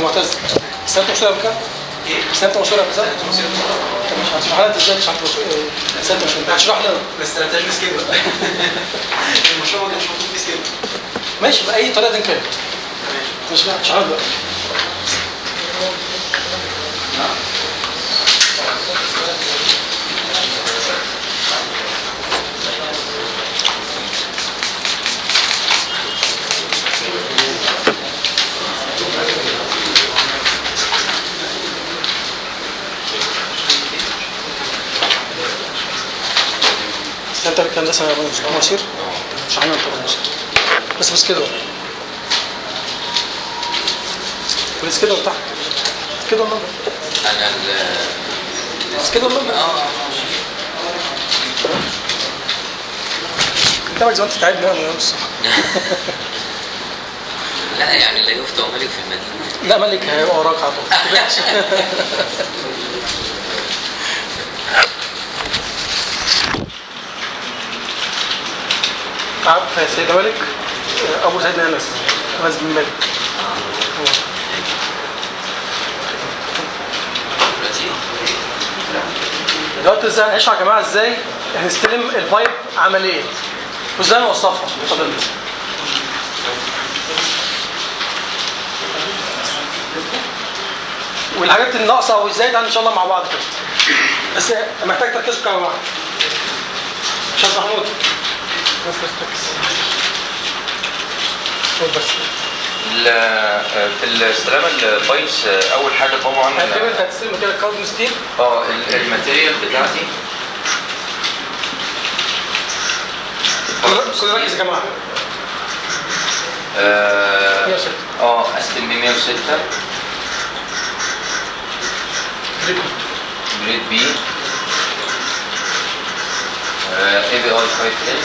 معتز سنة مشهورة بكام؟ ايه؟ سنة مشهورة بكام؟ طب مش هتشرح لنا انت ازاي تشرح مشهورة سنة مشهورة هتشرح لنا ما استلمتهاش بسكيل بقى المشروع ما كانش مكتوب فيه سكيل ماشي بأي طريقة كانت تمام مش مش عارف بقى انت كان ده سنة مواسير مش عامل مواسير بس بس كده بقى. بس كده وتحت كده والله انا ال بس كده والله اه انت بقى زي ما انت تعبنا انا بس لا يعني لا يفتى وملك في المدينه لا ملك هيبقى وراك على طول عارف يا سيدنا ملك ابو سيدنا انس انس بن مالك دلوقتي دلوقتي ازاي هنشرح يا جماعه ازاي هنستلم البايب عمليا وازاي نوصفها اتفضل والحاجات الناقصه وازاي ده ان شاء الله مع بعض كده بس محتاج تركزوا كده يا جماعه استاذ محمود بس بس ركز قول بس ال- في الاستلام البايبس اول حاجه طبعا هتجيب انت هتستلم كده كاربون ستيل اه ال- الماتيريال بتاعتي كل كل ركز يا جماعه اه 106 آه، استلم 106 جريد بي اي بي اي 5 ال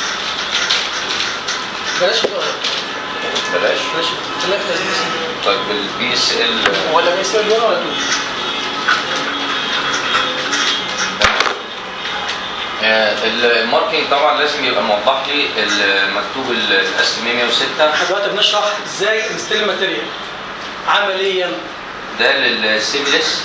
بلاش بقى. بلاش بلاش خلينا في لذيذ. طيب البي اس ال ولا بيصير لون ولا طول الماركينج طبعا لازم يبقى موضح لي المكتوب الاس 106 احنا دلوقتي بنشرح ازاي نستلم ماتيريال عمليا ده للسيملس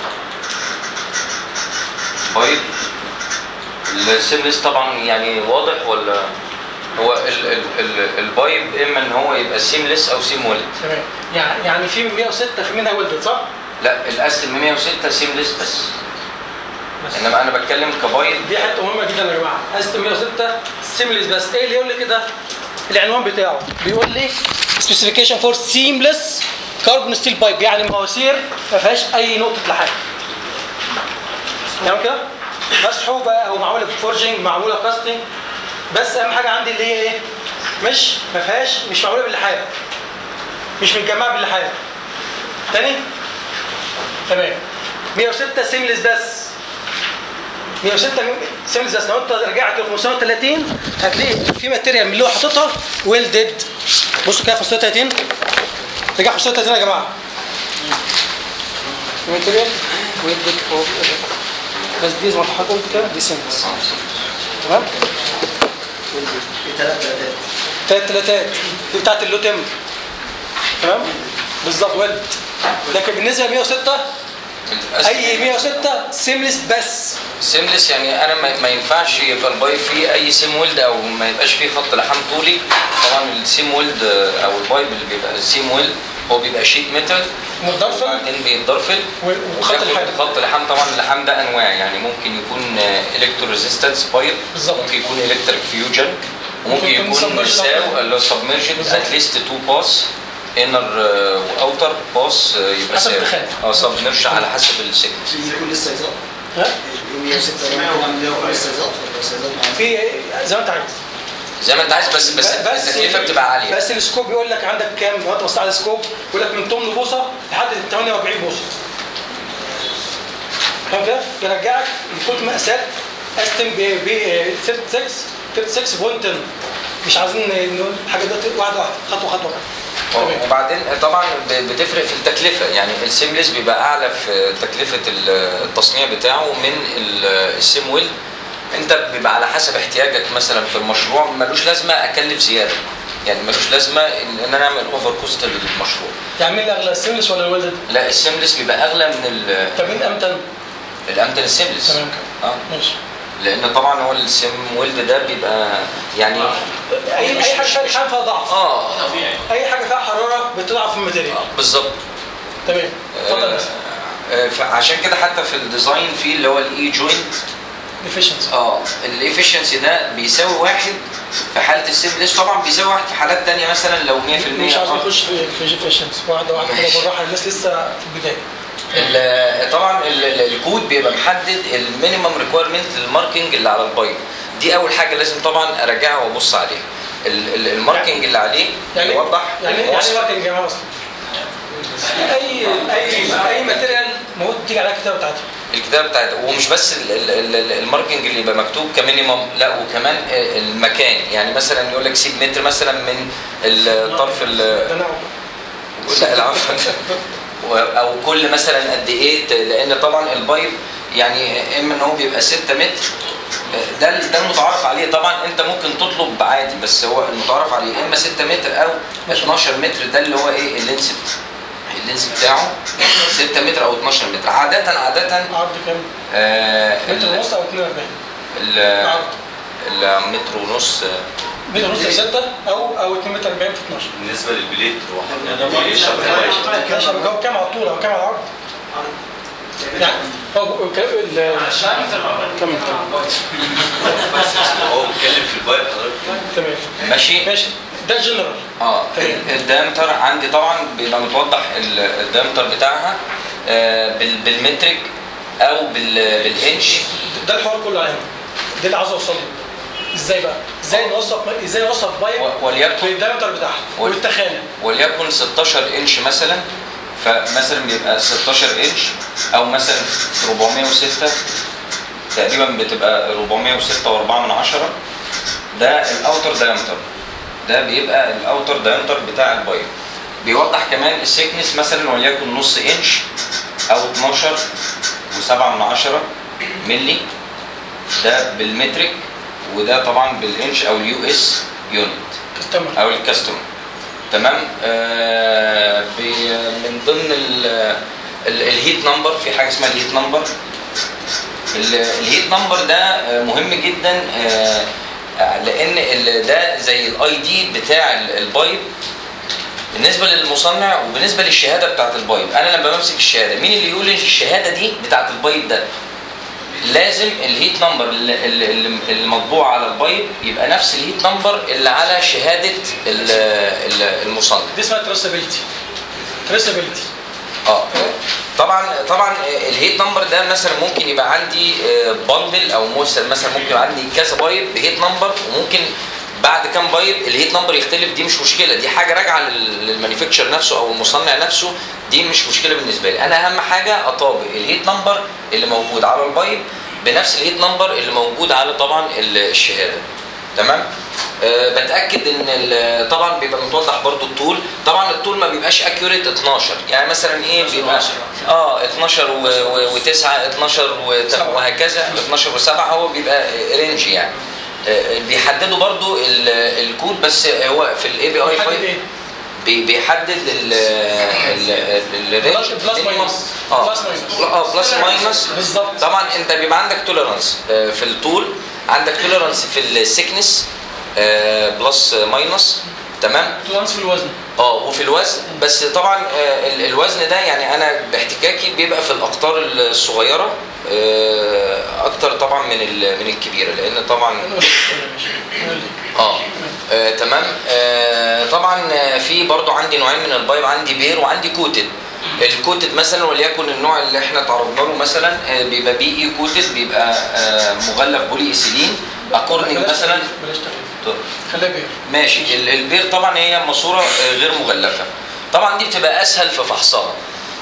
بايب السيملس طبعا يعني واضح ولا هو ال ال ال البايب اما ان هو يبقى سيملس او سيم ويلد تمام يعني يعني في من 106 في منها ولدت صح؟ لا الاس 106 سيملس بس بس انما انا بتكلم كبايب دي حته مهمه جدا يا جماعه است 106 سيمليس بس ايه اللي يقول لي كده العنوان بتاعه بيقول لي سبيسيفيكيشن فور سيمليس كاربون ستيل بايب يعني مواسير ما فيهاش اي نقطه لحام تمام كده مسحوبه او معموله بفورجنج معموله كاستنج بس اهم حاجه عندي اللي هي ايه مش ما فيهاش مش معموله باللحام مش متجمعه باللحام تاني تمام 106 سيمليس بس 106 سيملز بس لو انت رجعت ل 530 هتلاقي في ماتيريال من اللي هو حاططها ويل ديد بصوا كده 530 رجع 530 يا جماعه ماتيريال ويل ديد فوق بس دي زي ما حضرتك قلت كده دي سيملز تمام في ثلاث ثلاثات ثلاث ثلاثات دي بتاعت اللو تمر تمام بالظبط ويلد لكن بالنسبه ل 106 اي 106 سيملس بس سيملس يعني انا ما- ما ينفعش يبقى البايب فيه اي سيم ويلد او ما يبقاش فيه خط لحام طولي طبعا السيم ويلد آه، او البايب اللي بيبقى السيم ويلد هو بيبقى شيت ميتال متضرفل وبعدين بيتضرفل وخط وبياخد الحام خط لحام طبعا اللحام ده انواع يعني ممكن يكون الكترو ريزيستنس بايب بالظبط. ممكن يكون الكتريك فيوجن وممكن ممكن يكون يكون submerged ساو اللي هو سبمرجد بالظبط. اتليست تو باس انر واوتر باس يبقى حسب ساو الخانة. اه سبمرج على حسب السيجنس في كل السايزات ها في 106 كل السايزات ولا السايزات معينة؟ في زي ما انت عايز زي ما انت عايز بس بس التكلفه بتبقى عاليه بس السكوب بيقول لك عندك كام لو انت بصيت على السكوب بيقول لك من 8 بوصه لحد 48 بوصه فاهم كده؟ يرجعك لكل مقاسات استم ب ب 36 36.10 مش عايزين نقول حاجه دلوقتي واحده واحده خطوه خطوه اه، تمام. وبعدين طبعا ب- بتفرق في التكلفه يعني السيمليس بيبقى اعلى في تكلفه ال- التصنيع بتاعه من ال- السيم ويل انت بيبقى على حسب احتياجك مثلا في المشروع ملوش لازمه اكلف زياده يعني ملوش لازمه ان إن انا اعمل اوفر كوست للمشروع يعني مين اللي اغلى السيملس ولا الولد؟ لا السيملس بيبقى اغلى من ال- طب مين امتن؟ الامتن السيملس تمام كده اه ماشي لان طبعا هو السيم ويلد ده بيبقى يعني اي اي حاجه فيها لحام فيها ضعف اه اي حاجه فيها حراره بتضعف الماتيريال آه، بالظبط تمام اتفضل يا آه، آه، فعشان كده حتى في الديزاين في اللي هو الاي جوينت ديفيشنسي اه الافشنسي ده بيساوي واحد في حاله السيملس طبعا بيساوي واحد في حالات تانية مثلا لو 100% مش عايز آه. نخش في في ديفيشنسي واحده واحده كده ماشي. بالراحه الناس لسه في البدايه ال- طبعا ال- ال- الكود بيبقى محدد المينيمم ريكويرمنت للماركينج اللي على البايب دي اول حاجه لازم طبعا اراجعها وابص عليها ال- ال- الماركينج اللي عليه يعني يوضح يعني يعني المواصفة. ايه ماركتنج يا جماعه اصلا؟ اي اي اي ماتيريال موجود تيجي عليها الكتابه بتاعتها الكتابه بتاعت ومش بس ال- ال- ال- الماركينج اللي يبقى مكتوب كمينيمم لا وكمان المكان يعني مثلا يقول لك سيب متر مثلا من الطرف ال- ده انا لا العفو و- او كل مثلا قد ايه ت- لان طبعا البايب يعني اما ان هو بيبقى 6 متر ده ده المتعارف عليه طبعا انت ممكن تطلب عادي بس هو المتعارف عليه اما 6 متر او 12 متر ده اللي هو ايه اللينس اللينس بتاعه 6 متر او 12 متر عاده عاده عرض كام؟ آه متر ال- ونص او 42 ال- عرض المتر ونص متر ونص في 6 او او 2 متر 40 في 12 بالنسبه للبليت هو بيشرب كويس ماشي هو كام على الطول او كام على العرض؟ يعني هو الكلام ال كم هو بيتكلم في البايب حضرتك تمام ماشي ماشي ده جنرال اه تمام. الدايمتر عندي طبعا بيبقى متوضح ال- الدايمتر بتاعها آه، بال- بالمترك او بال- بالانش ده الحوار كله علينا ده اللي عاوز اوصله ازاي بقى؟ ازاي نوصف ازاي نوصف بايب و- وليكن بالدايمتر بتاعها وال- والتخانه وليكن 16 انش مثلا فمثلا بيبقى 16 انش او مثلا 406 تقريبا بتبقى 406 و4 من عشرة ده الاوتر دايمتر ده بيبقى الاوتر دايمتر بتاع البايب بيوضح كمان السيكنس مثلا وليكن نص انش او 12 و7 من عشرة ملي ده بالمترك وده طبعا بالانش او اليو اس يونت كاستمر او الكاستمر تمام آه بي- من ضمن ال- ال- الهيت نمبر في حاجه اسمها الهيت نمبر ال- الهيت نمبر ده آه، مهم جدا آه، آه، لان ال- ده زي الاي دي بتاع ال- البايب بالنسبه للمصنع وبالنسبه للشهاده بتاعت البايب انا لما بمسك الشهاده مين اللي يقول الشهاده دي بتاعت البايب ده لازم الهيت نمبر اللي, اللي اللي مطبوع على البايب يبقى نفس الهيت نمبر اللي على شهاده ال- ال- المصنع دي اسمها تريسابيلتي تريسابيلتي اه طبعا طبعا الهيت نمبر ده مثلا ممكن يبقى عندي بندل او مثلا مثلا ممكن يبقى عندي كذا بايب بهيت نمبر وممكن بعد كام بايب الهيت نمبر يختلف دي مش مشكله دي حاجه راجعه لل- للمانيفاكتشر نفسه او المصنع نفسه دي مش مشكله بالنسبه لي انا اهم حاجه اطابق الهيت نمبر اللي موجود على البايب بنفس الهيت نمبر اللي موجود على طبعا ال- الشهاده تمام أه بتاكد ان ال- طبعا بيبقى متوضح برضو الطول طبعا الطول ما بيبقاش اكيوريت 12 يعني مثلا ايه بيبقى اه 12 و9 12 و- وهكذا 12 و7 هو بيبقى رينج يعني آه، بيحددوا برضو ال- الكود بس هو في الاي بي اي بيحدد 5 ايه؟ بي- بيحدد ال ال الرينج بلس- بلس ماينس. اه بلس ماينس. اه بلس ماينس بالظبط. طبعا انت بيبقى عندك توليرانس في الطول عندك توليرانس في السكنس بلس ماينس تمام تولانس في الوزن اه وفي الوزن بس طبعا آه، ال- الوزن ده يعني انا باحتكاكي بيبقى في الاقطار الصغيره آه، اكتر طبعا من ال- من الكبيره لان طبعا نقول ماشي نقول اه آه، تمام آه، طبعا آه، في برضو عندي نوعين من البايب عندي بير وعندي كوتد الكوتد مثلا وليكن النوع اللي احنا تعرضنا له مثلا آه، بيبقى بي اي كوتد بيبقى آه، مغلف بولي ايثيلين اكوردنج بلاش مثلا تغيير، بلاش تغيير خليها بير ماشي ال- البير طبعا هي ماسوره آه، غير مغلفه طبعا دي بتبقى اسهل في فحصها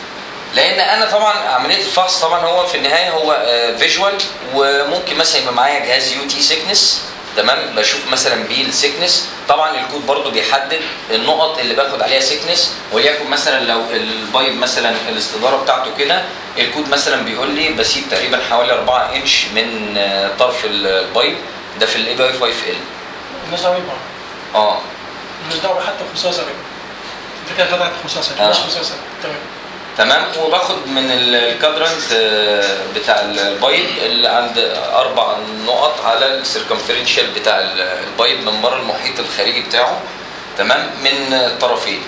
لان انا طبعا عمليه الفحص طبعا هو في النهايه هو فيجوال وممكن مثلا يبقى معايا جهاز يو تي سيكنس تمام بشوف مثلا بيه السيكنس طبعا الكود برضو بيحدد النقط اللي باخد عليها سيكنس وليكن مثلا لو البايب مثلا الاستداره بتاعته كده الكود مثلا بيقول لي بسيب تقريبا حوالي 4 انش من آه، طرف البايب ده في الاي بي اي 5 ال الناس عارفين اه مش دعوه حتى ب 15 سنه انت كده خدت 15 آه. مش 15 سنه تمام تمام وباخد من ال- الكادرنت آه، بتاع البايب اللي عند اربع نقط على السيركمفرنشال بتاع ال- البايب من بره المحيط الخارجي بتاعه تمام من الطرفين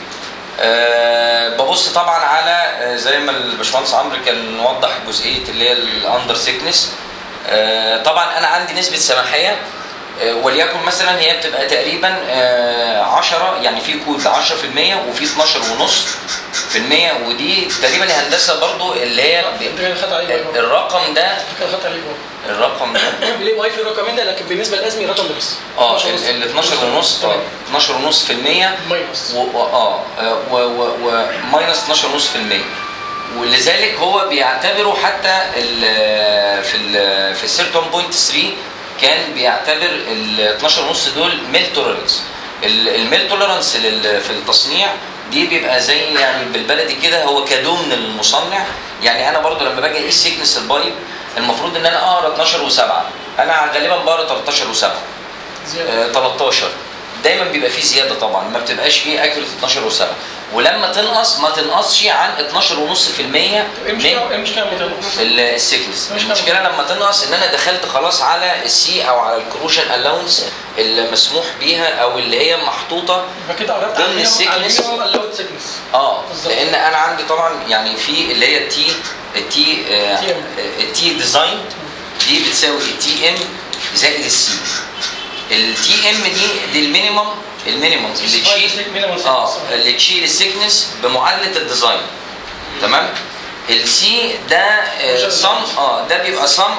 أه ببص طبعا على آه، زي ما الباشمهندس عمرو كان وضح جزئيه اللي هي الاندر سيكنس أه طبعا انا عندي نسبه سماحيه آه، وليكن مثلا هي بتبقى تقريبا آه، 10 يعني في كود 10% وفي 12 ونص في المية ودي تقريبا هندسه برضو اللي هي انت كده خدت عليه باي برضه. الرقم ده انت كده خدت عليه باي الرقم ده ليه واي في الرقمين ده لكن بالنسبه للازمي رقم ده بس اه 12 ونص. ال 12 ونص اه 12 ونص في المية ماينس و و- اه و و و ماينس 12 ونص في المية ولذلك هو بيعتبره حتى ال في ال في السيركم بوينت 3 كان بيعتبر ال 12 ونص دول ميل توليرنس الميل توليرنس في التصنيع دي بيبقى زي يعني بالبلدي كده هو كادو من المصنع يعني انا برضو لما باجي اقيس سيكنس البايب المفروض ان انا اقرا 12 و7 انا غالبا بقرا 13 و7 زياده آه، 13 دايما بيبقى فيه زياده طبعا ما بتبقاش ايه اكيوريت 12 و7 ولما تنقص ما تنقصش عن 12 ونص في المية ايه من المشكله ايه المشكله لما تنقص؟ السيكنس مش المشكله لما تنقص ان انا دخلت خلاص على السي او على الكروشن الاونس اللي مسموح بيها او اللي هي محطوطه يبقى كده قربت ضمن على السيكنس. المينيمم اللود سيكنس اه بالظبط. لان انا عندي طبعا يعني في اللي هي التي التي آه، TM. التي ديزاين دي بتساوي التي ام زائد السي التي ام دي دي المينيمم المينيمم اللي تشيل اه اللي تشيل السيكنس بمعادله الديزاين تمام السي ده Corrosion صم اه ده بيبقى صم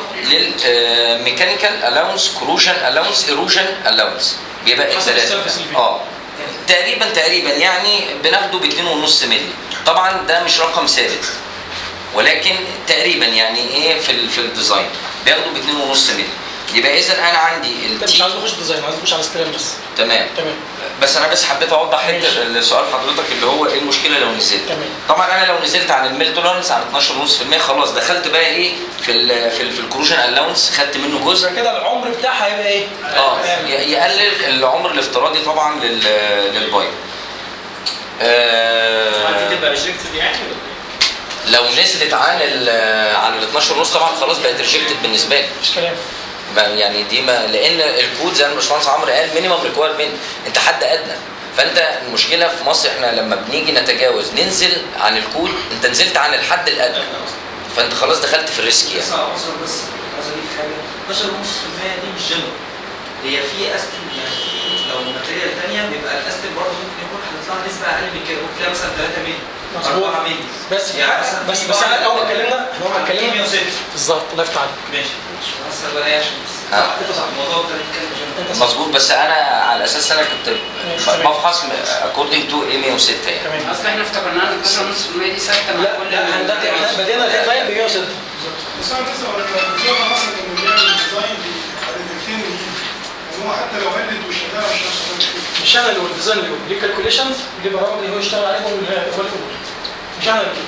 للميكانيكال الاونس كروشن الاونس ايروجن الاونس بيبقى حسب الثلاثه السيرفيس اللي فيه. اه تقريبا تقريبا يعني بناخده ب 2.5 مللي طبعا ده مش رقم ثابت ولكن تقريبا يعني ايه في ال- في الديزاين بياخده ب 2.5 مللي يبقى اذا انا عندي انت مش التي عايز نخش ديزاين عايز نخش على استلام بس تمام تمام بس انا بس حبيت اوضح ماشي. حته سؤال حضرتك اللي هو ايه المشكله لو نزلت تمام. طبعا انا لو نزلت عن الميل تولرنس عن 12.5% خلاص دخلت بقى ايه في ال في, ال في الكروجن الاونس خدت منه جزء يبقى كده العمر بتاعها هيبقى ايه؟ اه تمام. ي- يقلل العمر الافتراضي طبعا لل للبايب آه تبقى ريجكتد يعني لو نزلت عن ال عن ال 12 ونص طبعا خلاص بقت ريجكتد بالنسبه لي مش كلام بقى يعني دي ما لان الكود زي ما الباشمهندس عمرو قال مينيمم ريكويرمنت انت حد ادنى فانت المشكله في مصر احنا لما بنيجي نتجاوز ننزل عن الكود انت نزلت عن الحد الادنى فانت خلاص دخلت في الريسك بس يعني عنصر بس عايز اضيف حاجه 12.5% دي مش جنرال هي في استل يعني في لو ماتيريال ثانيه بيبقى الاستل برضه ممكن يكون هتطلع نسبه اقل من كده ممكن تلاقي مثلا 3 مللي مظبوط. 4 مللي بس يعني مثلا بس في بس بعض احنا اول ما الأماكن- اتكلمنا احنا اول ما اتكلمنا 106 بالظبط الله يفتح عليك ماشي بس بقى هي عشان آه. صح صح الموضوع ده بيتكلم جنرال انت صح. مظبوط بس انا على اساس انا كنت تمام. بفحص اكوردنج تو اي 106 يعني تمام اصل احنا افتكرنا ان 12.5% دي ثابته مع لا كل لا احنا دلوقتي احنا بدينا الديزاين ب 106 بس انا بس ولا الدكتور مثلا كان بيعمل ديزاين بحدتين ان هو حتى لو قلت وشغاله مش هيشتغل مش انا اللي هو الديزاين اللي هو ليه كالكوليشنز ليه برامج اللي هو يشتغل عليهم اللي هو اللي هو مش انا اللي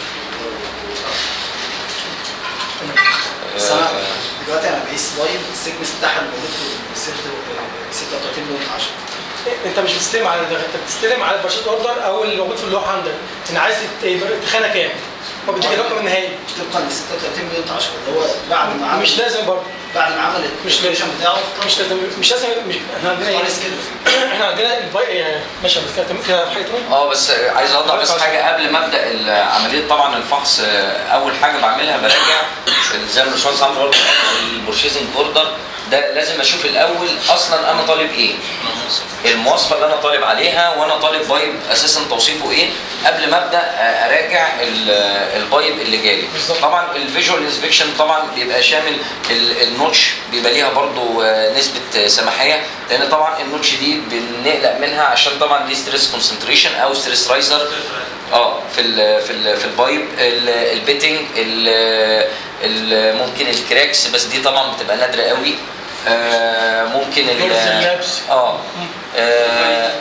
بس انا دلوقتي انا بقيس لاين السيكنس بتاعها اللي موجود في السيرت 36 نقطة 10 انت مش بتستلم على ده انت بتستلم على البرشيت اوردر او اللي موجود في اللوحه عندك انت عايز تت- تخانه كام هو بيديك الرقم النهائي طبقا ل 36 نقطة 10 اللي هو بعد ما عمل مش لازم برضه بعد ما عمل مش لازم. الكالكوليشن بتاعه مش لازم مش لازم مش احنا عندنا ايه خالص كده احنا عندنا الباي ماشي بس كده فيها حاجه تانية اه بس عايز اوضح بس حاجه قبل ما ابدا ال- عمليه طبعا الفحص آه، اول حاجه بعملها براجع زي ما الباشمهندس عمرو برضه قال، البورشيزنج اوردر ده لازم اشوف الاول اصلا انا طالب ايه المواصفه اللي انا طالب عليها وانا طالب بايب اساسا توصيفه ايه قبل ما ابدا آه، اراجع ال- البايب اللي جالي بالظبط. طبعا الفيجوال انسبكشن طبعا بيبقى شامل ال- النوتش بيبقى ليها برضو آه، نسبه آه، سماحيه لان طبعا النوتش دي بنقلق منها عشان طبعا دي ستريس كونسنتريشن او ستريس رايزر اه في ال في ال في البايب ال- البيتنج ال- ال- ممكن الكراكس بس دي طبعا بتبقى نادره قوي آه، ممكن ال- دورز اللابس. اه آه،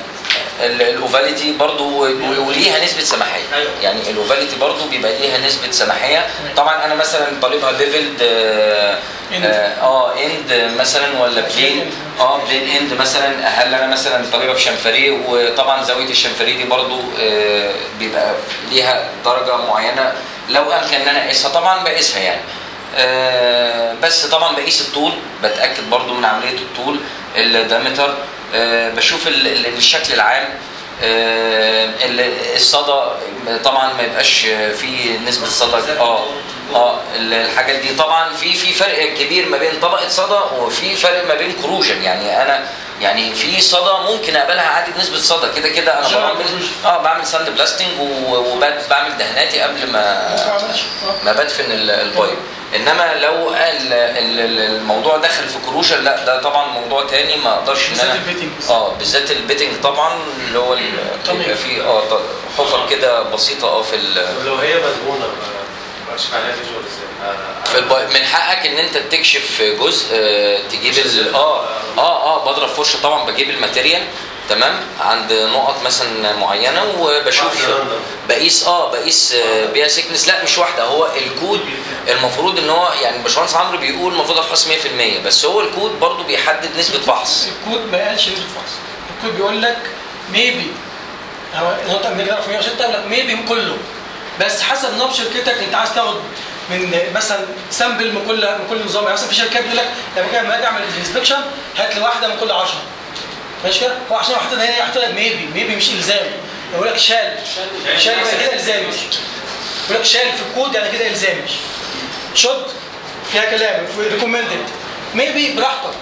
ال- الاوفاليتي برضو و- وليها نسبه سماحيه أيوة. يعني الاوفاليتي برضو بيبقى ليها نسبه سماحيه طبعا انا مثلا طالبها بيفلد اه End. اه اند مثلا ولا بلين اه بلين اند مثلا هل انا مثلا طالبها بشنفريه وطبعا زاويه الشنفريه دي برضو آه بيبقى ليها درجه معينه لو امكن ان انا اقيسها طبعا بقيسها يعني آه، بس طبعا بقيس الطول بتاكد برضو من عمليه الطول الدايمتر آه، بشوف ال- ال- الشكل العام آه، ال- الصدى طبعا ما يبقاش فيه نسبه صدى اه اه ال- الحاجات دي طبعا في في فرق كبير ما بين طبقه صدى وفي فرق ما بين كروجن يعني انا يعني في صدى ممكن اقبلها عادي بنسبه صدى كده كده انا شبه بعمل corrosion. اه بعمل ساند بلاستنج وبعمل دهاناتي قبل ما ما عملش اه ما بدفن ال- البايب انما لو ال- ال- ال- الموضوع دخل في كروشن لا ده طبعا موضوع تاني ما اقدرش ان بالذات انا البيتنج. اه بالذات البيتنج طبعا اللي هو ال- طبيعي. بيبقى فيه اه ط- حفر كده بسيطه اه في ال- لو هي مدهونه ما اكشف عليها فيجوال ازاي؟ في البايب من حقك ان انت تكشف جزء آه، تجيب ال اه اه اه بضرب فرشه طبعا بجيب الماتيريال تمام عند نقط مثلا معينه وبشوف بقيس اه بقيس آه، بيها سيكنس لا مش واحده هو الكود المفروض ان هو يعني الباشمهندس عمرو بيقول المفروض افحص 100% بس هو الكود برضو بيحدد نسبه فحص الكود ما قالش نسبه فحص الكود بيقول لك ميبي هو لو انت بنيجي في 106 يقول لك ميبي كله بس حسب نظام شركتك انت عايز تاخد من مثلا سامبل من كل من كل نظام يعني مثلا في شركات بيقول لك لما اجي لما اجي اعمل الانسبكشن هات لي واحده من كل 10 ماشي كده هو عشان حاطط هنا حاطط لك ميبي ميبي مش الزامي يقول لك شال شال يبقى كده الزامي يقول لك شال في الكود يعني كده الزامي شد فيها كلام ريكومندد ميبي براحتك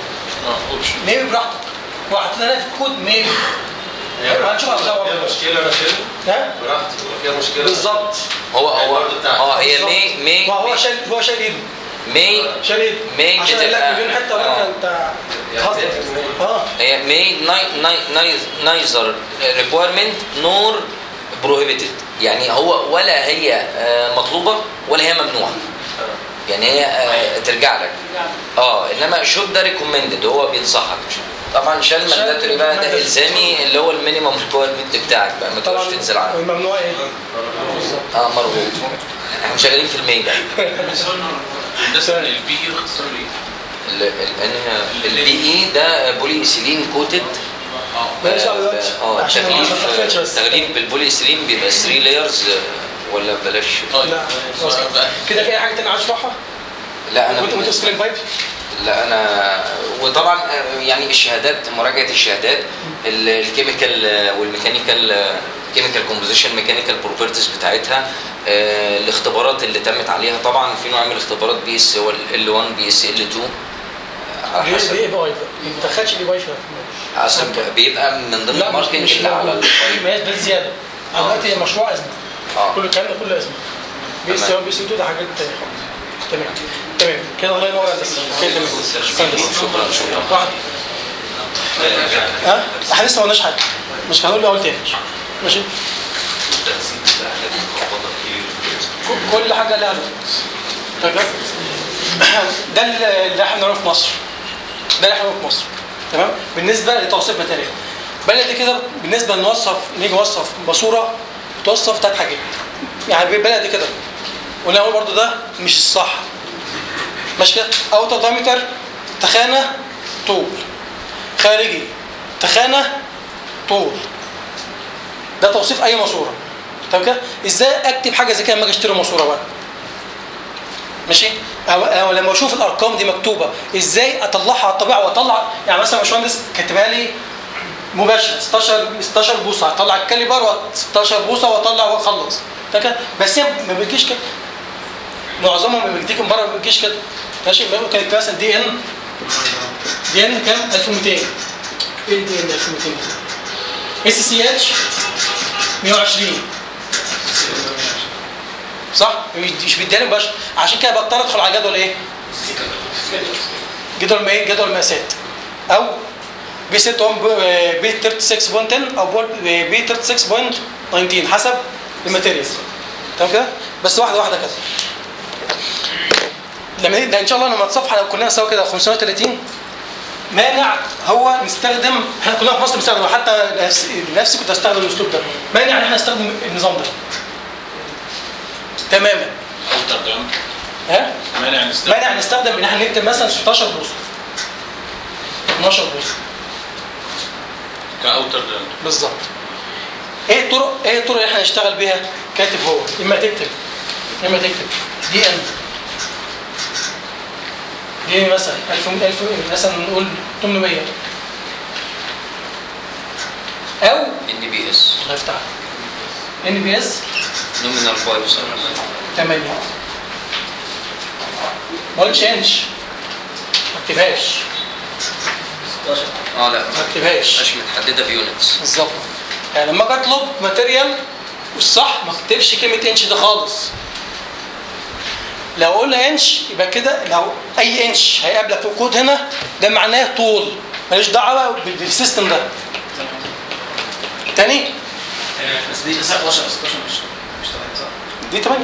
ميبي براحتك وحطيت هنا في الكود ميبي هنشوفها في فيها الأول. مشكله انا كده ها براحتي فيها مشكله بالظبط هو هو البرد بتاعك. اه هي مي مي ما هو شال هو شال ايده مي شال ايده مي عشان قال لك بتبقى- مليون حته ولا آه. انت هزر اه هي مي نايزر ريكويرمنت نور بروهيبيتد يعني هو ولا هي آه، مطلوبه ولا هي ممنوعه يعني هي آه، ترجع لك اه انما شود ده ريكومندد هو بينصحك طبعا شال شال مانداتوري بقى ده mandatory. الزامي اللي هو المينيمم ريكويرمنت بتاعك بقى ما تقدرش تنزل عنه الممنوع ايه؟ اه مرغوب احنا شغالين في الميجا بالنسبه للبي اختصار ايه؟ البي اي ده بولي ايثيلين كوتد ماليش دعوه دلوقتي اه عشان ما تغليف تخافش بس تغليف بالبولي ايثيلين بيبقى 3 لايرز ولا بلاش لا خلاص. كده في اي حاجه تانية عايز تشرحها؟ لا انا وانت وانت سكرين بايب لا انا وطبعا آه، يعني الشهادات مراجعه الشهادات ال- الكيميكال آه، والميكانيكال كيميكال كومبوزيشن ميكانيكال بروبرتيز بتاعتها آه، الاختبارات اللي تمت عليها طبعا في نوع من الاختبارات بي اس هو ال 1 بي اس ال 2 على ليه حسب ليه بايب؟ ما تدخلش ليه بايب في حسب بيبقى من ضمن لا مش الماركتنج مش اللي على موجود. البايب ما هي ده زياده آه. دلوقتي مشروع ازمه اه كل الكلام ده كله ازمه بي اس تمام. 1 بي اس 2 ده حاجات تانية خالص تمام تمام كده الله ينور عليك كده تمام هندسة. شكرا شكرا واحد ها احنا لسه ما قلناش حاجه مش هنقول الاول تاني ماشي التنسيق ده حاجات مخبطه كتير ك- كل حاجه لها تمام ده اللي اللي احنا بنعرفه في مصر ده اللي احنا بنعرفه في مصر تمام بالنسبه لتوصيف ماتيريال بلدي كده بالنسبه نوصف نيجي نوصف بصوره توصف ثلاث حاجات يعني بلدي كده ولا هو برضو ده مش الصح ماشي كده اوتر دايمتر تخانه طول خارجي تخانه طول ده توصيف اي ماسوره تمام كده ازاي اكتب حاجه زي كده لما اجي اشتري ماسوره بقى ماشي أو, او لما اشوف الارقام دي مكتوبه ازاي اطلعها على الطبيعه واطلع يعني مثلا باشمهندس كاتبها لي مباشر 16 16 بوصه هطلع الكاليبر و 16 بوصه واطلع واخلص ده كده بس هي ما بتجيش كده معظمهم ما بيجيك من بره ما بيجيش كده ماشي ممكن يكتب مثلا دي ان دي ان كام 1200 ايه دي ان 1200 اس سي اتش 120 صح مش مش بيديني مباشر عشان كده بضطر ادخل على جدول ايه جدول ما ايه جدول مقاسات او بي 6 بي 36.10 او بي 36.19 حسب الماتيريال تمام كده بس واحده واحده كده لما ده ان شاء الله لما الصفحه لو كلنا سوا كده 530 مانع هو نستخدم احنا كلنا في مصر بنستخدم حتى نفسي نفسي كنت استخدم الاسلوب ده مانع ان احنا نستخدم النظام ده تماما اوتر دام ها مانع نستخدم مانع نستخدم ان احنا نكتب مثلا 16 بوصه 12 بوصه كاوتر دام بالظبط ايه الطرق ايه الطرق اللي احنا نشتغل بيها كاتب هو اما تكتب اما تكتب دي ام دي مثلا 1000 1000 مثلا نقول 800 او ان بي اس الله يفتح ان بي اس نومينال بايب سايز 8 ما قلتش انش ما اكتبهاش 16 اه لا ما اكتبهاش مش متحدده بيونتس بالظبط يعني لما اجي اطلب ماتيريال والصح ما اكتبش كلمه انش ده خالص لو قلنا انش يبقى كده لو اي انش هيقابلك في الكود هنا ده معناه طول ماليش دعوه بال- بالسيستم ده تاني بس دي 16 16 مش مش طبيعي صح؟ دي 8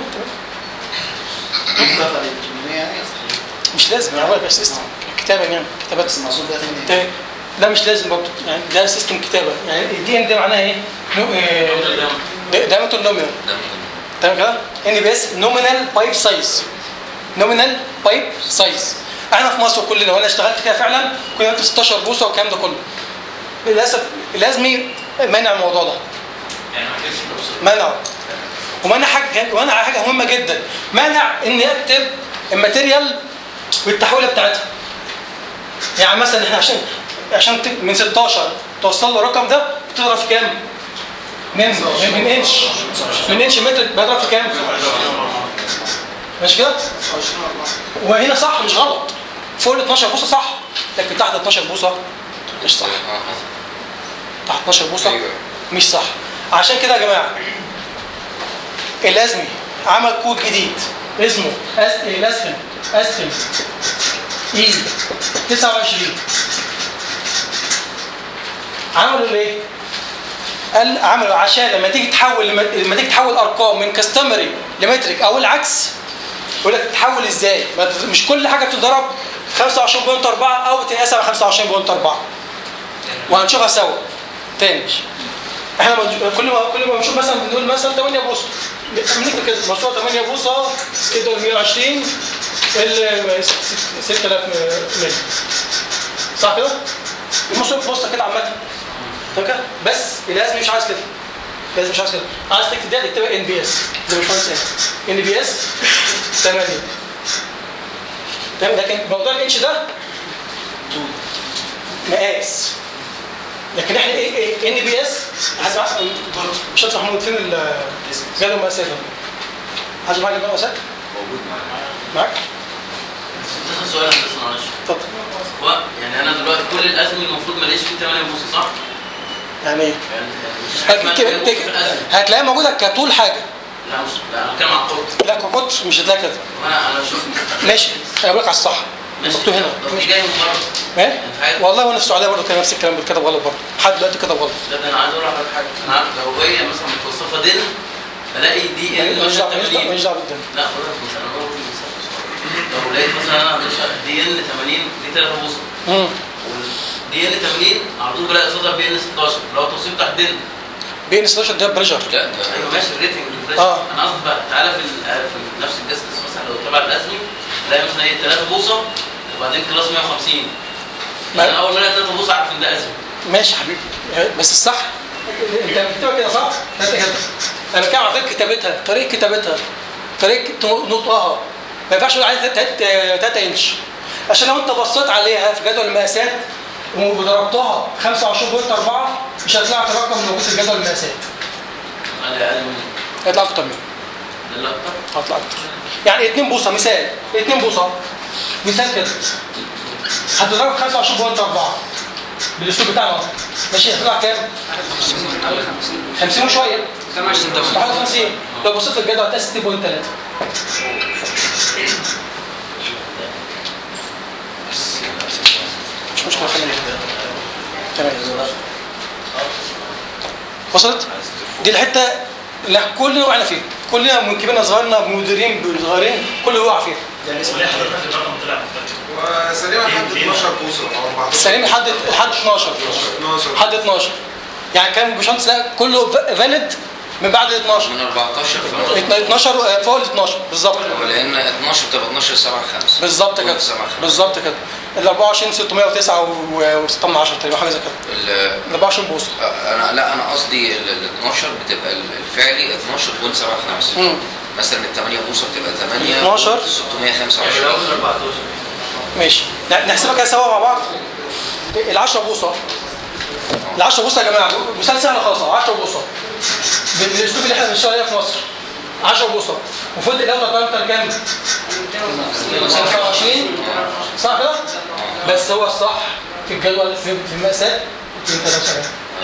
اضافه لل 800 يعني أصل. مش لازم يعني بس سيستم كتابه يعني كتابات بس المقصود ده تاني تاني لا مش لازم برضه يعني ده سيستم كتابه يعني دي ان ده معناها ايه؟ نو- إيه، دايمتر نومينال ده تمام كده ان بي اس نومينال بايب سايز نومينال بايب سايز احنا في مصر كلنا وانا اشتغلت كده فعلا كنا نكتب 16 بوصه والكلام ده كله للاسف لازم منع الموضوع ده يعني ما كانش الأوصل. منع ومنع حاجه ومنع حاجه مهمه جدا منع اني اكتب الماتيريال والتحويله بتاعتها يعني مثلا احنا عشان عشان ت- من 16 توصل له الرقم ده بتضرب في كام؟ من من, من انش من انش متر بضرب في كام؟ ماشي كده؟ وهنا صح مش غلط فوق ال 12 بوصه صح لكن تحت ال 12 بوصه مش صح تحت 12 بوصه أيوة. مش صح عشان كده يا جماعه الازمي عمل كود جديد اسمه أس... الاسفن اسفن اي 29 عملوا ليه؟ قال عملوا عشان لما تيجي تحول لما لما تيجي تحول ارقام من كاستمري لمترك او العكس يقول لك تحول ازاي؟ ما ت- مش كل حاجه بتضرب 25.4 او تقاسها على 25.4 وهنشوفها سوا تاني احنا ما- كل ما كل ما بنشوف مثلا بنقول مثلا 8 بوصه بنكتب كده مشروع 8 بوصه كده 120 ال 6000 ملي صح كده؟ المشروع بوصه كده عامه تمام كده؟ بس لازم مش عايز كده لازم مش عايز كده عايز تكتب دي تكتبها ان بي اس زي ما الباشمهندس قال ان بي اس 8 تمام لكن موضوع الانش ده مقاس لكن احنا ايه ايه ان بي اس مش هتسمع محمود فين ال جاله المقاسات حاجه معاك المقاسات موجود معايا معاك ده سؤال بس معلش اتفضل هو يعني انا دلوقتي كل الازمه المفروض ما الاقيش فيه 8 ونص صح؟ يعني ايه يعني مفيش حاجه اسمها 8 ونص في الازمه هتلاقيها موجوده كطول حاجه لا مش لا انا بتكلم على القطر لا كقطر مش هتلاقي كده وانا انا شفت ماشي انا بقول لك على الصح ماشي مكتوب هنا طب دي جايه من بره ايه انت عارف والله وانا في السعوديه برضه كان نفس الكلام بيتكتب غلط برضه لحد دلوقتي كتب غلط لا ده انا عايز اقول لحضرتك حاجه انا عارف لو هي مثلا متوصفه دين بلاقي دي ان ماليش مثلا دعوه ماليش دعوه 80 ماليش دعوه بالدنيا لا حضرتك مش انا بقول مثلا لو لقيت مثلا انا دي ان 80 دي 3 بوصه امم دي ان 80 على طول بلاقي قصادها بي ان 16 لو توصيف تحت دين بين 16 ده بريشر لا ده ايوه ماشي الريتنج آه. اه انا قصدي بقى تعالى في, ال- في نفس الديستنس مثلا لو تبع الازمي الاقي مثلا ايه 3 بوصه وبعدين كلاس 150 ما- انا اول ما الاقي 3 بوصه اعرف ان ده ازمي ماشي يا حبيبي بس الصح انت بتكتبها كده صح؟ انت كده انا بتكلم على طريقه كتابتها طريقه كتابتها طريقه نطقها ما ينفعش اقول عليها 3 انش عشان لو انت بصيت عليها في جدول المقاسات وضربتها 25.4 مش هيطلع لك الرقم اللي موجود في جدول المقاسات انا اقل من هيطلع اكتر منه ده لا اكتر هيطلع اكتر يعني 2 بوصه مثال 2 بوصه مثال كده هتضرب 25.4 بالاسلوب بتاعنا اهو. ماشي هيطلع كام؟ 50 وشويه 51 لو بصيت للجدول هتلاقي 60.3 مش مشكله خلينا تمام وصلت؟ دي الحته اللي كلنا وقعنا فيها كلنا من كبرنا صغارنا مديرين صغيرين كله وقع فيها يعني اسمه وليه ايه حضرتك حضرتك؟ الرقم طلع مختلف؟ وسليمة لحد 12 بوصة او 14 سليم لحد لحد 12 12 لحد 12 يعني كان باشمهندس لا كله فاليد من بعد ال 12 من 14 فوق 12 فوق ال 12 بالظبط لان 12 تبقى 12 7 5 بالظبط كده بالظبط كده ال 24 609 و6 من 10 تقريبا حاجه زي كده ال- ال 24 بوصه انا لا انا قصدي ال ال 12 بتبقى ال- الفعلي 12.75 مم. مثلا ال 8 بوصه بتبقى 8 12. 625 ماشي ن- نحسبها كده سوا مع بعض ال 10 بوصه ال 10 بوصه يا جماعه مثال سهل خالص 10 بوصه بال- بالاسلوب اللي احنا بنشتغل عليه في مصر 10 بوصه المفروض الاوتر دايمتر كام؟ 25 صح كده؟ بس هو الصح في الجدول في في المقاسات 73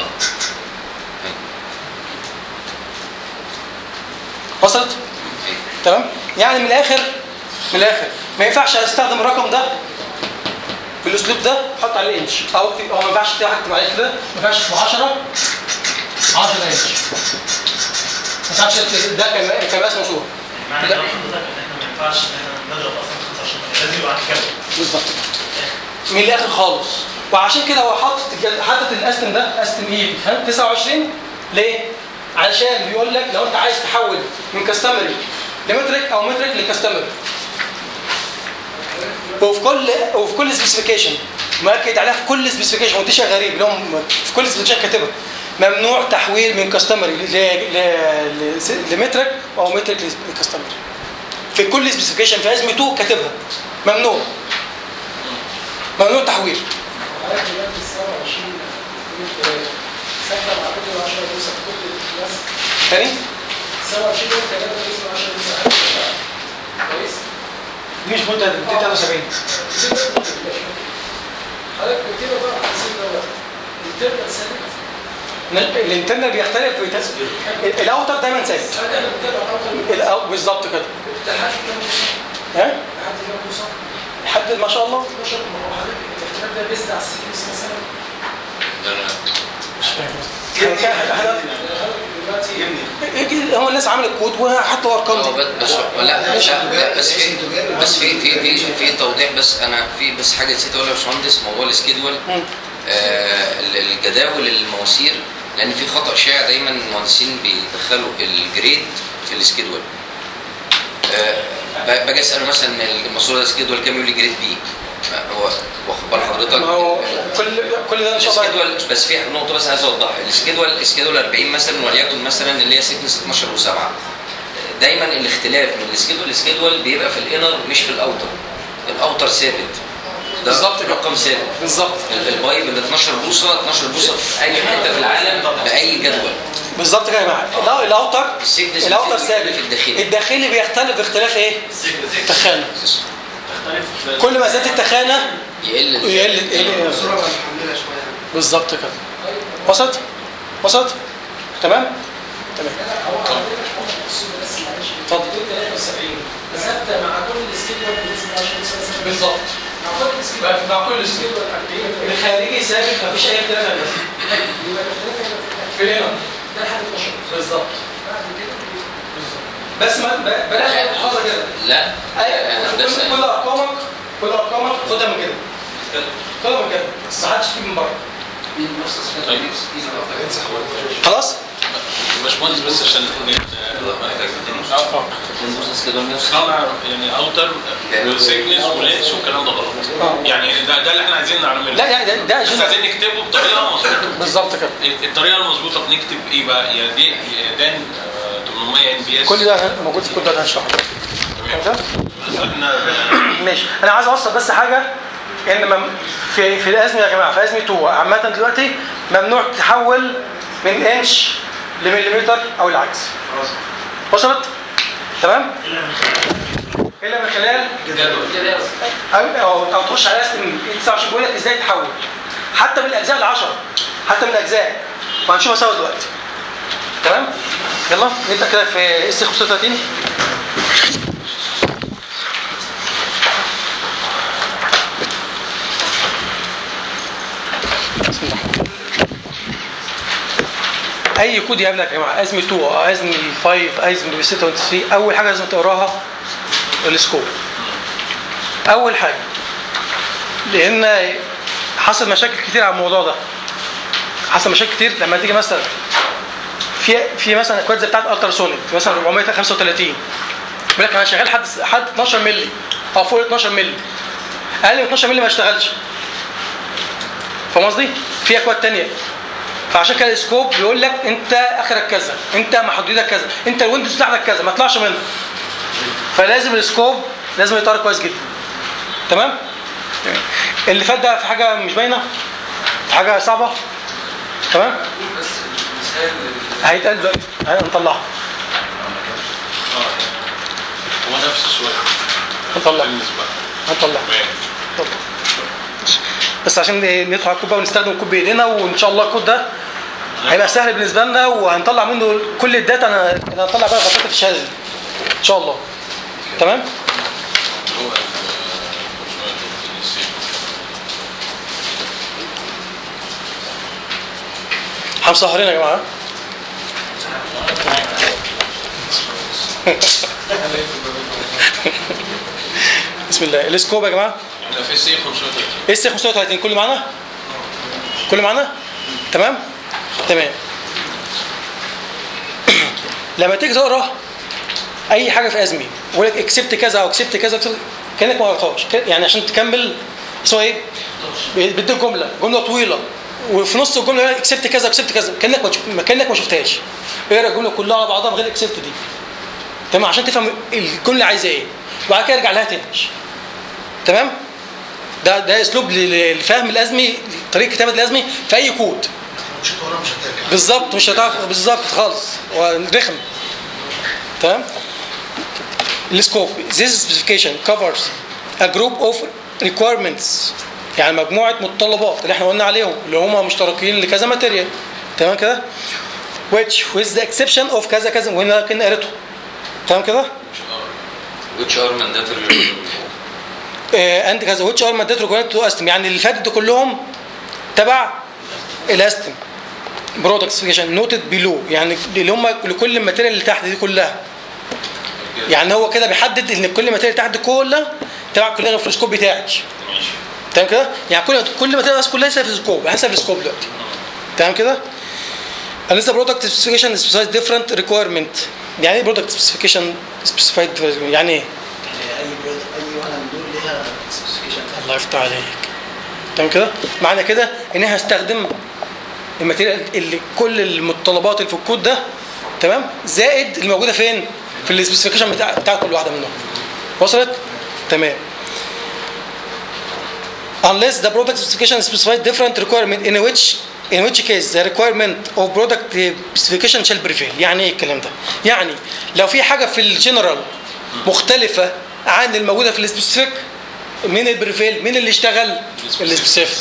وصلت؟ تمام؟ يعني من الاخر من الاخر ما ينفعش استخدم الرقم ده بالاسلوب ده احط عليه انش او او ما ينفعش تكتب عليه كده ما ينفعش اسمه 10 10 انش ما ينفعش ده كم- كمقاس موصول معنى لا. كلام حضرتك ان احنا ما ينفعش ان احنا نضرب اصلا 25 لازم يبقى عندي كام؟ بالظبط من الاخر خالص وعشان كده هو حاطط الج- حاطط الاستم ده استم اي 29 ليه؟ علشان بيقول لك لو انت عايز تحول من كاستمري لمترك او مترك لكاستمري وفي كل وفي كل سبيسيفيكيشن مؤكد عليها في كل سبيسيفيكيشن وانت شيء غريب اللي هم في كل سبيسيفيكيشن كاتبها ممنوع تحويل من كاستمري ل- ل- ل- لمترك او مترك لكاستمري في كل سبيسيفيكيشن في ازمه 2 كاتبها ممنوع ممنوع تحويل عارف دلوقتي ال 27 ثابته مع كل 10 بوصه في كل الناس تاني 27 يوم 3 بوصه 10 بوصه عارف كويس دي مش مده 273 حضرتك بتبقى بقى على السن دوت التربه ثابت الانترنال بيختلف في تس- الاوتر دايما ثابت انا بتابع اول الأو- بالظبط كده لحد كام بوصه؟ ها لحد كام بوصه؟ لحد ما شاء الله 12 ما هو حضرتك الاختلاف ده بيزد على السيكنس مثلا مش فاهم كان- كان- حضرتك- دلوقتي هو الناس عملت كود وحطوا ارقام اه دي بس بس لا لا لا بس في بس في في في في توضيح بس انا في بس حاجه نسيت اقولها يا باشمهندس موضوع السكيدول مم. آه، الجداول المواسير لان في خطا شائع دايما المهندسين بيدخلوا الجريد في السكيدول آه، ب- باجي اساله مثلا الماسوره ده سكيدول كام يقول لي جريد بي هو واخد بال حضرتك ما هو كل كل ده ان شاء الله السكيدول بس في نقطه بس عايز اوضحها السكيدول السكيدول 40 مثلا وليكن مثلا اللي هي سيكنس 12 و7 دايما الاختلاف من السكيدول للسكيدول بيبقى في الانر مش في الاوتر الاوتر ثابت ده بالظبط كده. رقم ثابت بالظبط ال- البايب ال 12 بوصه 12 بوصه في اي حته في العالم باي جدول بالظبط كده يا جماعه الأو- الاوتر السيكنس الاوتر بيختلف ثابت في الداخلي الداخلي بيختلف باختلاف ايه؟ التخانه تختلف كل ما زادت التخانه يقل يقل يقل الصورة بقى محملة شوية بالظبط كده وصلت؟ وصلت؟ تمام؟ تمام اتفضل 73 ثابته مع كل سكيدول بنسبه 10 بوصه بالظبط مع كل سكيدول مع كل سكيل سكيدول 40 الخارجي ثابت مفيش اي اختلاف عنه يبقى الاختلاف هنا في الانر ده لحد 12 بالظبط بعد كده بس ما ب- بلاش تحفظها كده لا اي آه، كل هندسه كل ارقامك كل ارقامك خدها من كده خدها من كده بس ما حدش تجيب من بره خلاص باشمهندس بس عشان صنع يعني اوتر وسيكنس ولينس والكلام ده غلط يعني ده, ده اللي احنا عايزين نعمله لا يعني ده, ده بس أجهزة. عايزين نكتبه بطريقه مظبوطه بالظبط كده الطريقه المظبوطه بنكتب ايه بقى يا دي يا دان آه، 800 ان بي اس كل ده موجود في كل ده هنشرحه تمام ماشي انا عايز اوصل بس حاجه ان مم... في في الازمه يا جماعه في ازمه 2 عامه دلوقتي ممنوع تحول من انش لمليمتر او العكس وصلت تمام الا من خلال او او, أو تخش على اسم 29 بيقول لك ازاي تحول حتى من الاجزاء العشرة حتى من الاجزاء وهنشوفها سوا دلوقتي تمام يلا نبدا كده في اس 35 بسم الله اي كود يقابلك يا جماعه ازمه 2 او ازمه 5 ازمه 36 اول حاجه لازم تقراها السكوب اول حاجه لان حصل مشاكل كتير على الموضوع ده حصل مشاكل كتير لما تيجي مثلا في في مثلا اكواد زي بتاعت التراسونيك مثلا 435 بيقول لك انا شغال حد حد 12 مللي او فوق 12 مللي اقل من 12 مللي ما اشتغلش فاهم قصدي؟ في اكواد تانية فعشان كده السكوب بيقول لك انت اخرك كذا انت محدودك كذا انت الويندوز بتاعتك كذا ما تطلعش منها فلازم السكوب لازم يتقرا كويس جدا تمام اللي فات ده في حاجه مش باينه في حاجه صعبه تمام بس المثال هيتقال دلوقتي هنطلعها هو نفس السؤال هنطلعها بالنسبه هنطلعها تمام اتفضل. بس عشان إيه ندخل على الكود بقى ونستخدم الكود بايدينا وان شاء الله الكود ده هيبقى سهل بالنسبه لنا وهنطلع منه كل الداتا انا انا هطلع بقى غطيت في الشهاده دي ان شاء الله تمام هو هنسهرين يا جماعه بسم الله السكوب يا جماعه احنا في سي 530 ايه السي 530 كله معانا كله معانا تمام تمام لما تيجي تقرا اي حاجه في ازمي يقول لك اكسبت كذا او اكسبت كذا أو كانك ما قريتهاش ك- يعني عشان تكمل اسمها ايه بيديك جمله جمله طويله وفي نص الجمله يقول لك اكسبت كذا اكسبت كذا كانك ما تشوف- كانك ما شفتهاش اقرا الجمله كلها على بعضها من غير اكسبت دي تمام عشان تفهم الجمله عايزه ايه وبعد كده ارجع لها تاني تمام ده ده اسلوب ل- لفهم الازمي طريقه كتابه الازمي في اي كود مش هتقرا مش هترجع بالظبط مش هتعرف بالظبط خالص هو رخم تمام السكوب this specification covers a group of requirements يعني مجموعه متطلبات اللي احنا قلنا عليهم اللي هم مشتركين لكذا ماتيريال تمام كده which with the exception of كذا كذا وهنا كنا قريته تمام كده which are mandatory اند كذا which are mandatory required to estim يعني اللي فاتت دول كلهم تبع الاستم برودكت سبيكيشن نوتد بيلو يعني اللي هم لكل الماتيريال اللي تحت دي كلها يعني هو كده بيحدد ان كل الماتيريال اللي تحت دي كلها تبع الكليه في السكوب بتاعك تمام كده يعني كل كل ماتيريال كلها في السكوب حسب السكوب دلوقتي تمام كده And this product specification specifies different requirement يعني ايه product specification specified different- يعني ايه؟ يعني اي برود اي واحده من دول ليها سبيسيفيكيشن الله يفتح عليك تمام كده معنى كده ان انا هستخدم الماتيريال اللي كل المتطلبات اللي في الكود ده تمام زائد الموجوده فين في السبيسيفيكيشن بتاع بتاع كل واحده منهم وصلت تمام unless the product specification specifies different requirement in which in which case the requirement of product specification shall prevail يعني ايه الكلام ده يعني لو في حاجه في الجنرال مختلفه عن الموجوده في السبيسيفيك مين البريفيل مين اللي اشتغل السبيسيفيك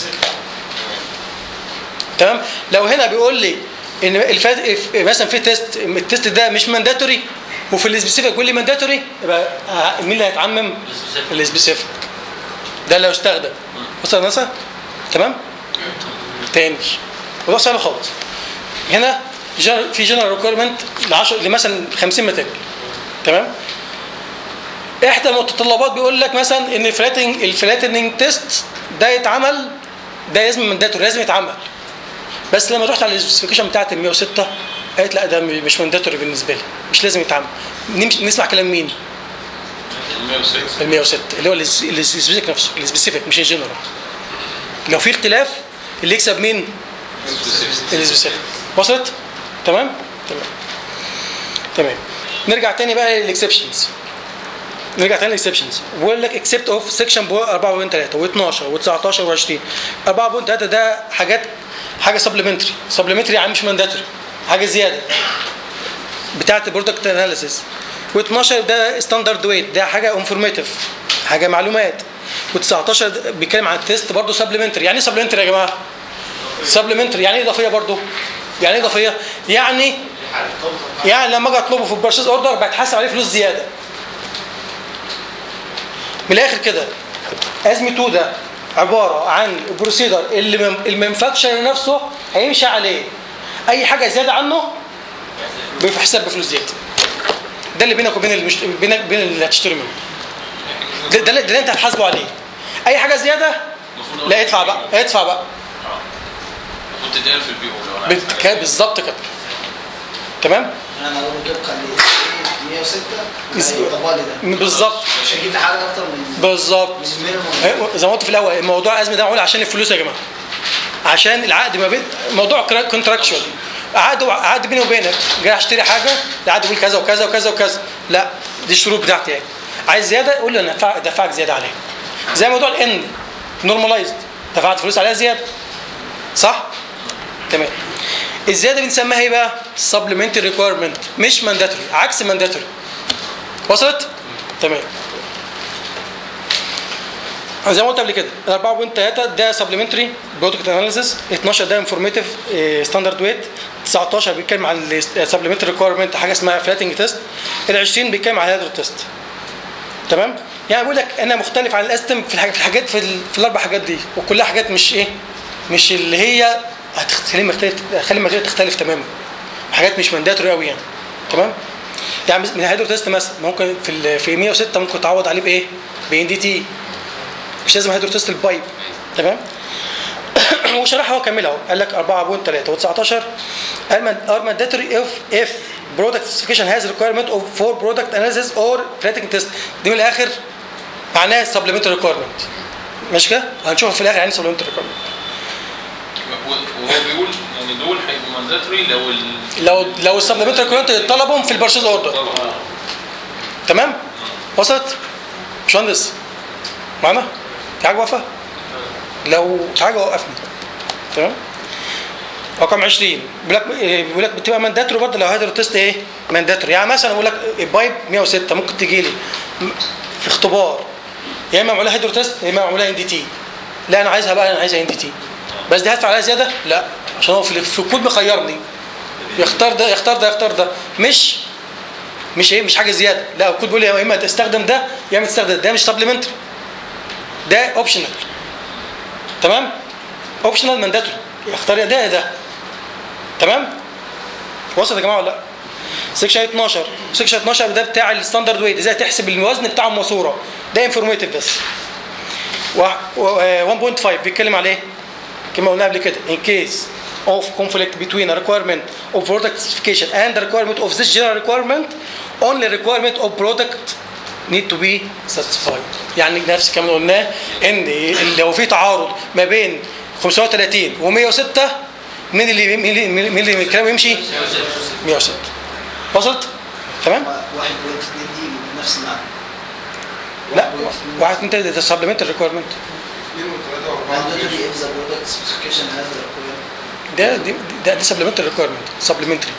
تمام لو هنا بيقول لي ان الفات مثلا في تيست التيست ده مش مانداتوري وفي السبيسيفيك بيقول لي مانداتوري يبقى ه- مين اللي هيتعمم السبيسيفيك ده اللي هيستخدم وصل مثلا تمام تاني الموضوع سهل خالص هنا جن- في جنرال ريكويرمنت ل 10 لمثلا 50 ماتيريال تمام احدى المتطلبات بيقول لك مثلا ان الفلاتنج الفلاتنج تيست ده يتعمل ده لازم مانداتوري لازم يتعمل بس لما رحت على السبيسيفيكيشن بتاعت ال 106 قالت لا ده مش مانداتوري بالنسبه لي مش لازم يتعمل نمشي نسمع كلام مين 106 ال 106 اللي هو الس- السبيسيفيك نفسه السبيسيفيك مش الجنرال لو في اختلاف اللي يكسب مين السبيسيفيك وصلت تمام تمام تمام نرجع تاني بقى للاكسبشنز نرجع تاني للاكسبشنز بيقول لك اكسبت اوف سيكشن 4.3 و12 و19 و20 4.3 ده حاجات حاجه سبلمنتري سبلمنتري يعني مش مانداتوري حاجه زياده بتاعه البرودكت اناليسيس و12 ده ستاندرد ويت ده حاجه انفورماتيف حاجه معلومات و19 بيتكلم عن التيست برضه سبلمنتري يعني ايه سبلمنتري يا جماعه سبلمنتري يعني ايه اضافيه برضه يعني ايه اضافيه يعني يعني لما اجي اطلبه في البرشيز اوردر بتحاسب عليه فلوس زياده من الاخر كده ازمه 2 ده عباره عن البروسيدر اللي من- المانفاكتشر نفسه هيمشي عليه اي حاجه زياده عنه بيحسب بفلوس زياده ده اللي بينك وبين المشت... بينك بين اللي هتشتري منه ده, ده, اللي- ده اللي انت هتحاسبه عليه اي حاجه زياده المفروض لا ادفع بقى ادفع بقى المفروض تتقال في البي او لو انا بال- عايز حاجة. كده بالظبط كده تمام انا اقول له طبقا ل 106 بس- هيطبق لي ده بالظبط مش هجيب لي حاجه اكتر من بالظبط من المينيموم أيوة، زي ما قلت في الاول الموضوع الازمه ده معمول عشان الفلوس يا جماعه عشان العقد ما بين موضوع كونتراكشوال عقد عقد بيني وبينك جاي اشتري حاجه العقد بيقول كذا وكذا وكذا وكذا لا دي الشروط بتاعتي يعني عايز زياده قول لي انا هدفع- دفعك زياده عليها زي موضوع الان نورماليزد دفعت فلوس عليها زياده صح تمام الزياده بنسميها ايه بقى سبلمنتري ريكويرمنت مش مانداتوري عكس مانداتوري وصلت تمام زي ما قلت قبل كده 4.3 ده سبلمنتري برودكت اناليسيس 12 ده انفورماتيف ستاندرد ويت 19 بيتكلم عن السبلمنتري ريكويرمنت حاجه اسمها فلاتنج تيست ال 20 بيتكلم عن الهيدرو تيست تمام يعني بقول لك انا مختلف عن الاستم في الحاجات في الحاجات في, ال- في الاربع حاجات دي وكلها حاجات مش ايه مش اللي هي هتخلي مختلف هتخلي الماتيريال تختلف تماما حاجات مش مانداتوري قوي يعني تمام يعني من الهيدرو تيست مثلا ممكن في ال- في 106 ممكن تعوض عليه بايه؟ بان دي تي مش لازم هيدرو تيست البايب تمام وشرحها هو كملها اهو قال لك 4.3 و19 are mandatory if if product specification has requirement of for product analysis or flattening test دي من الاخر معناها supplementary requirement ماشي كده؟ هنشوفها في الاخر يعني supplementary requirement وهو بيقول يعني دول هيبقوا مانداتوري لو ال لو لو السبلمنتري ريكويرمنت طلبهم في البرشيز اوردر طبعا تمام؟ وصلت؟ باشمهندس معانا؟ في حاجه واقفه؟ لو في حاجه وقفني تمام؟ رقم 20 بيقول لك إيه، بيقول لك بتبقى مانداتوري برضه لو هيدرو تيست ايه؟ مانداتوري يعني مثلا بقول لك البايب 106 ممكن تجي لي م- في اختبار يا اما معمولها هيدرو تيست يا اما معمولها ان دي تي لا انا عايزها بقى انا عايزها ان دي تي بس دي هدفع عليها زياده؟ لا عشان هو في في الكود مخيرني يختار ده يختار ده يختار ده مش مش ايه مش حاجه زياده لا الكود بيقول لي يا اما تستخدم ده يا اما تستخدم ده, ده مش سبلمنتري ده اوبشنال تمام اوبشنال مانداتوري اختار يا ده يا ده تمام وصل يا جماعه ولا لا سيكشن 12 سيكشن 12 ده بتاع الستاندرد ويت ازاي تحسب الوزن بتاع الماسوره ده انفورماتيف بس و و- 1.5 بيتكلم على ايه كما قلنا قبل كده in case of conflict between a requirement of product specification and the requirement of this general requirement only requirement of product need to be satisfied يعني نفس الكلام اللي قلناه ان لو في تعارض ما بين 530 و106 مين اللي مين اللي مين اللي الكلام يمشي 106 وصلت تمام واحد بوينت اتنين دي نفس المعنى لا واحد اتنين تلاته ده سبلمنت ريكويرمنت اثنين وثلاثة واربعة mandatory if the product specification has the requirement ده دي ده دي سبلمنتري ريكويرمنت سبلمنتري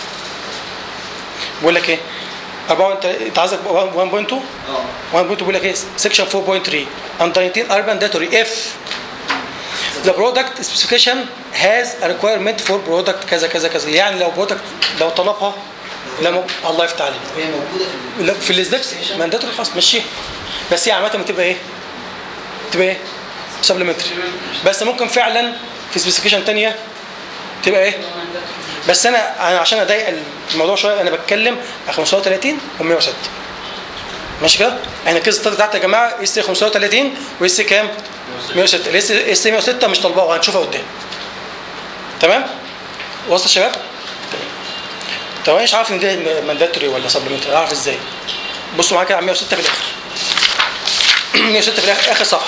بقول لك ايه 4 انت انت عايزك 1.2 اه 1.2 بيقول لك ايه سكشن 4.3 and 19 are mandatory if the product specification has a requirement for product كذا كذا كذا يعني لو product لو طلبها لما الله يفتح عليك وهي موجوده في ال- لا في السبيكس مانداتوري خلاص مشيها بس هي عامه بتبقى ايه؟ تبقى ايه؟ سبلمنتري بس ممكن فعلا في سبيسيفيكيشن تانية تبقى ايه؟ بس انا انا عشان اضايق الموضوع شويه انا بتكلم على 35 و 106 ماشي كده؟ احنا الكيس ستادي بتاعت يا جماعه اس 35 واس كام؟ 106 الاس اس 106 مش طالباه وهنشوفها قدام تمام؟ وصل يا شباب؟ طب انا مش عارف ان ده مانداتوري ولا سبلمنتري اعرف ازاي؟ بصوا معايا كده على 106 في الاخر 106 في الاخر اخر صفحه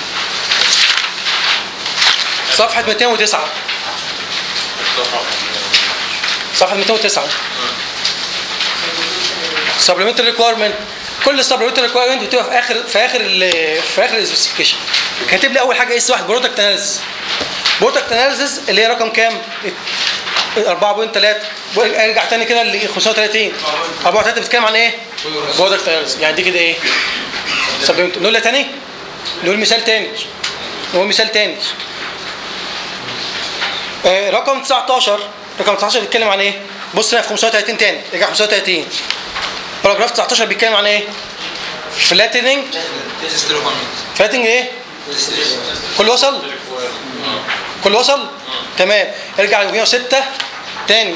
صفحه 209 صفحه 209 سبلمنتري ريكويرمنت كل سبلمنتري ريكويرمنت بتبقى في اخر في اخر ال- في اخر السبيسيفيكيشن كاتب لي اول حاجه اس واحد برودكت اناليسيس برودكت اناليسيس اللي هي رقم كام 4.3 ارجع تاني كده ل 35 4.3 بتتكلم عن ايه برودكت اناليسيس يعني دي كده ايه سبلمنت نقول تاني نقول مثال تاني نقول مثال تاني آه، رقم 19 رقم 19 بيتكلم عن ايه بص هنا في 530 تاني ارجع 530 باراجراف 19 بيتكلم عن ايه فلاتنينج فلاتنج ايه كل وصل كل وصل تمام ارجع ل 106 تاني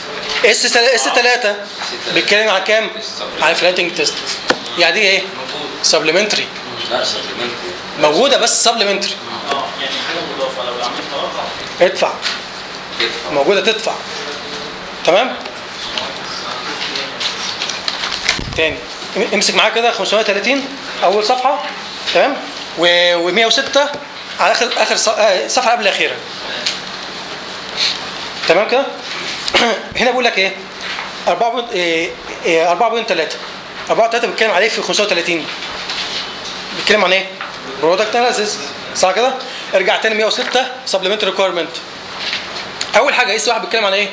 اس اس 3 بيتكلم عن كام عن فلاتنج تيست يعني دي ايه سبلمنتري لا سبلمنتري موجوده بس سبلمنتري اه يعني حاجه مضافه لو عملت طلبها ادفع موجوده تدفع تمام تاني ام- امسك معايا كده 530 اول صفحه تمام و106 على اخر اخر ص- آه، صفحه قبل الاخيره تمام كده هنا بيقول لك ايه 4 4.3 4.3 بيتكلم عليه في 530 بيتكلم عن ايه برودكت اناليسيس صح كده ارجع تاني 106 سبلمنتري ريكويرمنت اول حاجه ايه واحد بيتكلم عن ايه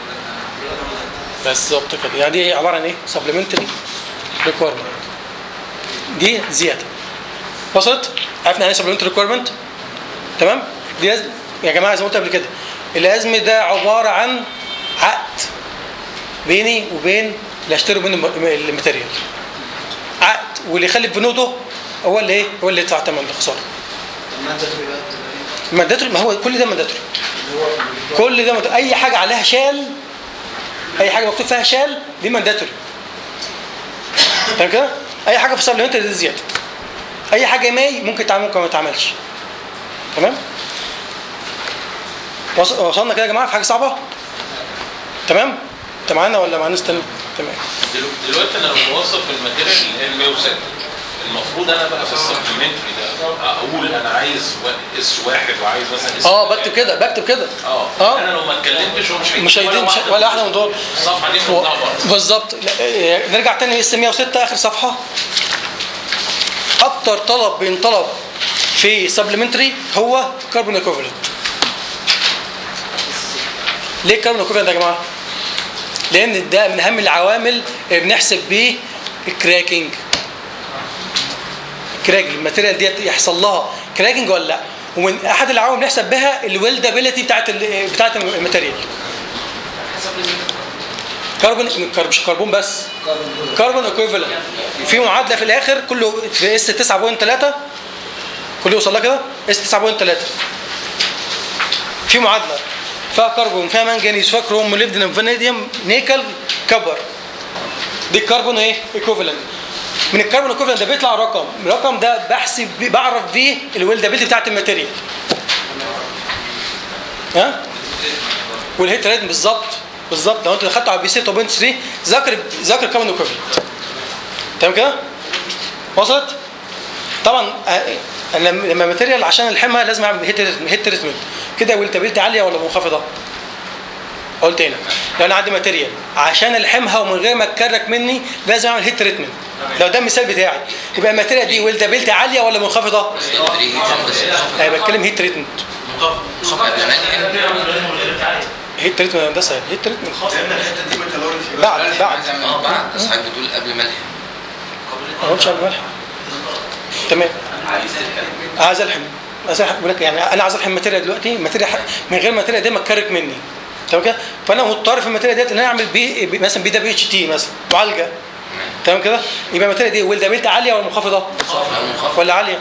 بس بالظبط كده يعني دي عباره عن ايه سبلمنتري ريكويرمنت دي زياده وصلت عرفنا يعني ايه سبلمنتري ريكويرمنت تمام دي لازم يا جماعه زي ما قلت قبل كده الازم ده عباره عن عقد بيني وبين اللي اشتري منه الم- الماتيريال عقد واللي يخلي بنوده هو اللي ايه هو اللي يدفع ثمن الخساره المانداتوري بقى بتبقى ايه؟ مانداتوري ما هو كل ده مانداتوري اللي هو في البتاع. كل ده مانداتوري. اي حاجه عليها شال اي حاجه مكتوب فيها شال دي مانداتوري تمام كده اي حاجه في السبلمنت دي زياده اي حاجه ماي ممكن تعمل ممكن ما تعملش تمام وص- وصلنا كده يا جماعه في حاجه صعبه تمام انت معانا ولا مع ناس تاني تمام دلو- دلوقتي انا لو موظف الماتيريال اللي هي ال 106 المفروض انا بقى في السبلمنتري ده اقول انا عايز وا- اس واحد وعايز مثلا اس اه بكتب كده بكتب كده اه اه. انا لو ما اتكلمتش هو مش هيكتب مش هيدي مش واحدة ولا واحده من دول الصفحه دي و- من بره بالظبط لا، آه، نرجع تاني اس 106 اخر صفحه اكتر طلب بينطلب في سبلمنتري هو كربون ايكوفالنت ليه كربون ايكوفالنت يا جماعه لان ده من اهم العوامل اللي بنحسب بيه الكراكنج الكراكنج الماتيريال ديت يحصل لها كراكنج ولا لا ومن احد العوامل اللي بنحسب بها الويلدابيلتي بتاعت ال- بتاعت الماتيريال كربون كرب- مش كربون بس كربون ايكويفالنت في معادله في الاخر كله في اس 9.3 كله يوصل لها كده اس 9.3 في معادله فيها كربون فيها منجنيز فيها كروم موليبدينم فانيديوم نيكل كبر دي الكربون ايه ايكوفالنت من الكربون ايكوفالنت ده بيطلع رقم الرقم ده بحسب بيه بعرف بيه الويلدابيلتي بتاعت الماتيريال ها والهيت ريت بالظبط بالظبط لو انت دخلت على بي سي 2.3 ذاكر ذاكر كربون ايكوفالنت تمام كده وصلت طبعا آه، أنا لما لما ماتيريال عشان الحمها لازم اعمل هيت هيت تريتمنت كده ويلتابيلتي عاليه ولا منخفضه قلت هنا لو انا عندي ماتيريال عشان الحمها ومن غير ما تكرك مني لازم اعمل هيت تريتمنت لو ده المثال بتاعي يبقى الماتيريال دي ويلتابيلتي عاليه ولا منخفضه انا بتكلم هيت تريتمنت هيت تريتمنت يا هندسه هيت تريتمنت الحته دي ميتالورجي بعد بعد اه بعد بس حضرتك بتقول قبل ملح ما قلتش على الملح تمام عايز الحم عايز الحم بقول لك يعني انا عايز الحم ماتيريال دلوقتي ماتيريال ح- من غير ماتيريال دي ما تكرك مني تمام كده فانا مضطر في الماتيريال ديت ان انا اعمل بي بي- مثلا بي دبليو اتش تي مثلا معالجه تمام كده يبقى الماتيريال دي ويلدابيلتي عاليه ولا منخفضه ولا عاليه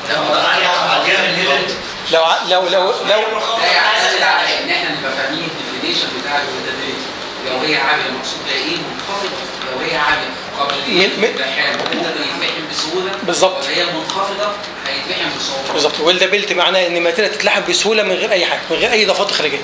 لو ع- لو لو لو ده يعتمد على ان احنا نبقى فاهمين الديفينيشن بتاع الويلدابيلتي لو هي عامله مقصود بيها ايه منخفضه لو هي عامله قابليه من- من- للامتحان ممكن يتفهم بسهوله بالظبط. ولا هي منخفضه هيتفهم بصعوبه بالظبط ويلدابيلتي معناه ان الماتيريال تتلحم بسهوله من غير اي حاجه من غير اي اضافات خارجيه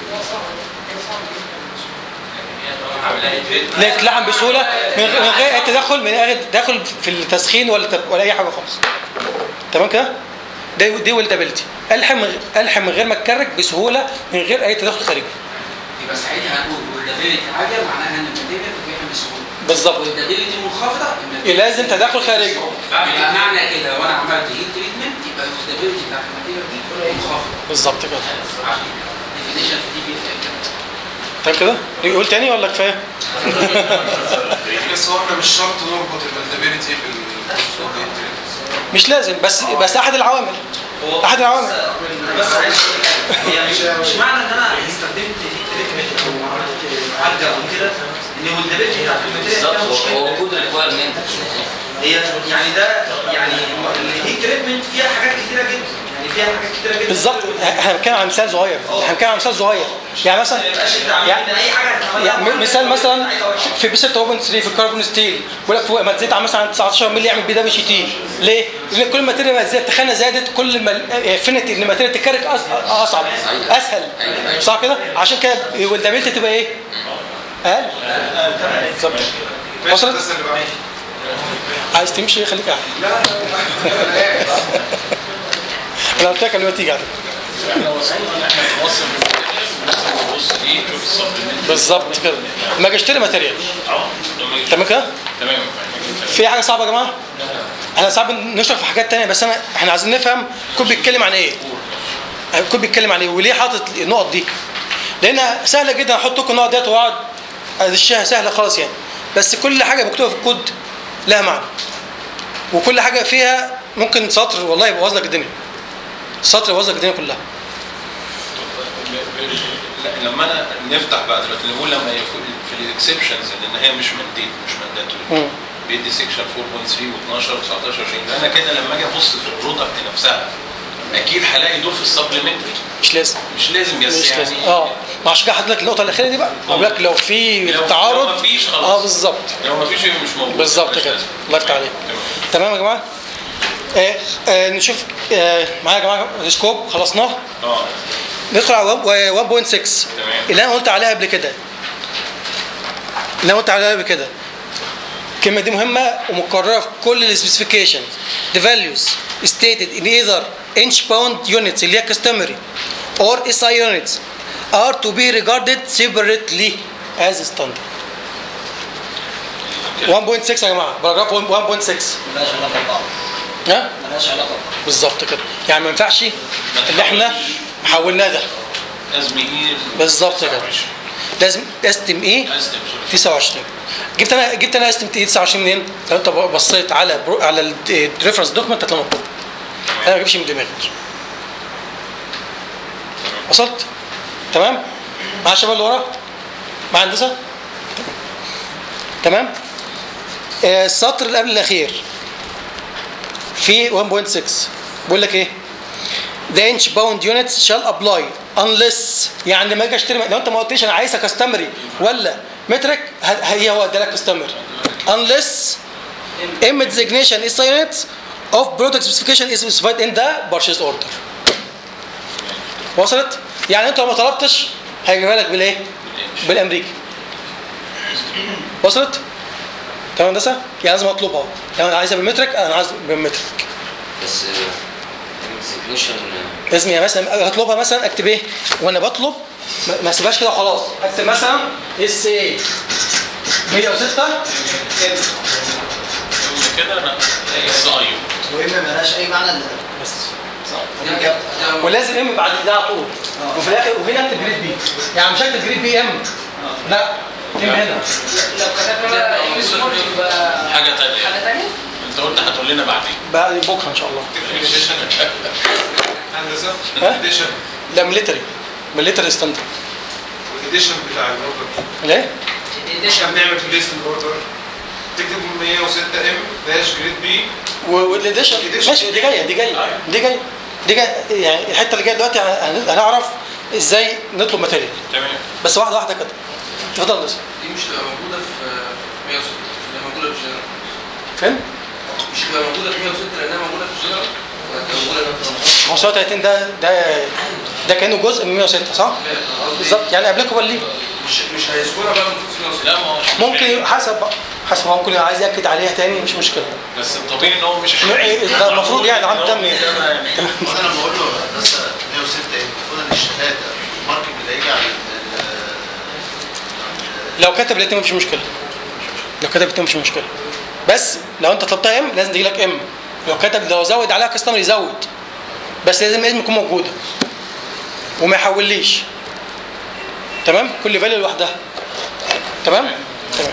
لا تتلحم بسهوله من غير من غير اي تدخل من غير تدخل في التسخين ولا تب- ولا اي حاجه خالص تمام كده ده دي ويلدابيلتي الحم الحم من غير ما تكرك بسهوله من غير اي تدخل خارجي يبقى ساعتها هنقول ويلدابيلتي عاليه معناها ان الماتيريال تتفهم بسهوله بالظبط ويلدابيلتي منخفضه الماتيريال لازم تدخل خارجي يبقى معنى كده لو انا عملت هيت تريتمنت يبقى الويلدابيلتي بتاعت الماتيريال دي منخفضه بالظبط كده الديفينيشن في دي بيفرق كده تمام كده يقول تاني ولا كفايه بس هو احنا مش شرط نربط الفاليدابيلتي بال مش لازم بس بس احد العوامل احد العوامل بس عايز هي مش مش معنى ان انا استخدمت تريتمنت او عملت معالجه او كده ان والدبلتي بتاعت الماتيريال فيها مشكله هو وجود ريكوايرمنت هي يعني ده يعني الهيت تريتمنت فيها حاجات كتيره جدا يعني فيها حاجات كتيره جدا بالظبط احنا بنتكلم عن مثال صغير احنا بنتكلم عن مثال صغير يعني مثلا ما يبقاش انت عامل يعني- ان اي حاجه هتعملها يعني مرة مثال تانية مثلا عايز أوحد. في بيست اوبن 3 في الكربون ستيل بيقول لك فوق ما تزيد عن مثلا 19 مللي يعمل بي دبليو سي تي ليه؟ لان كل ما الماتيريال ما زادت التخانه زادت كل ما الافينيتي ان الماتيريال تتكرك أص- اصعب اسهل صح كده؟ عشان كده والدابيلتي تبقى ايه؟ اقل بالظبط وصلت؟ بس اللي بعد. عايز تمشي خليك قاعد انا قلت لك قبل ما تيجي على فكره احنا وصلنا ان احنا نوصل الناس بتبص ايه تشوف السبلمنت بالظبط كده لما اجي اشتري ماتيريال اه لما يجي- تمام كده؟ تمام في حاجه صعبه يا جماعه؟ احنا ساعات بنشرح في حاجات تانية بس انا احنا عايزين نفهم كل بيتكلم عن ايه؟ كل بيتكلم عن ايه وليه حاطط النقط دي؟ لان سهله جدا احط لكم النقط ديت واقعد ادشها سهله خالص يعني بس كل حاجه مكتوبه في الكود لها معنى وكل حاجه فيها ممكن سطر والله يبوظ لك الدنيا سطر يبوظ لك الدنيا كلها لا، لما انا نفتح بعد دلوقتي نقول لما يكون في الاكسبشنز ان هي مش منديت مش مانداتوري مم. بيدي سيكشن 4.3 و12 و19 20 انا كده لما اجي ابص في البرودكت نفسها اكيد هلاقي دول في السبلمنتري مش لازم مش لازم بس مش يعني لازم اه ما عشان كده حاطط لك النقطه الاخيره دي بقى اقول لك لو في لو- تعارض لو مفيش خلاص. اه بالظبط لو ما فيش يبقى مش موجود بالظبط ملهاش كده لازمة. الله يفتح عليك تمام. تمام يا جماعه آه آه نشوف آه معايا يا جماعه السكوب خلصناه اه ندخل على ويب- 1.6 تمام. اللي انا قلت عليها قبل كده اللي انا قلت عليها قبل كده الكلمه دي مهمه ومكرره في كل السبيسيفيكيشن the values stated in either inch pound units اللي هي customary or SI units are to be regarded separately as standard 1.6 يا جماعه باراجراف 1.6 ملهاش علاقه ببعض ها ملهاش علاقه ببعض بالظبط كده يعني ما ينفعش اللي احنا حولناه ده لازم يجي بالظبط كده لازم استم ايه استم 29 جبت انا جبت انا استم ايه 29 منين؟ لو انت بصيت على برو على الريفرنس دوكمنت هتلاقيه مكتوب انا ما بجيبش من دماغي وصلت؟ تمام؟ مع الشباب اللي ورا؟ مع هندسه؟ تمام؟ آه، السطر اللي قبل الاخير في 1.6 بيقول لك ايه؟ The inch bound units shall apply unless يعني لما اجي اشتري لو انت ما قلتليش انا عايزها كاستمري ولا مترك ه- هي هو ادالك كاستمري unless M designation is units of product specification is specified in the purchase order وصلت؟ يعني انت لو ما طلبتش هيجيبها لك بالايه؟ بالامريكي وصلت؟ تمام هندسه؟ يعني لازم اطلبها يعني انا عايزها بالمترك انا عايز بالمترك بس اكزيكيوشن لازم يعني مثلا هطلبها مثلا اكتب ايه وانا بطلب ما- ما اسيبهاش كده وخلاص اكتب مثلا اس ايه 106 كده انا اس اي وإما ملهاش أي معنى إلا بس ده ولازم ام بعد ده على طول وفي الاخر وهنا اكتب جريد بي يعني مش هكتب جريد بي ام لا ام هنا لو كتبنا بقى ام سبورت يبقى حاجه ثانيه حاجه ثانيه انت قلت هتقول لنا بعدين بعد بكره ان شاء الله هندسه ها؟ الاديشن لا ميليتري ميليتري ستاندرد الاديشن بتاع الاوردر ليه؟ احنا بنعمل بليس الاوردر تكتب 106 ام داش جريد بي والاديشن ماشي دي جايه دي جايه دي جايه دي جايه يعني الحته اللي جايه دلوقتي هن- هنعرف ازاي نطلب ماتيريال تمام بس واحده واحده كده اتفضل بس دي مش تبقى موجوده في في 106 تبقى موجوده في الجنرال فين؟ مش تبقى موجوده في 106 لانها موجوده في الجنرال ولا تبقى موجوده في ما هو 37 ده ده ده كانه جزء من 106 صح؟ بالظبط يعني ابليكابل ليه؟ مش مش هيذكرها بقى من 106 لا ما هو مش ممكن حسب بقى حسب هو ممكن عايز ياكد عليها تاني مش مشكله بس الطبيعي ان هو مش ده المفروض يعني عنده دم يعني. وانا لما بقول له هندسه 106 المفروض ان الشهاده الماركت اللي هيجي على ال- لو كتب الاثنين مفيش مشكله لو كتب الاثنين مفيش مشكله بس لو انت طلبتها ام لازم تجي لك ام لو كتب لو زود عليها كاستمر يزود بس لازم الاسم يكون موجوده وما يحوليش تمام كل فاليو لوحدها تمام تمام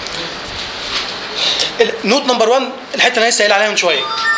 نوت نمبر 1 الحته اللي انا لسه قايل عليها من شويه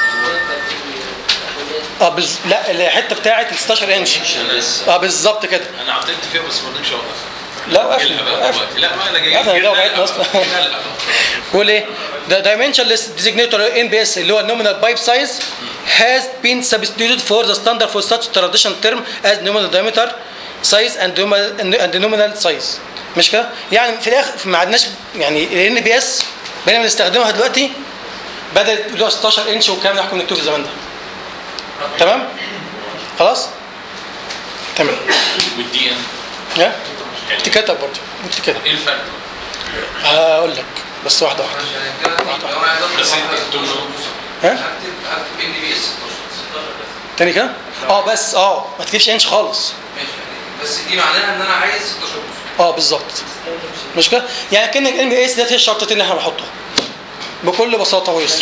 اه بز... لا الحته بتاعت ال 16 انش اه بالظبط كده انا عطلت فيها بس ما رضيتش اوقف لا وقفنا أجيلها بقى وقفنا. دلوقتي. لا ما انا جاي وقفنا، جاي ده لها وقعتنا أصلا. بقى. جاي لها. بيقول ايه؟ The dimensionless designator ان بي اس اللي هو النومينال بايب سايز has been substituted for the standard for such traditional term as nominal diameter size and nominal, and nominal size مش كده؟ يعني في الاخر ما عدناش يعني ال بي اس بقينا بنستخدمها دلوقتي بدل اللي هو 16 انش والكلام اللي احنا كنا بنكتبه في الزمان ده تمام؟ خلاص؟ تمام والدي ان ها؟ تكتب برضه تكتب ايه الفرق؟ هقول لك بس واحده واحده بس انتوا ها؟ هكتب ان بي اس تاني كده؟ اه بس اه ما تجيبش انش خالص ماشي بس دي معناها ان انا عايز 16 بوصه اه بالظبط مش كده؟ يعني كان الام بي اس ديت هي الشرطتين اللي احنا بنحطها بكل بساطه ويسر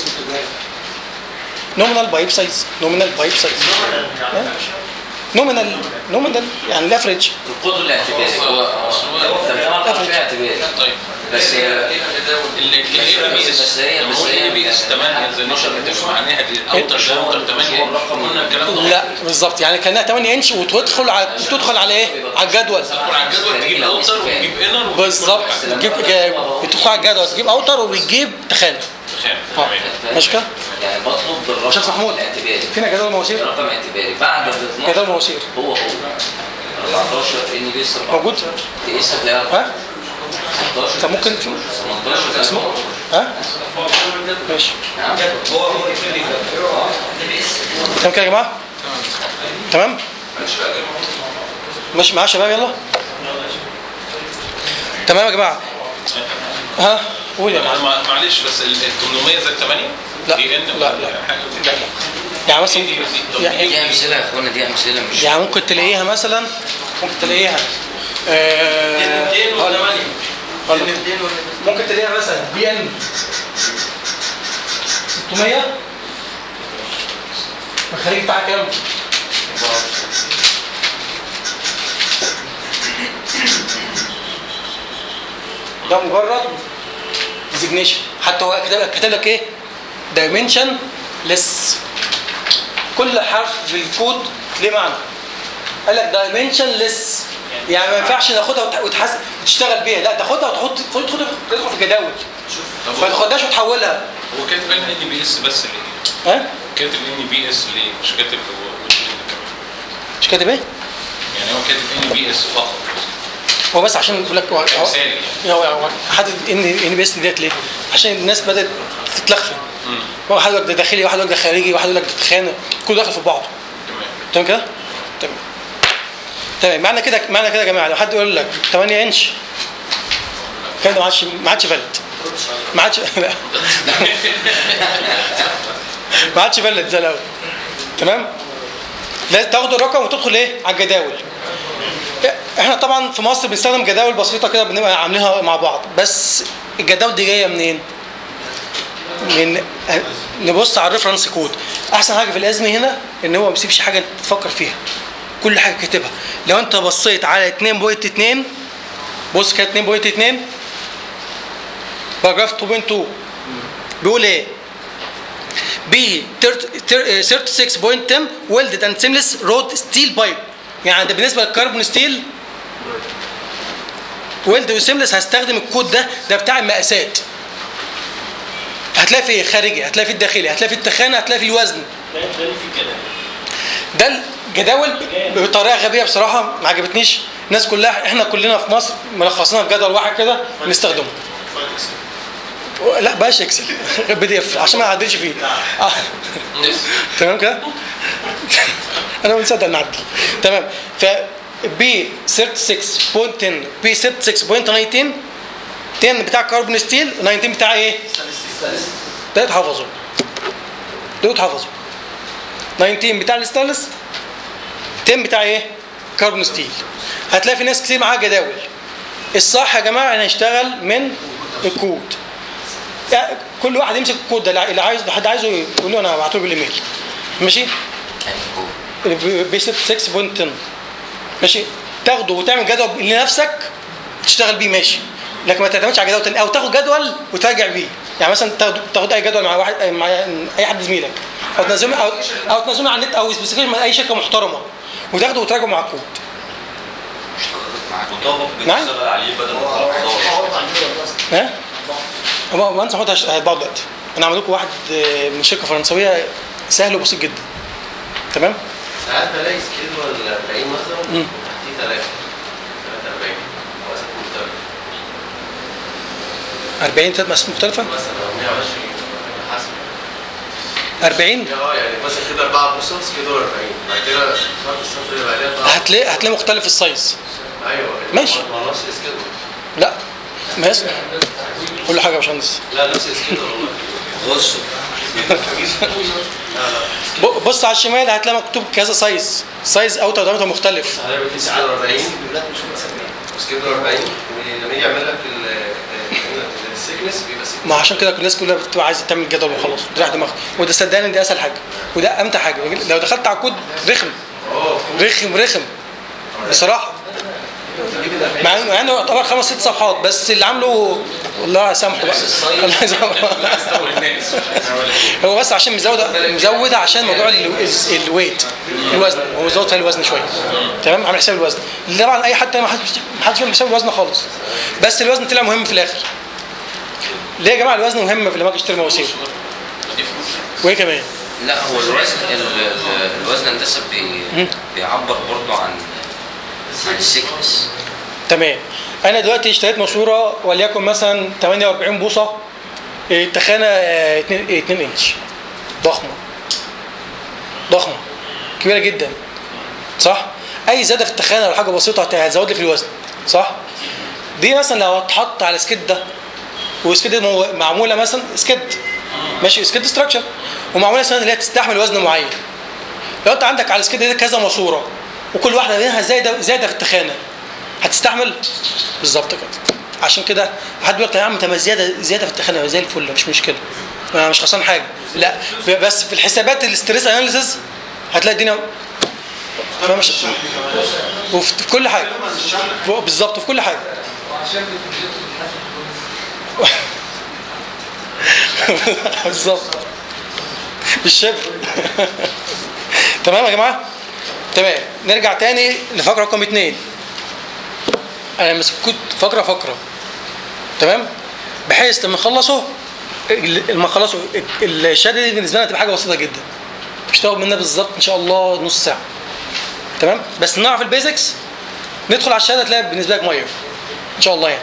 نومينال بايب سايز نومينال بايب سايز نومينال نومينال يعني الافريج القدر الاعتباري هو ترجمه طبعا فيها اعتباري طيب بس اللي ال بي اس بس هي لما بس هو هي ال بي اس 8 زي 12 بتبقى معناها دي اوتر داونتر 8 قلنا الكلام ده لا بالظبط يعني كانها 8 انش وتدخل على تدخل على ايه؟ على الجدول تدخل على الجدول تجيب اوتر وتجيب انر بالظبط تجيب بتدخل على الجدول تجيب اوتر وبتجيب تخان اه مش كده؟ يعني بطلب بالرقم شيخ محمود الاعتباري فينا جدول مواسير رقم اعتباري بعد ال 12 جدول مواسير هو هو 14 ان بي اس موجود تقيس هتلاقيها ها؟ 16 طب ممكن 18 اسمه ها؟ ماشي هو هو يفرق تمام كده يا جماعه؟ تمام؟ ماشي معايا يا شباب يلا تمام يا جماعه ها قول يا معلم مع- معلش بس ال 800 زائد 8 لا. دي ان لا، لا. لا لا يعني مثلا يعني دي امثله يا اخوانا دي امثله مش يعني ممكن تلاقيها مثلا ممكن تلاقيها آه، 200 هقول- و8 هقول لك. ممكن تلاقيها مثلا بي ان 600 الخارجي بتاعها كام؟ ده مجرد ديزيجنيشن حتى هو كتب كتب لك ايه؟ دايمنشن لس كل حرف في الكود ليه معنى قال لك دايمنشن لس يعني ما ينفعش ناخدها وت- وتحس وتشتغل بيها لا تاخدها وتحط تدخل تدخل في الجداول طب ما هو- تاخدهاش وتحولها هو كاتب ان بي اس بس ليه؟ ها كاتب ان بي اس ليه؟ مش كاتب هو ويندوز كمان مش كاتب ايه؟ يعني هو كاتب ان بي اس فقط هو بس عشان يقول لك هو- هو- كمثال يعني هو هو حاطط ان ان بي اس ديت ليه؟ عشان الناس بدات تتلخفن مم. واحد يقول لك ده داخلي واحد يقول لك ده خارجي واحد يقول لك ده تخانق كله داخل في بعضه تمام تمام كده؟ تمام تمام معنى كده معنى كده يا جماعه لو حد يقول لك 8 انش الكلام ده ما عادش ما عادش فالid ما عادش لا. ما عادش فالid زي الاول تمام؟ لازم تاخد الرقم وتدخل ايه؟ على الجداول احنا طبعا في مصر بنستخدم جداول بسيطه كده بنبقى عاملينها مع بعض بس الجداول دي جايه منين؟ من نبص على الريفرنس كود احسن حاجه في الازمه هنا ان هو ما بيسيبش حاجه تفكر فيها كل حاجه كاتبها لو انت بصيت على 2.2 بص كده 2.2 باراجراف 2.2 بيقول ايه بي 36.10 welded and seamless rod steel pipe يعني ده بالنسبه للكربون ستيل ويلد وسيملس هستخدم الكود ده ده بتاع المقاسات هتلاقي في خارجي هتلاقي في الداخلي هتلاقي في التخانه هتلاقي في الوزن ده ده في كده ده الجداول بطريقه غبيه بصراحه ما عجبتنيش الناس كلها احنا كلنا في مصر ملخصينها في جدول واحد كده نستخدمه لا بلاش اكسل بي دي اف عشان ما نعدلش فيه آه. تمام كده انا مصدق نعدل تمام ف بي 36.10 بي 36.19 10 بتاع كاربون ستيل 19 بتاع ايه؟ ده اتحفظوا دول اتحفظوا 19 بتاع الستانلس 10 بتاع ايه؟ كاربون ستيل هتلاقي في ناس كتير معاها جداول الصح يا جماعه انا هشتغل من الكود يعني كل واحد يمسك الكود ده اللي عايز حد عايزه يقول له انا هبعته له بالايميل ماشي؟ ب 6.10 ماشي تاخده وتعمل جدول لنفسك تشتغل بيه ماشي لكن ما تعتمدش على جدول تاني او تاخد جدول وتراجع بيه يعني مثلا تاخد, تاخد اي جدول مع واحد مع اي حد زميلك او تنزله او, أو تنزله على النت او سبيسيفيكيشن من اي شركه محترمه وتاخده وتراجعه مع الكود مطابق نعم. بتشتغل عليه بدل ما تطبق ها؟ هو مهندس محمود هيطبعه دلوقتي انا عامل لكم واحد آه، من شركه فرنسويه سهل وبسيط جدا تمام ساعات بلاقي سكيدول 40 مثلا مم. تحتيه 3 43 او اسف مختلف 40 ثلاث مقاسات مختلفه مثلا أو 120 حسب 40 اه يعني مثلا كده 4 بوصه سكيدول 40 بعد كده خط السطر اللي بعدها بقى- هتلاقي هتلاقي مختلف السايز ايوه ماشي. ما نفس السكيدول لا ما اسمع كل حاجه يا باشمهندس لا نفس السكيدول والله بص لا لا ب- بص على الشمال هتلاقي مكتوب كذا سايز سايز اوتر دايمتر مختلف هيبقى في سكيدول 40 سكيدول 40 ولما يجي يعمل لك السيكنس بيبقى سيكنس ما عشان كده الناس كلها بتبقى عايزه تعمل جدول وخلاص تريح دماغك وده صدقني دي اسهل حاجه وده امتع حاجه لو دخلت على الكود رخم رخم رخم بصراحه مع انه مع انه يعتبر خمس ست صفحات بس اللي عامله الله يسامحه بقى الله يسامحه هو بس عشان مزود مزود عشان موضوع ال- ال- الويت الوزن هو مزود فيها الوزن شويه تمام عامل حساب الوزن طبعا اي حد تاني ما حدش ما حدش بيعمل حساب الوزن خالص بس الوزن طلع مهم في الاخر ليه يا جماعه الوزن مهم في لما اجي اشتري مواسير وايه كمان لا هو الوزن ال- ال- الوزن هندسه بي- بيعبر برضو عن عن السيكنس تمام انا دلوقتي اشتريت ماسوره وليكن مثلا 48 بوصه إيه، تخانه آه، 2 2 انش ضخمه ضخمه كبيره جدا صح اي زياده في التخانه او حاجه بسيطه هت- هتزود لي في الوزن صح دي مثلا لو اتحط على سكيد ده والسكيد دي مو- معموله مثلا سكيد ماشي سكيد ستراكشر ومعموله مثلا اللي هي تستحمل وزن معين لو انت عندك على السكيد ده كذا ماسوره وكل واحده منها زايده زايده في التخانه هتستحمل بالظبط كده عشان كده حد بيقول لك يا عم طب ما زياده زياده في التخانه زي الفل مش مشكله انا مش خسران حاجه لا ف- بس في الحسابات الاستريس اناليسيس هتلاقي الدنيا ما مش وفي في كل حاجه بالظبط في كل حاجه بالظبط بالشبه تمام يا جماعه تمام نرجع تاني لفقره رقم اتنين انا مسكت فقره فقره تمام بحيث لما نخلصه لما نخلصه الشهاده دي بالنسبه لنا تبقى حاجه بسيطه جدا مش تاخد منها بالظبط ان شاء الله نص ساعه تمام بس نعرف البيزكس ندخل على الشهاده تلاقي بالنسبه لك ميه ان شاء الله يعني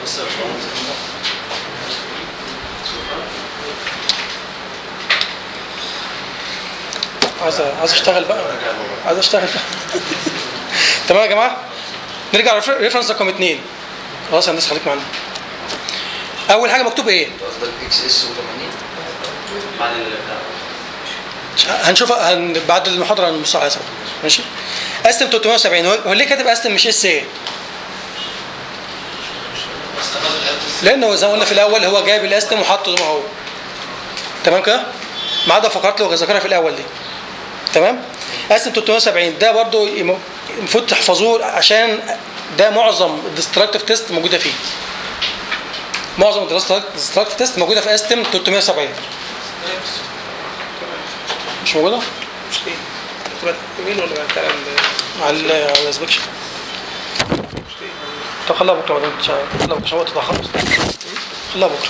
عايز عايز اشتغل بقى عايز اشتغل بقى تمام يا جماعه نرجع ريفرنس رقم اثنين خلاص يا هندسه خليك معانا اول حاجه مكتوب ايه قصدك اكس اس و80 بعد البتاع هنشوفها هن... بعد المحاضره هنبص عليها سوا ماشي استم 370 هو هو ليه كاتب استم مش اس ايه لانه زي ما قلنا في الاول هو جايب الاستم وحطه زي ما هو تمام كده ما عدا فقرات اللي ذكرها في الاول دي تمام استم 370 ده برضو يم- المفروض تحفظوه عشان ده معظم الديستراكتيف تيست موجوده فيه معظم الديستراكتيف تيست موجوده في استم 370 مش موجوده مش ايه تبقى ايميل ولا بعتها ال- على ال- على الاسبكشن طب خليها بكره بعدين خليها بكره عشان الوقت اتاخر خليها بكره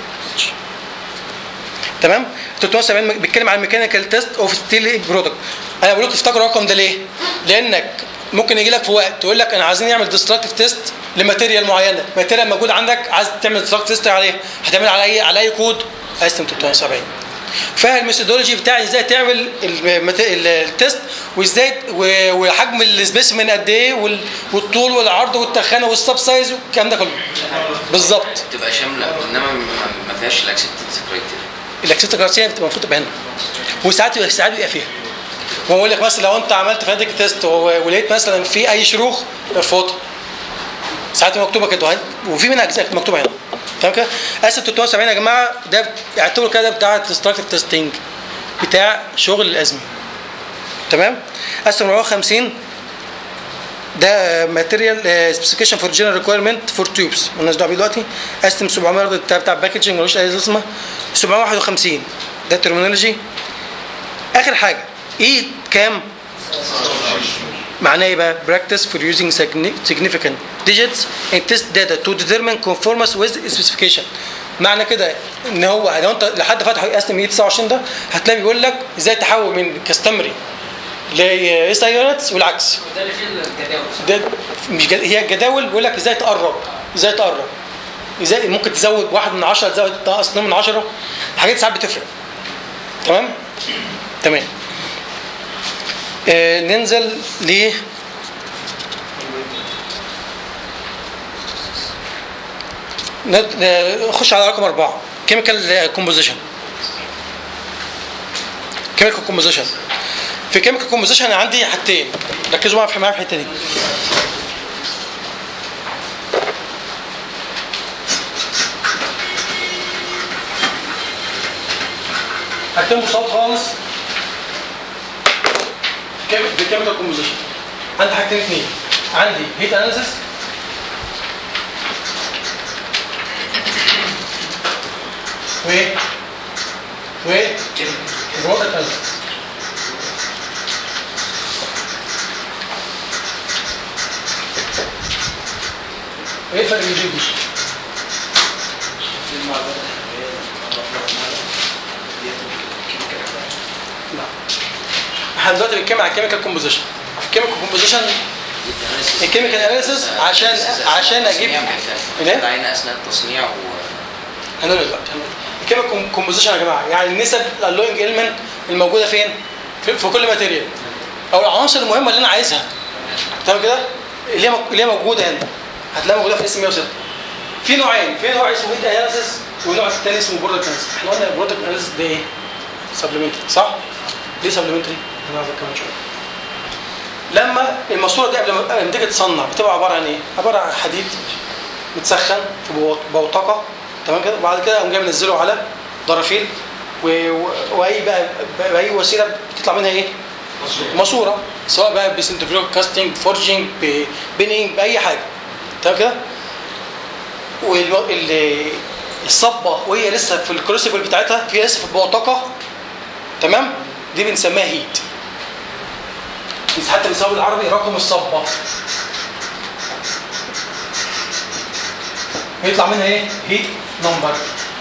تمام 370 بيتكلم عن الميكانيكال تيست اوف ستيل برودكت انا بقول لك تفتكروا الرقم ده ليه؟ لانك ممكن يجي لك في وقت تقول لك انا عايزين نعمل ديستراكتيف تيست لماتيريال معينه ماتيريال موجود عندك عايز تعمل ديستراكتيف تيست عليها هتعمل على اي على اي كود استم 370 فاهم الميثودولوجي بتاعي ازاي تعمل المت- ال- التيست وازاي و- وحجم السبيسمن قد ايه وال- والطول والعرض والتخانه والسب سايز والكلام ده كله بالظبط تبقى شامله انما ما- ما فيهاش الاكسبتنس كرايتيريا الاكسس الجراسيه بتبقى المفروض تبقى هنا وساعات بيبقى ساعات بيبقى فيها بقول لك مثلا لو انت عملت فنادق تيست و- ولقيت مثلا في اي شروخ ارفضها ساعات مكتوبه كده وهي- وفي منها اجزاء مكتوبه هنا تمام كده اسف 370 يا جماعه ده اعتبروا كده بتاع الديستراكتيف تيستنج بتاع شغل الازمه تمام اسف 450 ده ماتيريال سبيسيفيكيشن فور جنرال ريكويرمنت فور تيوبس مالناش دعوه بيه دلوقتي استم 700 برضه بتاع بتاع باكجنج ملوش اي لازمه 751 ده الترمينولوجي اخر حاجه ايه كام معناه ايه بقى practice for using signi- significant digits in test data to determine conformance with specification معنى كده ان هو لو انت لحد فتح اس ام اي 29 ده هتلاقي بيقول لك ازاي تحول من كاستمري لاس اي يونتس والعكس وده اللي فيه الجداول صح؟ ده مش جد... هي الجداول بيقول لك ازاي تقرب ازاي تقرب ازاي ممكن تزود واحد من عشرة تزود تنقص اتنين من عشرة الحاجات دي ساعات بتفرق تمام تمام آه ننزل ل ند- آه، نخش على رقم أربعة كيميكال كومبوزيشن كيميكال كومبوزيشن في كيميكال كومبوزيشن انا عندي حاجتين ركزوا معايا في معايا في الحته دي حاجتين بسيطه خالص في كيميكال كومبوزيشن عندي حاجتين اثنين عندي هيت اناليسيس و و الوضع اناليسيس ايه الفرق بين دي ودي؟ لا احنا دلوقتي بنتكلم على الكيميكال كومبوزيشن الكيميكال كومبوزيشن الكيميكال اناليسيس عشان عشان اجيب ايه؟ عينة اثناء التصنيع و هنقول دلوقتي هنقول. الكيميكال كومبوزيشن يا جماعه يعني النسب اللوينج ايلمنت الموجوده فين؟ في, في كل ماتيريال او العناصر المهمه اللي انا عايزها تمام كده؟ اللي هي اللي هي موجوده هنا هتلاقيها موجوده في اس 106 في نوعين في نوع اسمه هيت اناليسيس ونوع الثاني اسمه برودكت اناليسيس احنا قلنا البرودكت اناليسيس ده ايه؟ سبلمنتري صح؟ ليه سبلمنتري؟ هنعرف كمان شويه لما الماسوره دي قبل ما قبل ما تيجي تصنع بتبقى عباره عن ايه؟ عباره عن حديد متسخن في بو- بوتقه تمام كده وبعد كده قوم جاي منزله على ضرافيل و- و- واي بقى باي وسيله بتطلع منها ايه؟ ماسوره سواء بقى بسنترفيوج كاستنج فورجينج بيننج باي حاجه تمام كده؟ والصبه وهي لسه في الكروسيبل بتاعتها هي لسه في البوتقه تمام؟ دي بنسميها هيت حتى بنسميها بالعربي رقم الصبه بيطلع منها ايه؟ هيت نمبر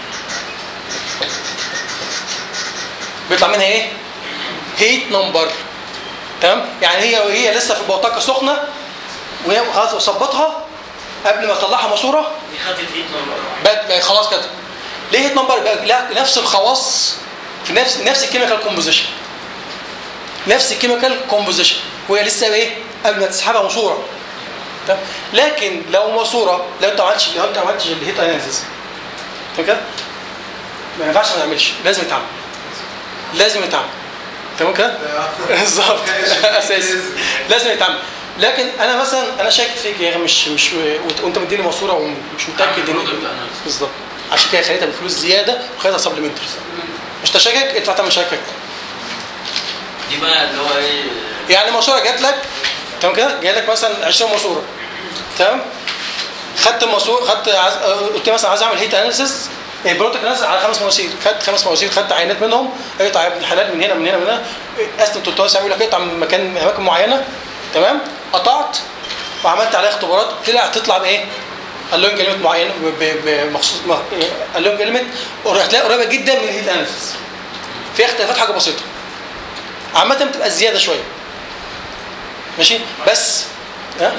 بيطلع منها ايه؟ هيت نمبر تمام؟ يعني هي وهي لسه في البوتقه سخنه وهي خلاص صبتها قبل ما تطلعها ماسوره دي خدت هيت نمبر بقت بقت خلاص كده ليه هيت نمبر بقى لها نفس الخواص في نفس نفس الكيميكال كومبوزيشن نفس الكيميكال كومبوزيشن وهي لسه ايه قبل ما تسحبها ماسوره تمام لكن لو ماسوره لو انت ما عملتش لو انت ما عملتش الهيت اناليسيس تمام كده ما ينفعش ما نعملش لازم يتعمل لازم يتعمل تمام كده بالظبط اساسي لازم يتعمل لكن انا مثلا انا شاكك فيك يا اخي مش مش وانت- وانت مديني ماسوره ومش متاكد ان بالظبط عشان كده خليتها بفلوس زياده وخليتها سبلمنتري مش تشكك ادفع ثمن شكك دي بقى اللي هو ايه يعني ماسوره جات لك تمام كده جاي لك مثلا 20 ماسوره تمام خدت الماسوره خدت عايز آه، قلت لي مثلا عايز اعمل هيت اناليسيس البروتوك نازل على خمس مواسير خدت خمس مواسير خدت عينات منهم اقطع يا ابن الحلال من هنا من هنا من هنا قسم 300 يقول لك اقطع من مكان من اماكن معينه تمام قطعت وعملت عليها اختبارات طلع تطلع بايه؟ اللونج اليمنت معين ب- ب- بمخصوص اللونج اليمنت هتلاقي قريبه جدا من الهيت اناليسيس فيها اختلافات حاجه بسيطه عامه بتبقى زياده شويه ماشي بس ها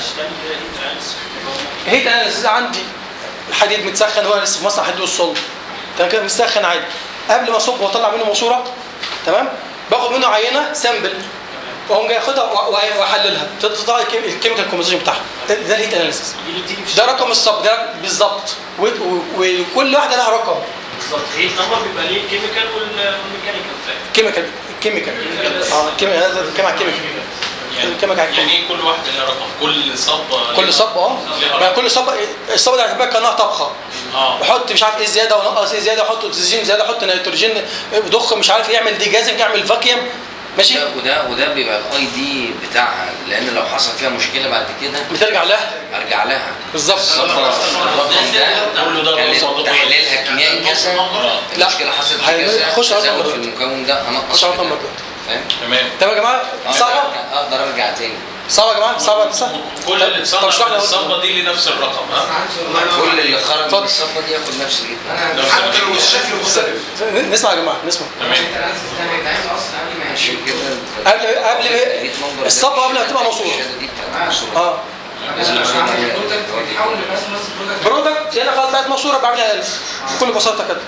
هيت اناليسيس عندي الحديد متسخن هو لسه في مصنع حديد والصلب تمام كده متسخن عادي قبل ما اصب واطلع منه ماسوره تمام باخد منه عينه سامبل واقوم جاي اخدها و- و- واحللها تطلع الكيم- الكيميكال كومبوزيشن بتاعها ده ده الهيت اناليسيس ده رقم الصب ده رقم- بالظبط و- و- وكل واحده لها رقم بالظبط هيت نمبر بيبقى ليه الكيميكال والميكانيكال بتاعه كيميكال كيميكال اه كيميكال هذا بنتكلم على الكيميكال بنتكلم على يعني ايه كل واحده ليها رقم كل صبه كل صبه اه يعني كل صبه الصبه دي هتبقى كانها طبخه اه بحط مش عارف ايه زياده ونقص ايه زياده احط اكسجين زياده احط نيتروجين ضخ مش عارف يعمل دي جازنج يعمل فاكيوم ماشي وده وده وده بيبقى الاي دي بتاعها لان لو حصل فيها مشكله بعد كده بترجع لها ارجع لها بالظبط الصبة الرقم ده كان تحليلها كيميائي كذا لا. المشكله حصلت في هي- كذا خش على زود رقم في المكون ده انقص خش على في رقم ده. دلوقتي فاهم تمام تمام يا جماعه أقدر صعبه أرجع- اقدر ارجع تاني صعبه يا جماعه صعبه لسه كل اللي اتصنع طب اشرح لي من أول. الصبه دي لنفس الرقم ها كل اللي خرج من الصفه دي ياخد نفس الجدا حتى لو الشكل مختلف نسمع يا جماعه نسمع عشان كده قبل قبل ما- الصبه قبل ما تبقى موصوله اه برودكت هنا خلاص بقت مشهوره بعملها الف بكل بساطه كده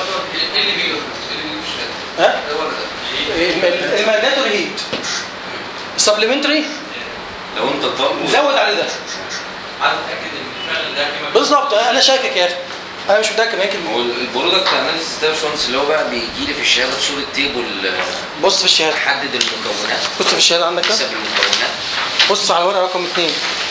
ها المانداتوري هيت السبلمنتري لو انت طالب زود عليه ده عايز اتاكد ان فعلا ده قيمه بالظبط انا شاكك يا اخي انا مش متاكد يمكن هو البرودكت اناليسيس ده يا باشمهندس اللي هو بقى بيجي لي في الشهاده في صوره تيبل بص في الشهاده حدد المكونات بص في الشهاده عندك كده حسب المكونات بص على ورقه رقم اثنين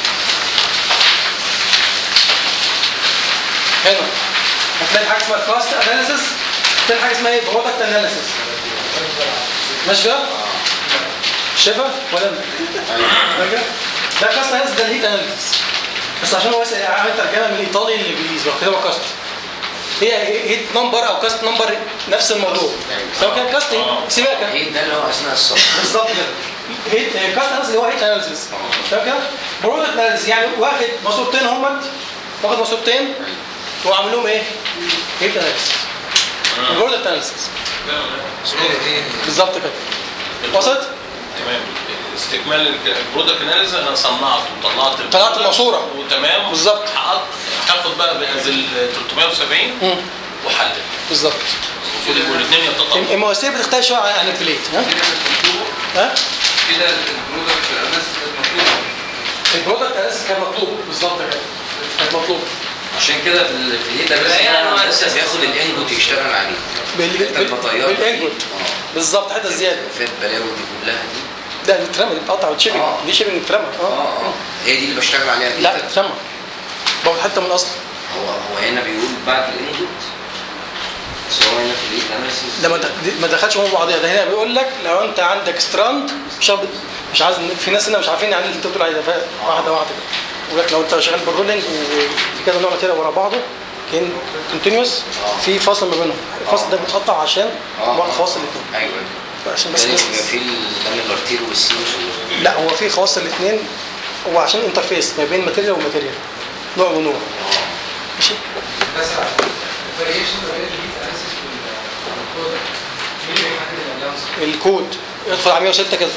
هنا هتلاقي حاجه اسمها كاست اناليسيس هتلاقي حاجه اسمها ايه برودكت اناليسيس ماشي كده شايفها ولا فاكر ده كاست اناليسيس ده الهيت اناليسيس بس عشان هو بس عامل ترجمه من الايطالي للانجليزي وكده كاست هي هيت نمبر او كاست نمبر نفس الموضوع سواء كان كاستنج سيبها كده ايه ده اللي هو اثناء الصف بالظبط كده هيت كاست اناليسيس اللي هو هيت اناليسيس فاهم كده برودكت اناليسيس يعني واخد ماسورتين همت واخد ماسورتين وعامل لهم ايه هيت اناليسيس برودكت اناليسيس بالظبط كده وصلت تمام استكمال البرودكت اناليز انا صنعته وطلعت طلعت الماسوره وتمام بالظبط هاخد بقى بنزل 370 مم. وحلل بالظبط والاثنين يتطابقوا المواسير بتختلف شويه عن البليت ها ها كده البرودكت اناليسيس مطلوب البرودكت اناليسيس كان مطلوب بالظبط كده كانت مطلوب عشان كده في ال- في الهيت اناليسيس لسه بياخد الانبوت يشتغل عليه بال- حتة البطاريات دي. بالانجوت بالظبط حته زياده في البلاوي دي كلها دي ده اللي اترمى دي بتقطع وتشيبنج آه. دي شيبنج اترمى اه اه اه هي دي اللي بشتغل عليها لا اترمى باخد حته من الاصل هو هو هنا بيقول بعد الانبوت بس هو هنا في الهيت اناليسيس ده ما دخ- ما دخلش مع بعضيها ده هنا بيقول لك لو انت عندك ستراند مش عارف- مش عايز في ناس هنا مش عارفين يعني اللي انت بتقول عليه ده فا- واحده واحده كده يقول لك لو انت شغال بالرولينج وفي كذا نوع ماتيريال ورا بعضه كان كونتينوس في فاصل ما بينهم الفاصل ده بيتقطع عشان بعض خواص الاثنين ايوه عشان بس ده بس يبقى في اللامين ارتير والسيوس لا هو في خواص الاثنين هو عشان انترفيس ما بين ماتيريال وماتيريال نوع ونوع ماشي بس الفاريشن ما بين الهيت اناليسيس والبرودكت مين اللي بيحدد الالونس الكود يدخل على 106 كده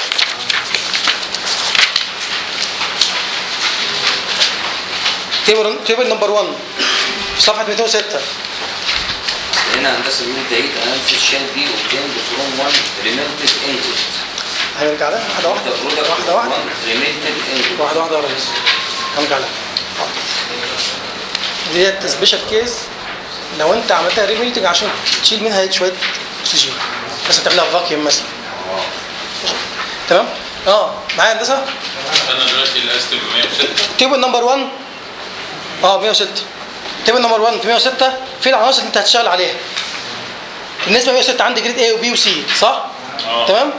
تيبل تيبل نمبر 1 في صفحه 206 هنا هندسه بيقول ده هيت اناليسيس شال بي اوبتيند فروم 1 ريميتد انبوت هنرجع لها واحده واحده برودكت واحده واحده ريميتد انبوت واحده واحده يا ريس هنرجع لها ديت سبيشال كيس لو انت عملتها ريميتنج عشان تشيل منها شويه اكسجين بس تعملها فاكيوم مثلا تمام اه معايا هندسه انا دلوقتي الاستم 106 تيبل نمبر 1 اه 106 تيبل نمبر 1 في 106 في العناصر اللي انت هتشتغل عليها بالنسبه ل 106 عندي جريد A وبي وسي صح؟ اه تمام؟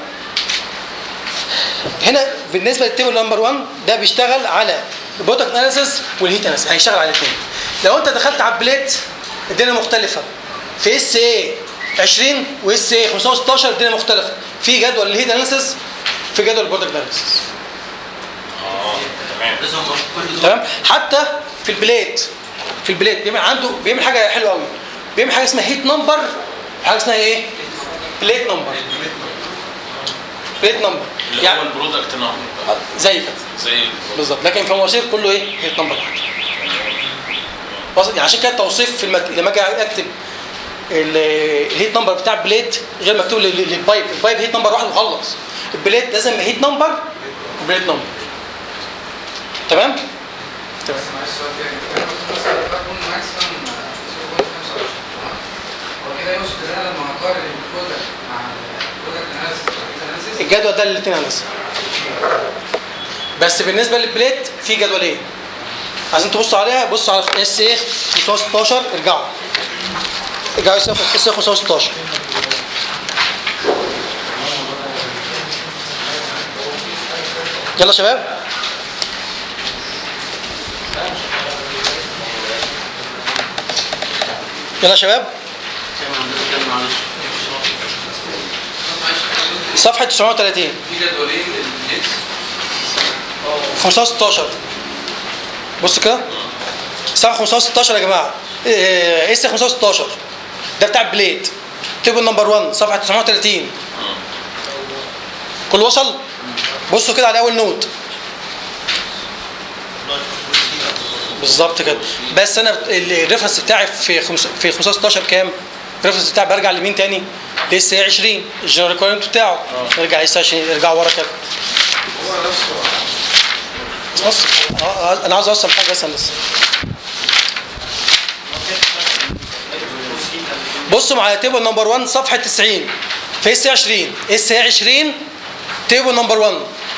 هنا بالنسبه للتيبل نمبر 1 ده بيشتغل على البرودكت اناليسيس والهيت اناليسيس هيشتغل على الاثنين لو انت دخلت على البليت الدنيا مختلفه في اس اي 20 واس اي 516 الدنيا مختلفه في جدول الهيت اناليسيس في جدول البرودكت اناليسيس اه تمام لازم كل دول تمام حتى في البليت في البليت بيعمل عنده بيعمل حاجه حلوه قوي بيعمل حاجه اسمها هيت نمبر حاجه اسمها ايه بليت نمبر بليت نمبر اللي يعني هو البرودكت نمبر زي كده زي بالظبط لكن في المواسير كله ايه هيت نمبر واحد وصل- يعني عشان كده التوصيف في المت... لما اجي اكتب ال- الهيت نمبر بتاع البليت غير مكتوب لل- لل- للبايب البايب هيت نمبر واحد وخلص البليت لازم هيت نمبر وبليت نمبر تمام تمام معلش سؤال تاني انت كده بتقول مثلا تكون ماكسيمم 0.25 هو كده يقصد ان انا لما هقارن البرودكت مع البرودكت اناليسيس والهيت اناليسيس الجدول ده الاثنين هندسه بس بالنسبه للبليت في جدولين عايزين تبصوا عليها بصوا على اس ايه 516 ارجعوا ارجعوا اس اس 516 يلا يا شباب يلا يا شباب صفحة 930 في جدولين للهيت 516 بص كده صفحه 516 يا جماعه ايه اس 516 ده بتاع البليد تيبل نمبر 1 صفحه 930 كل وصل بصوا كده على اول نوت بالظبط كده بس انا الريفرنس بتاعي في خمس في 516 كام؟ الريفرنس بتاعي برجع لمين تاني؟ لسه 20 الجنرال ريكويرمنت بتاعه ارجع لسه 20 ارجع ورا كده هو نفسه بص آه، آه، انا عاوز اوصل حاجه بس أنا لسه بصوا معايا تيبل نمبر 1 صفحه 90 في اس 20 اس 20 تيبل نمبر 1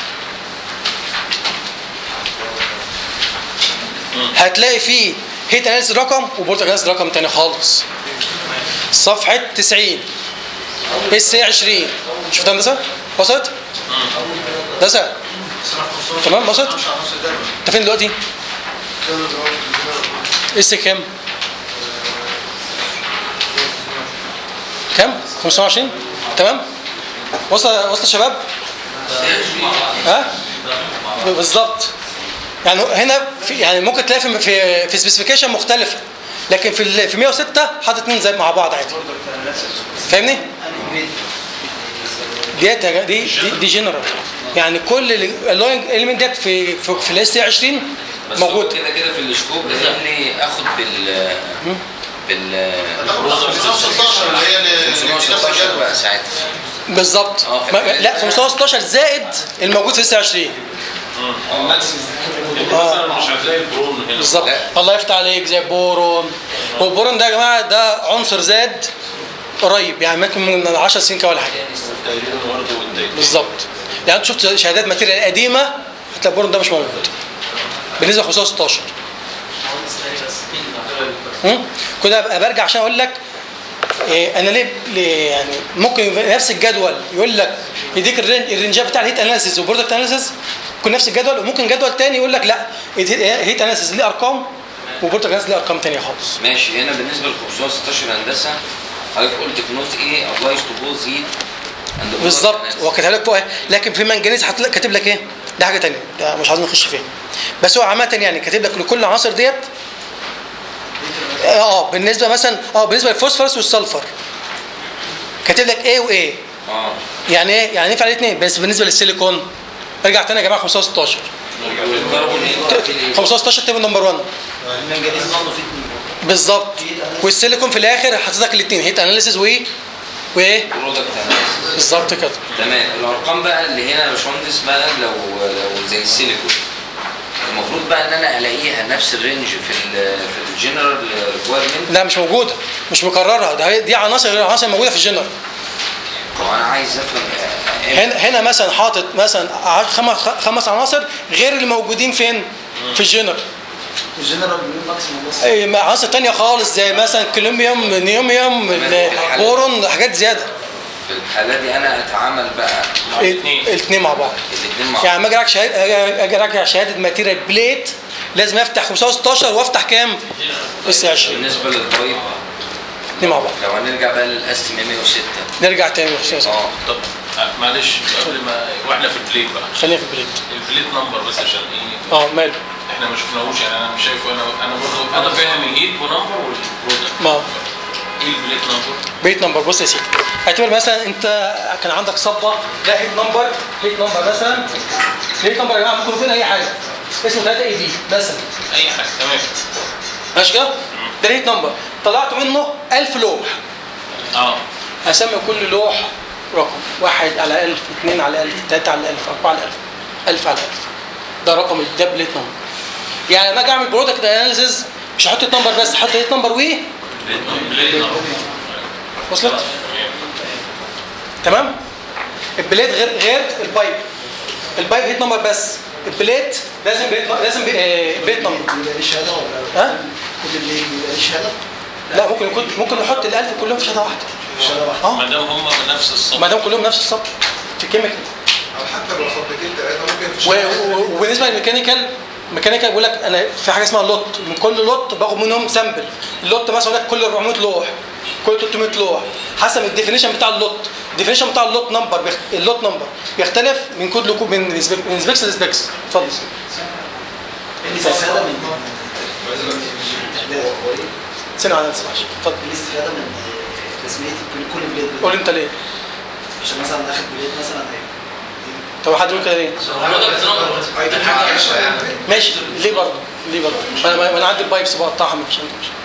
هتلاقي فيه هيت اناليسيس رقم وبورت اناليسيس رقم تاني خالص صفحه 90 اس 20 شفت هندسه وصلت هندسه تمام وصلت انت فين دلوقتي اس كام كام 520 تمام وصل وصل يا شباب ها بالظبط يعني هنا في يعني ممكن تلاقي في في, في سبيسيفيكيشن مختلفه لكن في ال- في 106 حاطط اتنين زي مع بعض عادي فاهمني ديت يا جا- دي دي, دي جنرال يعني كل اللوينج اليمنت ديت في في, في الاس 20 بس هو موجود كده كده في السكوب قال لي اخد بال بال 516 اللي هي اللي- اللي في نفس 516 الجدول. بقى ساعتها بالظبط اه، في ما- الحاجات لا دي. 516 زائد الموجود في الاس 20 انت مثلا مش هتلاقي البرون هنا بالظبط الله يفتح عليك زي البورون والبورون ده يا جماعه ده عنصر زاد قريب يعني ممكن من 10 سنين كده ولا حاجه تقريبا برضه والدايت بالظبط يعني انت شفت شهادات ماتيريال قديمه هتلاقي البورون ده مش موجود بالنسبه ل 516 مم؟ كده ابقى برجع عشان اقول لك إيه انا ليه, ليه يعني ممكن يبقى نفس الجدول يقول لك يديك الرينج الرينجات بتاع الهيت اناليسيس وبرودكت اناليسيس يكون نفس الجدول وممكن جدول تاني يقول لك لا الهيت اناليسيس ليه ارقام وبرودكت اناليسيس ليه ارقام تانيه خالص ماشي هنا بالنسبه ل 516 هندسه حضرتك قلت في نوت ايه ابلايز تو بوث هيت بالظبط هو كاتب لك فوق إيه؟ لكن في منجنيز هتلاقي كاتب لك ايه ده حاجه تانيه ده مش عايزين نخش فيها بس هو عامه يعني كاتب لك لكل العناصر ديت اه بالنسبه مثلا اه بالنسبه للفوسفورس والسلفر كاتب لك ايه وايه اه يعني ايه يعني ينفع الاثنين بس بالنسبه للسيليكون ارجع تاني يا جماعه 516 516 تيبل نمبر 1 المنجنيز برضه فيه اتنين. بالظبط والسيليكون في الاخر حاطط لك الاثنين هيت اناليسيس وايه وايه برودكت اناليسيس بالظبط كده تمام الارقام بقى اللي هنا يا باشمهندس بقى لو لو زي السيليكون المفروض بقى ان انا الاقيها نفس الرينج في ال في الجنرال ريكويرمنت لا مش موجوده مش مكررها ده دي عناصر غير عناصر موجوده في الجنرال وانا عايز افهم آه، هنا هنا مثلا حاطط مثلا ع- خمس خمس عناصر غير اللي موجودين فين في الجنرال الجنرال بيقول ماكسيموم بس أي مع عناصر تانية خالص زي مثلا كولوميوم نيوميوم بورون حاجات زياده في الحاله دي انا اتعامل بقى مع الاثنين مع بعض الاثنين مع يعني لما اجي اراجع شهاده اجي اراجع شهاده ماتيريال بليت لازم افتح 516 وافتح كام؟ اس 20 بالنسبه للضريب الاثنين مع بعض لو هنرجع بقى للاستي 106 نرجع تاني اه اه طب آه، معلش قبل ما واحنا في البليت بقى خلينا في البليت البليت نمبر بس عشان ايه اه ماله احنا ما شفناهوش يعني انا مش شايفه انا انا برضه انا فاهم الهيت ونمبر والبرودكت ما ايه البليت نمبر؟ بيت نمبر بص يا سيدي اعتبر مثلا انت كان عندك صبه ده هيت نمبر هيت نمبر مثلا هيت نمبر يا جماعه ممكن يكون اي حاجه اسمه 3 اي بي مثلا اي حاجه تمام ماشي كده ده الهيت نمبر طلعت منه 1000 لوح اه هسمي كل لوح رقم واحد على 1000 اثنين على 1000 ثلاثة على 1000 أربعة على 1000 1000 على 1000 ده رقم ده بليت نمبر يعني لما اجي اعمل برودكت اناليسيز مش هحط نمبر بس هحط هيت نمبر ويه بليت نمبر وصلت تمام البليت غير غير البايب البايب هيت نمبر بس البليت لازم بليت لازم بي- آه، بليت نمبر بيبقى ليه شهاده ولا ها كل اللي بيبقى ليه شهاده لا ممكن يكون ممكن نحط ال1000 كلهم في شهاده واحده شهاده واحده اه ما دام هم من نفس الصف ما دام كلهم نفس الصف في كيميكال او حتى لو صدقين ثلاثه ممكن في و- شهر و- وبالنسبه للميكانيكال الميكانيكال بيقول لك انا في حاجه اسمها لوت من كل لوت باخد منهم سامبل اللوت مثلا يقول لك كل 400 لوح كل 300 لوح حسب الديفينيشن بتاع اللوت الديفينيشن بتاع اللوت نمبر بيخ... اللوت نمبر بيختلف من كود لكود من سبيك... من سبيكس لسبيكس اتفضل الاستفادة من سنة على السماش اتفضل الاستفادة من تسمية كل كل بلاد قول انت ليه عشان مثلا داخل بلاد مثلا طب حد يقول كده ليه ماشي ليه برضه ليه برضه انا انا عندي البايبس بقطعها مش انت مش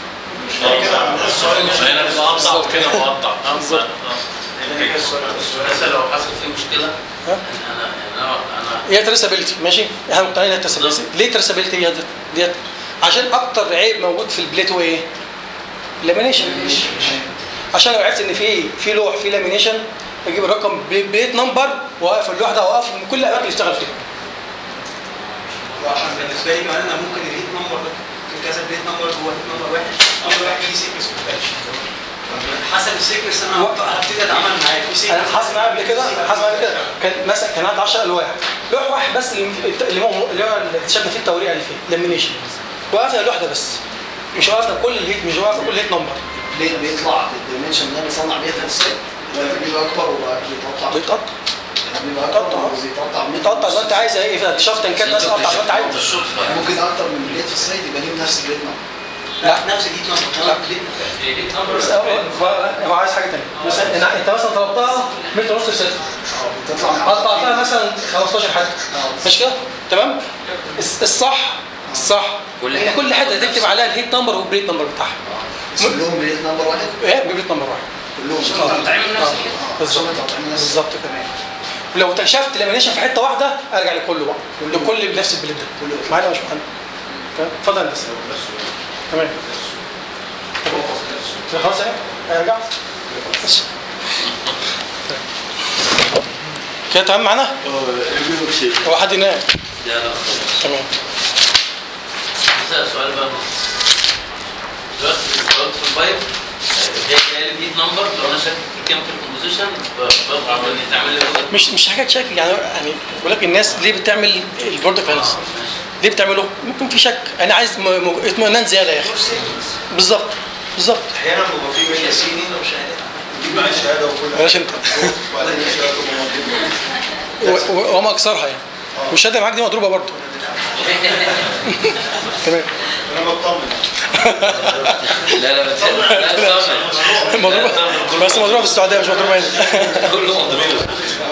هنا بقطع وكده بقطع بالظبط. مثلا لو حصل فيه مشكله ها؟ ان انا يعني انا انا هي ترسابيلتي ماشي احنا مقتنعين انها ترسابيلتي ليه ترسابيلتي هي ديت ديت عشان اكتر عيب موجود في البليت هو ايه لامينيشن عشان لو عرفت ان في في لوح في لامينيشن اجيب الرقم بليت بليت نمبر واقف اللوح ده واقف من كل الاماكن اللي اشتغل فيها وعشان بالنسبه لي كمان انا ممكن الهيت نمبر ده ممكن كذا بليت نمبر جوه هيت نمبر واحد نمبر واحد دي سيكنس مختلف حسب السيكنس انا هبتدي اتعامل معاه في سيكنس انا حاسس معايا قبل كده حاسس معايا قبل كده كان مثلا كان عندي 10 الواح لوح واحد بس اللي اللي هو اللي هو اللي اكتشفنا فيه التوريقه اللي فيه لامينيشن وقفنا اللوح ده بس مش وقفنا كل الهيت مش وقفنا كل الهيت نمبر ليه بيطلع بالدايمنشن اللي انا بصنع بيها في السايت ولا بيبقى اكبر وبيتقطع بيتقطع بيبقى اكبر وبيتقطع بيتقطع زي ما انت عايز ايه اذا اكتشفت تنكات بس قطع زي ما انت عايز ممكن اكتر من بليت في السايت يبقى ليهم نفس البليت نمبر لا نفس الهيت نمبر الهيت نمبر بس هو هو عايز حاجه ثانيه مثلا إن انت مثلا طلبتها متر ونص في ستة قطعتها مثلا 15 حته مش كده تمام الس- الصح الصح كل ان حتة. كل حته تكتب عليها الهيت نمبر والبريت نمبر بتاعها كلهم بليت نمبر واحد ايه ببريت نمبر واحد كلهم مقطعين نفس بالظبط بالظبط كده ولو اكتشفت لامينيشن في حته واحده ارجع لكله بقى لكل بنفس البليت ده معايا ولا مش معايا تمام اتفضل يا هندسه تمام طب خلاص اهي ارجع بس كده تمام معانا؟ هو حد ينام لا لا تمام اسال سؤال بقى دلوقتي ضربت في البايب جاي جاي لي هيت نمبر لو انا شاكك في كام في الكومبوزيشن بطلع من دي تعمل لي كده. مش مش حاجه شك يعني يعني بقول لك الناس ليه بتعمل البورد فاينانس ليه بتعمله ممكن في شك انا عايز م- م- اطمئنان زياده يا اخي بالظبط بالظبط احيانا بيبقى في مني سيني دي معاه شهاده وكل بلاش انت وبعدين الشهاده تبقى مضروبه و- و- وما اكثرها يعني والشهاده معاك دي مضروبه برضه تمام انا بطمن لا لا لا لا مضروبه بس مضروبه في السعوديه مش مضروبه هنا كله مضروب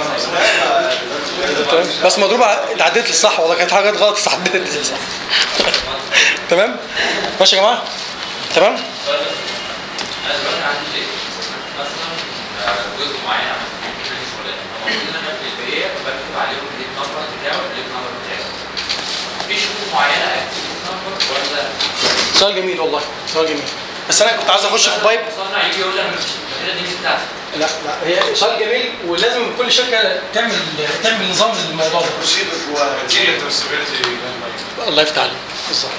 تمام بس مضروبه اتعديت للصح والله كانت حاجات غلط بس عديت للصح تمام ماشي يا جماعه تمام انا دلوقتي عندي شيء مثلا جزء معين عن الشغلانه المفروض ان انا في البدايه بكتب عليهم الليد نمبر بتاعه والليد نمبر بتاعه في شروط معينه اكتب الليد نمبر ولا سؤال جميل والله سؤال جميل بس انا كنت عايز اخش في بايب مصنع يجي يقول لي انا مش الماتيريال دي مش بتاعتي لا لا هي سؤال جميل ولازم كل شركه تعمل تعمل نظام للموضوع ده ماتيريال ترسبيلتي الله يفتح عليك بالظبط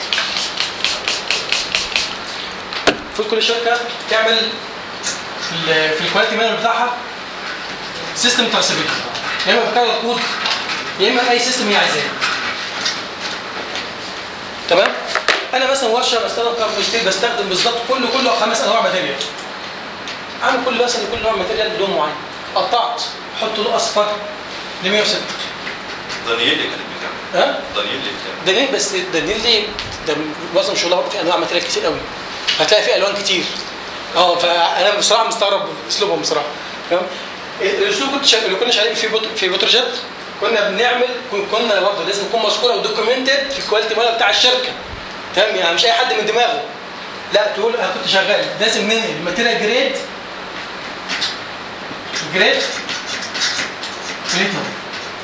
المفروض كل شركه تعمل في ال- في الكواليتي مانجر بتاعها سيستم ترسبيلتي يا اما بكار الكود يا اما اي سيستم هي عايزاه تمام انا مثلا ورشه بستخدم كاربون ستيل بستخدم بالظبط كل كل خمس انواع ماتيريال عامل كل مثلا كل نوع ماتيريال لون معين قطعت حط له اصفر ل 106 دانييل اللي كانت بتعمل ها دانييل اللي بتعمل دليل بس دليل دي ده معظم شغلها برضه في انواع ماتيريال كتير قوي هتلاقي فيه الوان كتير اه فانا بصراحه مستغرب اسلوبهم بصراحه تمام الاسلوب كنت شا... اللي كنا شغالين فيه بوت... في بوترجيت كنا بنعمل كن- كنا برضه لازم يكون مذكوره ودوكيومنتد في الكواليتي مانر بتاع الشركه تمام يعني مش اي حد من دماغه لا تقول انا كنت شغال لازم ننقل الماتيريال جريد جريد جريد نمبر.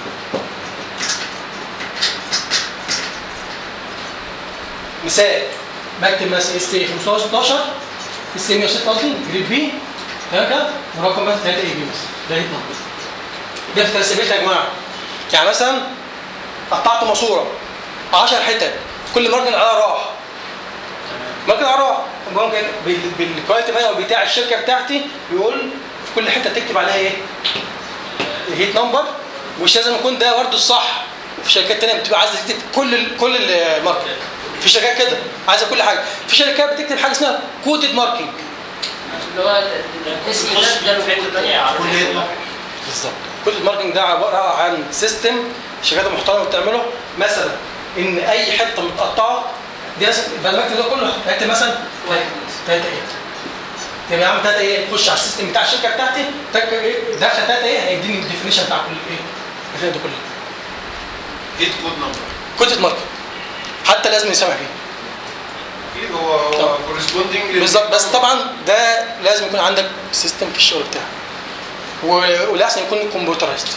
مثال بكتب مثلا اس تي 516 اس تي 106 قصدي جريد بي تمام كده ورقم مثلا 3 اي بي مثلا ده هيت نمبر ده في ترسبيلت يا جماعه يعني مثلا قطعت ماسوره 10 حتت كل مارجن عليها راح مارجن على راح ممكن بال- بالكواليتي مانوال بتاع الشركه بتاعتي بيقول في كل حته تكتب عليها ايه؟ الهيت نمبر مش لازم يكون ده برضه الصح في شركات تانية بتبقى عايزه تكتب كل ال كل الماركت في شركات كده عايزه كل حاجه في شركات بتكتب حاجه اسمها كودد ماركينج اللي هو الاسم ده ده بالظبط كل الماركتنج ده عباره عن سيستم شركات محترمه بتعمله مثلا ان اي حته متقطعه دي مثلا يبقى الماركتنج ده كله حته مثلا ثلاثه ايه يبقى يا عم ثلاثه ايه خش على السيستم بتاع الشركه بتاعتي تك ايه دخل ثلاثه ايه هيديني الديفينيشن بتاع كل ايه الفئه دي كلها جيت كود نمبر كود الماركت حتى لازم يسمع فيه اكيد هو هو كورسبوندنج بالظبط بس طبعا ده لازم يكون عندك سيستم في الشغل بتاعك و- ولازم يكون كمبيوترايزد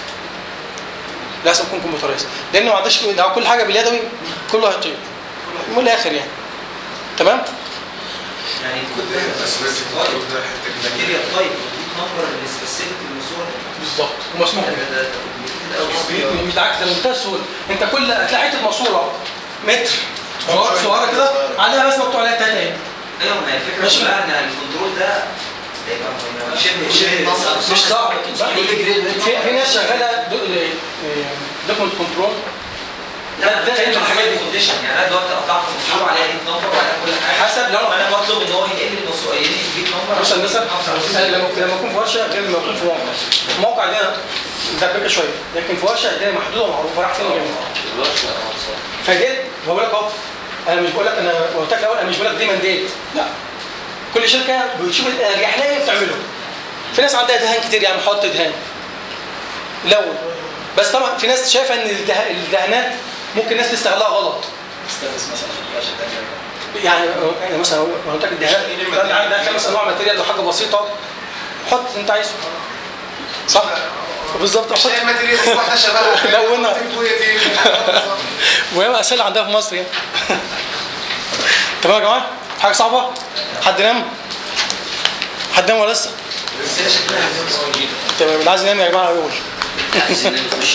لازم يكون كمبيوترايزد لان ما عندكش لو كل حاجه باليدوي كله هيطير من الاخر يعني تمام يعني الكود ده بس بس الماتيريال تايب نمبر السبيسيفيك المسؤول بالظبط ومسموح قوي بالعكس ده منتهى السهوله انت كل هتلاقي حته ماسوره متر صغيره صغيره كده عليها بس مكتوب عليها ثلاثه ايه ايوه ما هي الفكره ماشي. كلها ان الكنترول ده هيبقى شبه شبه مش صعب في, في ناس شغاله دوكمنت كنترول لا ده ده الحاجات دي كونديشن يعني انا دلوقتي قطعت مصروف عليها 100 نمبر وعليها كل حاجه حسب لو- انا بطلب ان هو ينقل لي المصروف ينقل لي 100 نمبر بص النسب لما لما يكون في ورشه غير لما يكون في موقع الموقع ده مدبكه شويه لكن في ورشه الدنيا محدوده ومعروفه راح فين وجاي منين. فجيت بقول لك اهو انا مش بقول لك انا قلت لك الاول انا مش بقول لك دي منديت لا كل شركه بتشوف الاريح لها إيه بتعمله في ناس عندها دهان كتير يعني حط دهان الاول بس طبعا في ناس شايفه ان الده- الدهانات ممكن الناس تستغلها غلط استخدم مثلا في الورشه الثانيه يعني يعني مثلا لو قلت لك الدهان ده عندك خمس انواع ماتيريال لو حاجه بسيطه حط اللي انت عايزه صح بالظبط مش هي الماتيريال دي واحده شبهها لونها تنبويه دي وهي اسئله عندها في مصر يعني تمام يا جماعه حاجه صعبه حد نام حد نام ولا لسه تمام اللي عايز ينام يا جماعه يقول عايزين نخش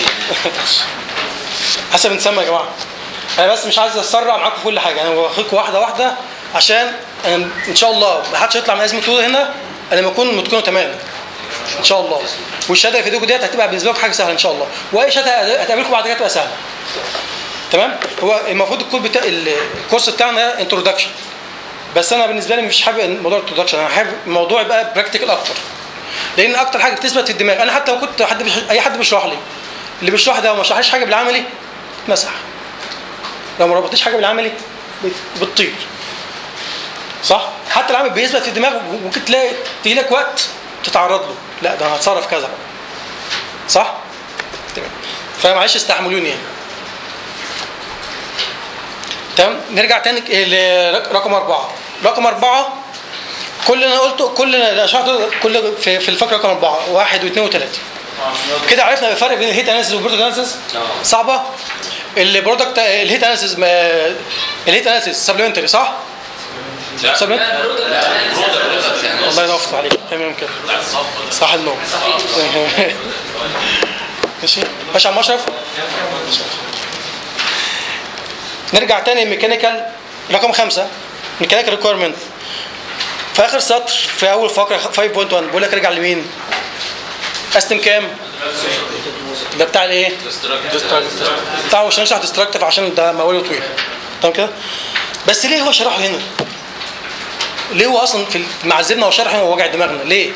حسب نسمى يا جماعه انا بس مش عايز اسرع معاكم في كل حاجه انا واخدكم واحده واحده عشان أنا ان شاء الله ما حدش يطلع من ازمه طول هنا انا لما اكون متقنه تماما ان شاء الله والشهاده اللي في ايديكم ديت هتبقى بالنسبه لكم حاجه سهله ان شاء الله واي شهاده هتقابلكم بعد كده تبقى سهله تمام هو المفروض الكود بتاع الكورس بتاعنا انتروداكشن بس انا بالنسبه لي مش حابب موضوع الانتروداكشن انا حابب الموضوع يبقى براكتيكال اكتر لان اكتر حاجه بتثبت في الدماغ انا حتى لو كنت حد بيش... اي حد بيشرح لي اللي بيشرح ده وما شرحليش حاجه بالعملي مسح لو ما ربطتش حاجه بالعملي بت- بتطير صح حتى العمل بيثبت في الدماغ ممكن تلاقي تيجي لك وقت تتعرض له لا ده انا هتصرف كذا صح تمام فمعلش استحملوني يعني تمام نرجع تاني لرقم أربعة رقم أربعة كل اللي أنا قلته كل اللي أنا شرحته كل في, في الفقرة رقم أربعة واحد واثنين وثلاثة كده عرفنا الفرق بين الهيت اناليسيس والبرودكت اناليسيس صعبة البرودكت الهيت اناليسيس الهيت اناليسيس سبلمنتري صح؟ سبلمنتري الله ينور عليك تمام كده صح النوم ماشي ماشي يا عم اشرف نرجع تاني الميكانيكال رقم خمسة ميكانيكال ريكويرمنت في اخر سطر في اول فقره 5.1 بيقول لك ارجع لمين؟ قسم كام؟ ده بتاع الايه؟ ديستراكتيف بتاع مش هنشرح ديستراكتيف عشان ده موال طويل تمام كده؟ بس ليه هو شرحه هنا؟ ليه هو اصلا في معذبنا وشرحه ووجع دماغنا؟ ليه؟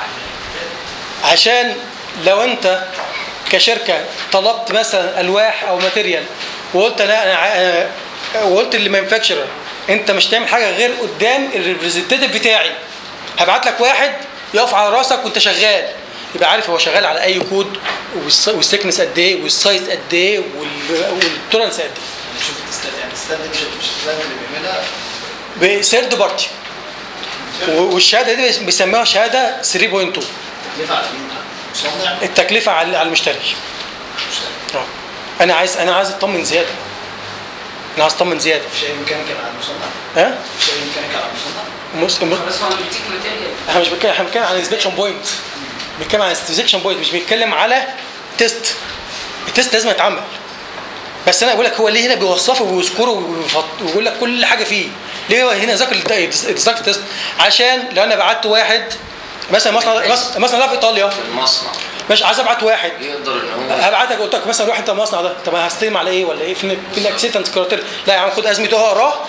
عشان لو انت كشركه طلبت مثلا الواح او ماتيريال وقلت لا انا ع- أنا- وقلت للمانفاكتشرر انت مش تعمل حاجه غير قدام الريبريزنتيف بتاعي هبعت لك واحد يقف على راسك وانت شغال يبقى عارف هو شغال على اي كود والس- والسكنس قد ايه والسايز قد ايه وال- والتولرنس قد ايه شوف التستات يعني التستات دي مش مش الكلام اللي بيعملها بثيرد بارتي والشهاده دي بيسموها شهاده 3.2 تكلفه على مين؟ مصنع التكلفه على على المشتري اه انا عايز انا عايز اطمن زياده انا عايز اطمن زياده مش اي ميكانيكال على المصنع ها مش اي ميكانيكال على المصنع مس... م... بس هو بيديك ماتيريال احنا مش بنتكلم احنا بنتكلم عن انسبكشن بوينت بنتكلم عن انسبكشن بوينت مش بنتكلم على تيست التيست لازم يتعمل بس انا بقول لك هو ليه هنا بيوصفه ويذكره ويفط- ويقول لك كل حاجه فيه ليه هو هنا ذاكر الديزاين تيست عشان لو انا بعت واحد مثلا مصنع مصنع- مصنع ده في ايطاليا في المصنع مش عايز ابعت واحد يقدر ان هو هبعتك قلت لك مثلا روح انت المصنع ده طب هستلم على ايه ولا ايه فين فين الاكسيتنس كرايتيريا لا يا عم خد ازمته اهو اقراه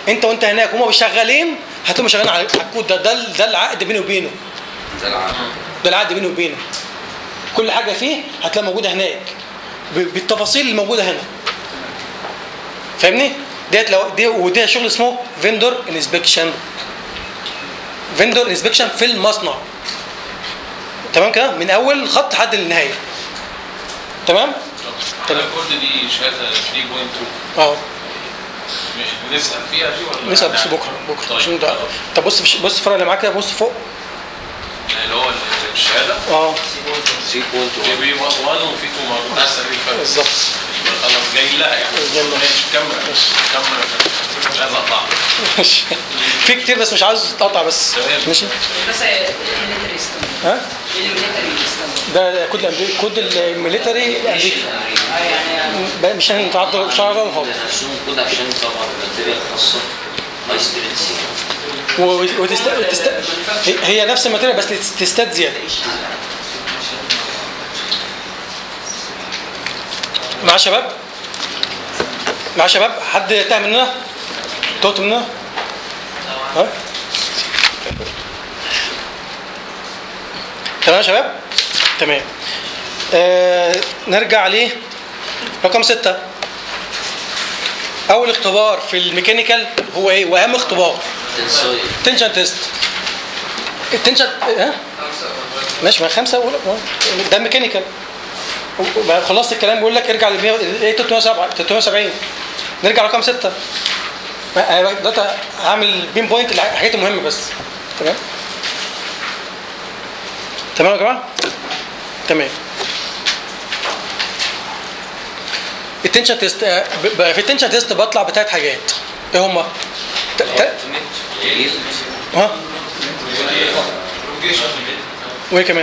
انت وانت هناك وهم شغالين هتبقوا شغالين على على الكود ده ده ده العقد بيني وبينه ده العقد ده العقد بيني وبينه كل حاجه فيه هتلاقيها موجوده هناك ب- بالتفاصيل اللي موجوده هنا فاهمني ديت لو دي ودي شغل اسمه فيندور انسبكشن فيندور انسبكشن في المصنع تمام كده من اول خط لحد النهايه تمام تمام كل دي شهاده 3.2 اه مش- نسال فيها دي ولا نسال بس بكره بكره عشان ده طب بص في- بص الفرق اللي معاك كده بص فوق اللي هو الشهاده اه 3.2 في 1 وفي 2 مرات بس دي الفرق بالظبط خلاص جاي لها يعني جاي لها. ماشي كمل كمل مش عايز اقطع ماشي. في كتير بس مش عاوز تقطع بس ماشي بس الميليتري ستاندرد ها الميليتري ستاندرد ده كود الامريكي كود الميليتري الامريكي بقى مش هنتعرض مش هنتعرض خالص نفسهم كود عشان طبعا الماتيريال خاصه هاي سترينث و- وتست... وتست... هي- هي نفس الماتيريال بس تستات زياده مع شباب مع شباب حد تاه مننا توت مننا ها تمام يا شباب تمام آه نرجع ليه رقم ستة أول اختبار في الميكانيكال هو إيه؟ وأهم اختبار تنشن تيست التنشن ها؟ ماشي ما خمسة أقول ده ميكانيكال وبعد خلصت الكلام بيقول لك ارجع ل 100 ايه 307 370 نرجع رقم 6 انا دلوقتي هعمل بين بوينت الحاجات المهمه بس تمام تمام يا جماعه تمام التنشن تيست آه، ب- ب- في التنشن تيست بطلع بثلاث حاجات ايه هما؟ ت- ت- ها وايه كمان؟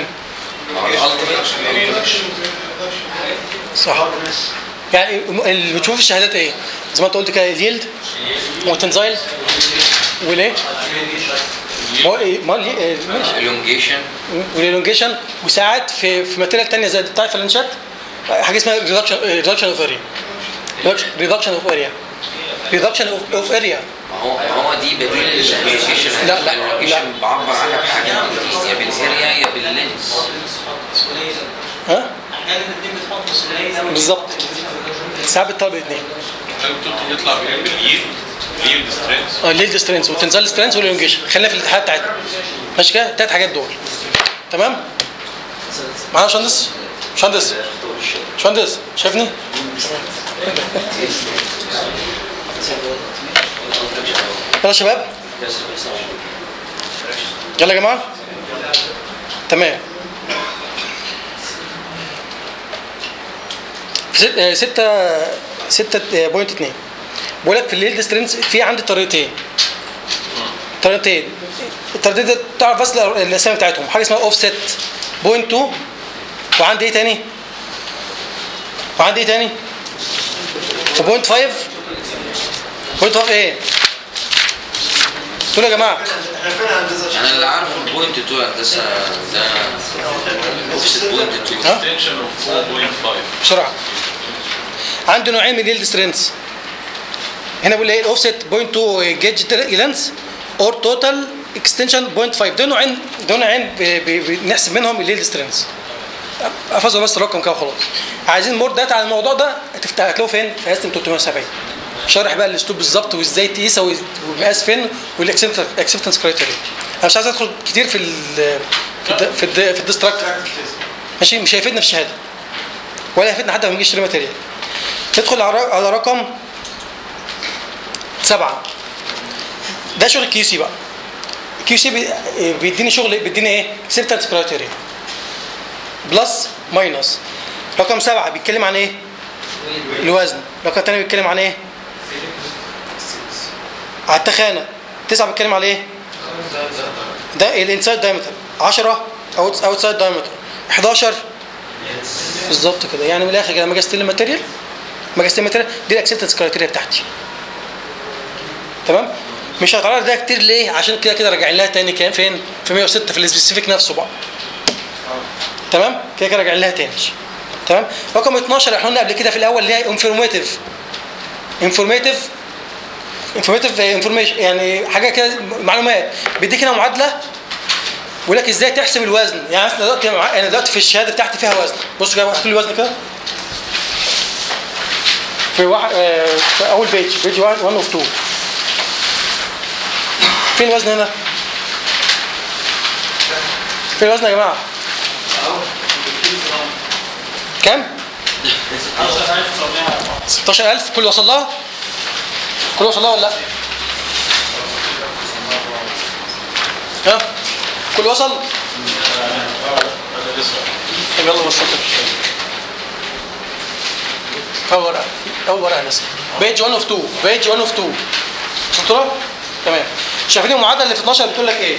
صح يعني اللي بتشوف الشهادات ايه؟ زي ما انت قلت كده اليلد وتنزايل وليه؟ ما ايه ما ليه إيه، ماشي الونجيشن والالونجيشن وساعات في في ماتيريال ثانيه زي بتاع الفلانشات حاجه اسمها ريدكشن ريدكشن اوف اريا ريدكشن اوف اريا ريدكشن اوف اريا ما هو ما هو دي بديل للونجيشن لا، لا، لا. بعبر عنها بحاجه يا بالاريا يا باللينس ها احيانا الاثنين بتحط مسؤوليه بالظبط ساعات بتطلب الاثنين ممكن يطلع باليد يد سترينث اه الليد سترينث والتنزال سترينث والالونجيشن خلينا في الاتحاد بتاعتنا ماشي كده الثلاث حاجات دول تمام معانا باشمهندس باشمهندس باشمهندس شايفني يلا يا شباب يلا يا جماعه تمام في ست- آه، ستة ستة آه، بوينت اتنين بقول لك في الليد سترينث في عندي طريقتين طريقتين الطريقتين دي تعرف بس الاسامي بتاعتهم حاجه اسمها اوف سيت بوينت 2 وعندي ايه تاني؟ وعندي ايه تاني؟ وبوينت 5 بوينت 5 ايه؟ تقولوا يا جماعه انا اللي عارفه البوينت 2 هندسه ده اوفست بوينت 2 extension of 4.5 بسرعه عنده نوعين من اليلد سترينث هنا بيقول ايه الاوفست بوينت 2 جيج لينس اور توتال اكستنشن بوينت 5 دول نوعين دول نوعين ب- ب- بنحسب منهم اليلد سترينث احفظوا بس الرقم كده وخلاص عايزين مور داتا على الموضوع ده هتفتح هتلاقوه فين في استم 370 شارح بقى الاسلوب بالظبط وازاي تقيسها وإز- والمقاس فين والاكسبتنس كرايتيريا انا مش عايز ادخل كتير في ال في الد- في الد- في الديستراكتور ماشي مش هيفيدنا في الشهاده ولا هيفيدنا حتى لما نيجي نشتري ماتيريال ندخل على على رقم سبعة ده شغل الكيو سي بقى الكيو سي بيديني شغل بيديني ايه؟ اكسبتنس كرايتيريا بلس ماينس رقم سبعة بيتكلم عن ايه؟ الوزن رقم تاني بيتكلم عن ايه؟ على التخانة تسعة بيتكلم على ايه؟ ده الانسايد دايمتر 10 اوتسايد دايمتر 11 بالظبط كده يعني من الاخر كده لما اجي استلم ماتيريال لما اجي استلم ماتيريال دي الاكسبتنس كرايتيريا بتاعتي تمام مش هتعرض ده كتير ليه عشان كده كده راجعين لها تاني كام فين في 106 في السبيسيفيك نفسه بقى تمام كده كده راجعين لها تاني تمام رقم 12 احنا قلنا قبل كده في الاول اللي هي انفورماتيف انفورماتيف انفورماتيف انفورميشن يعني حاجه كده معلومات بيديك هنا معادله ويقول لك ازاي تحسب الوزن يعني مثلا دلوقتي انا دلوقتي في الشهاده بتاعتي فيها وزن بصوا كده اكتب لي الوزن كده في واحد آه، في اول بيج بيج 1 اوف 2 فين الوزن هنا؟ فين الوزن يا جماعه؟ كام؟ 16000 كل وصل لها؟ كل وصل لها ولا لا؟ ها؟ كل وصل؟ طب يلا وصلت اول ورقه اول ورقه بس بيج 1 اوف 2 بيج 1 اوف 2 وصلت لها؟ تمام شايفين المعادله اللي في 12 بتقول لك ايه؟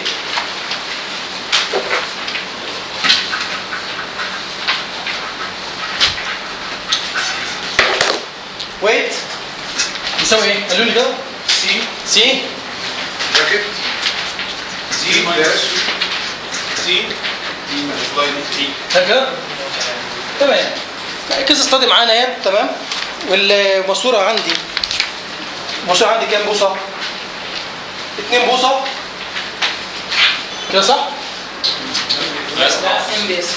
ويت يساوي ايه؟ قالوا لي كده سي سي براكت سي داش سي دي ملتبلاي تي كده تمام كيس استادي معانا اهي تمام والماسوره عندي الماسوره عندي كام بوصه؟ اتنين بوصه كده صح؟ ام بي اس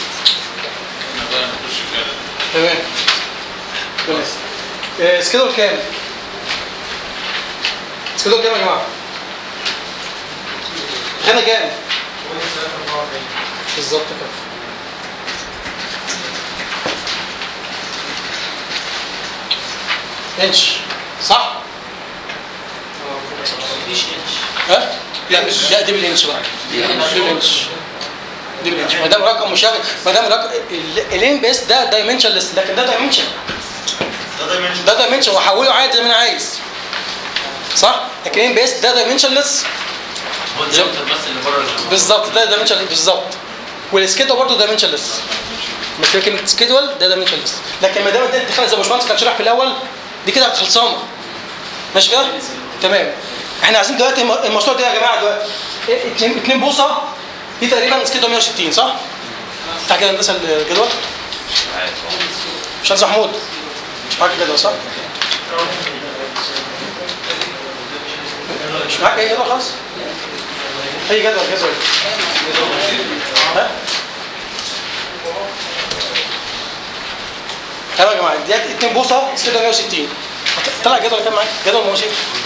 تمام تمام آه، سكيدول كام؟ سكيدول كام يا جماعه؟ خانه كام؟ بالظبط كده انش صح؟ مفيش انش ها؟ لا لا دي بالانش بقى دي بالانش دي بالانش ما دام رقم مشابه ما دام رقم الام بي اس ده دايمنشنلس لكن ده دايمنشن ده دايمنشن واحوله عادي زي ما انا عايز صح؟ لكن الام بي اس ده دايمنشنلس هو الدايمتر بس اللي بره اللي بالظبط ده دايمنشن بالظبط والسكيدول برضه دايمنشنلس مش كلمه سكيدول ده دايمنشنلس لكن ما دام اديت دخل زي ما باشمهندس كان شرح في الاول دي كده خلصانه ماشي كده؟ تمام احنا عايزين دلوقتي الم- المشروع ده يا جماعه دلوقتي 2 بوصه دي تقريبا سكيدول 160 صح؟ بتاع كده هندسه الجدول مش محمود مش معاك الجدول صح؟ مش معاك اي جدول خالص؟ اي جدول جدول ها؟ تمام يا جماعه ديت 2 بوصه سكيدول 160 طلع جدول كام معاك؟ جدول ماشي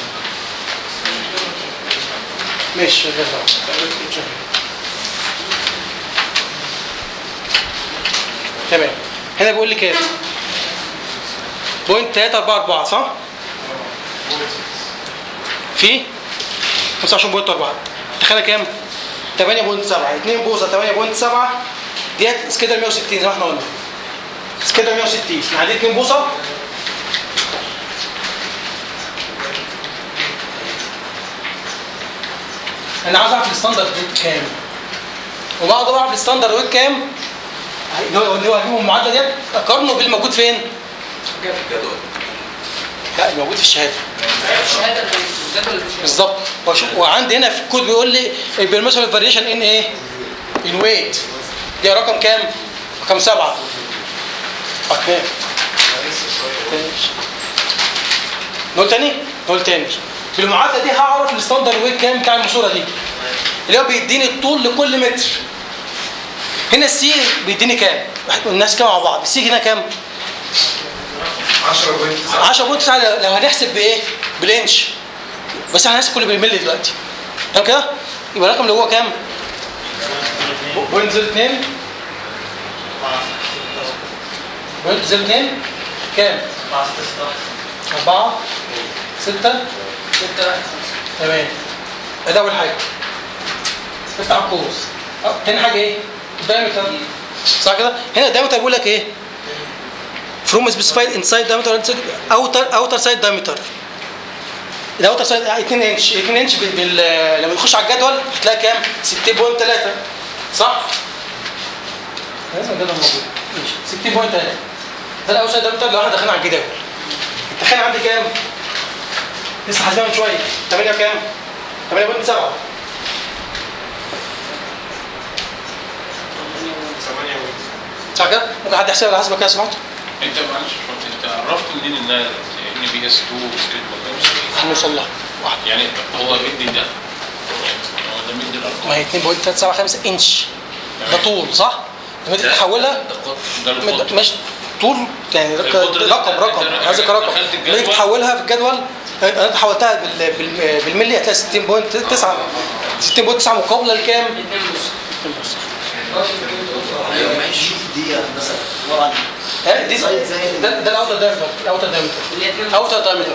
ماشي شغال بقى. تمام هنا بيقول لي كام؟ بوينت 344 صح؟ في 25.4 تخيل كام؟ 8.7 2 بوصه 8.7 ديت سكيدر 160 زي ما احنا قلنا سكيدر 160 يعني دي 2 بوصه انا عايز اعرف الستاندرد ويت كام وبعد ما اعرف الستاندرد ويت كام اللي هو اللي هو هجيبه من المعادله ديت اقارنه بالموجود فين؟ جدول لا الموجود في الشهاده الشهاده الجدول اللي بالظبط وأشوف- وعندي هنا في الكود بيقول لي البيرميسبل فاريشن ان ايه؟ ان ويت دي رقم كام؟ رقم سبعه اوكي نقول تاني؟ نقول تاني في المعادله دي هعرف الستاندرد ويت كام بتاع الماسوره دي اللي هو بيديني الطول لكل متر هنا السي بيديني كام؟ الناس كام مع بعض السي هنا كام؟ 10 بوينت 10 بوينت تسعة لو هنحسب بايه؟ بالانش بس احنا هنحسب كله بالملي دلوقتي تمام كده؟ يبقى الرقم اللي هو كام؟ بوينت 02 بوينت 02 كام؟ 4 6 ستة تمام ده اول حاجه افتح القوس أه، تاني حاجه ايه؟ الدايمتر صح كده؟ هنا الدايمتر بيقول لك ايه؟ from specified inside diameter and outside- outer outer side diameter الاوتر سايد 2 انش 2 انش بال... بال... لما تخش على الجدول هتلاقي كام 60.3 صح لازم الجدول موجود ماشي 60.3 ده الاوتر سايد diameter لو احنا داخلين على الجداول التخين عندي كام لسه حاسبها من شويه 8 كام 8.7 صح كده ممكن حد يحسبها على حسبك كده سمعت انت معلش انت عرفت منين انها ان بي اس 2 سكيدول هنوصل لها واحده يعني هو مدي ده هو ده مدي الارقام ما هي 2.375 انش ده طول صح؟ لما تيجي تحولها ده القطر مش طول يعني رق- القطر ده رقم رقم أنت عايز رقم دخلت لما الجدول. تيجي تحولها في الجدول انا حولتها بال- بال- بالملي هتلاقي 60.9 60.9 مقابله لكام؟ ايوه ماشي دي هندسه عباره عن ها، دي ده ده الاوتر دايمتر الاوتر دايمتر اوتر دايمتر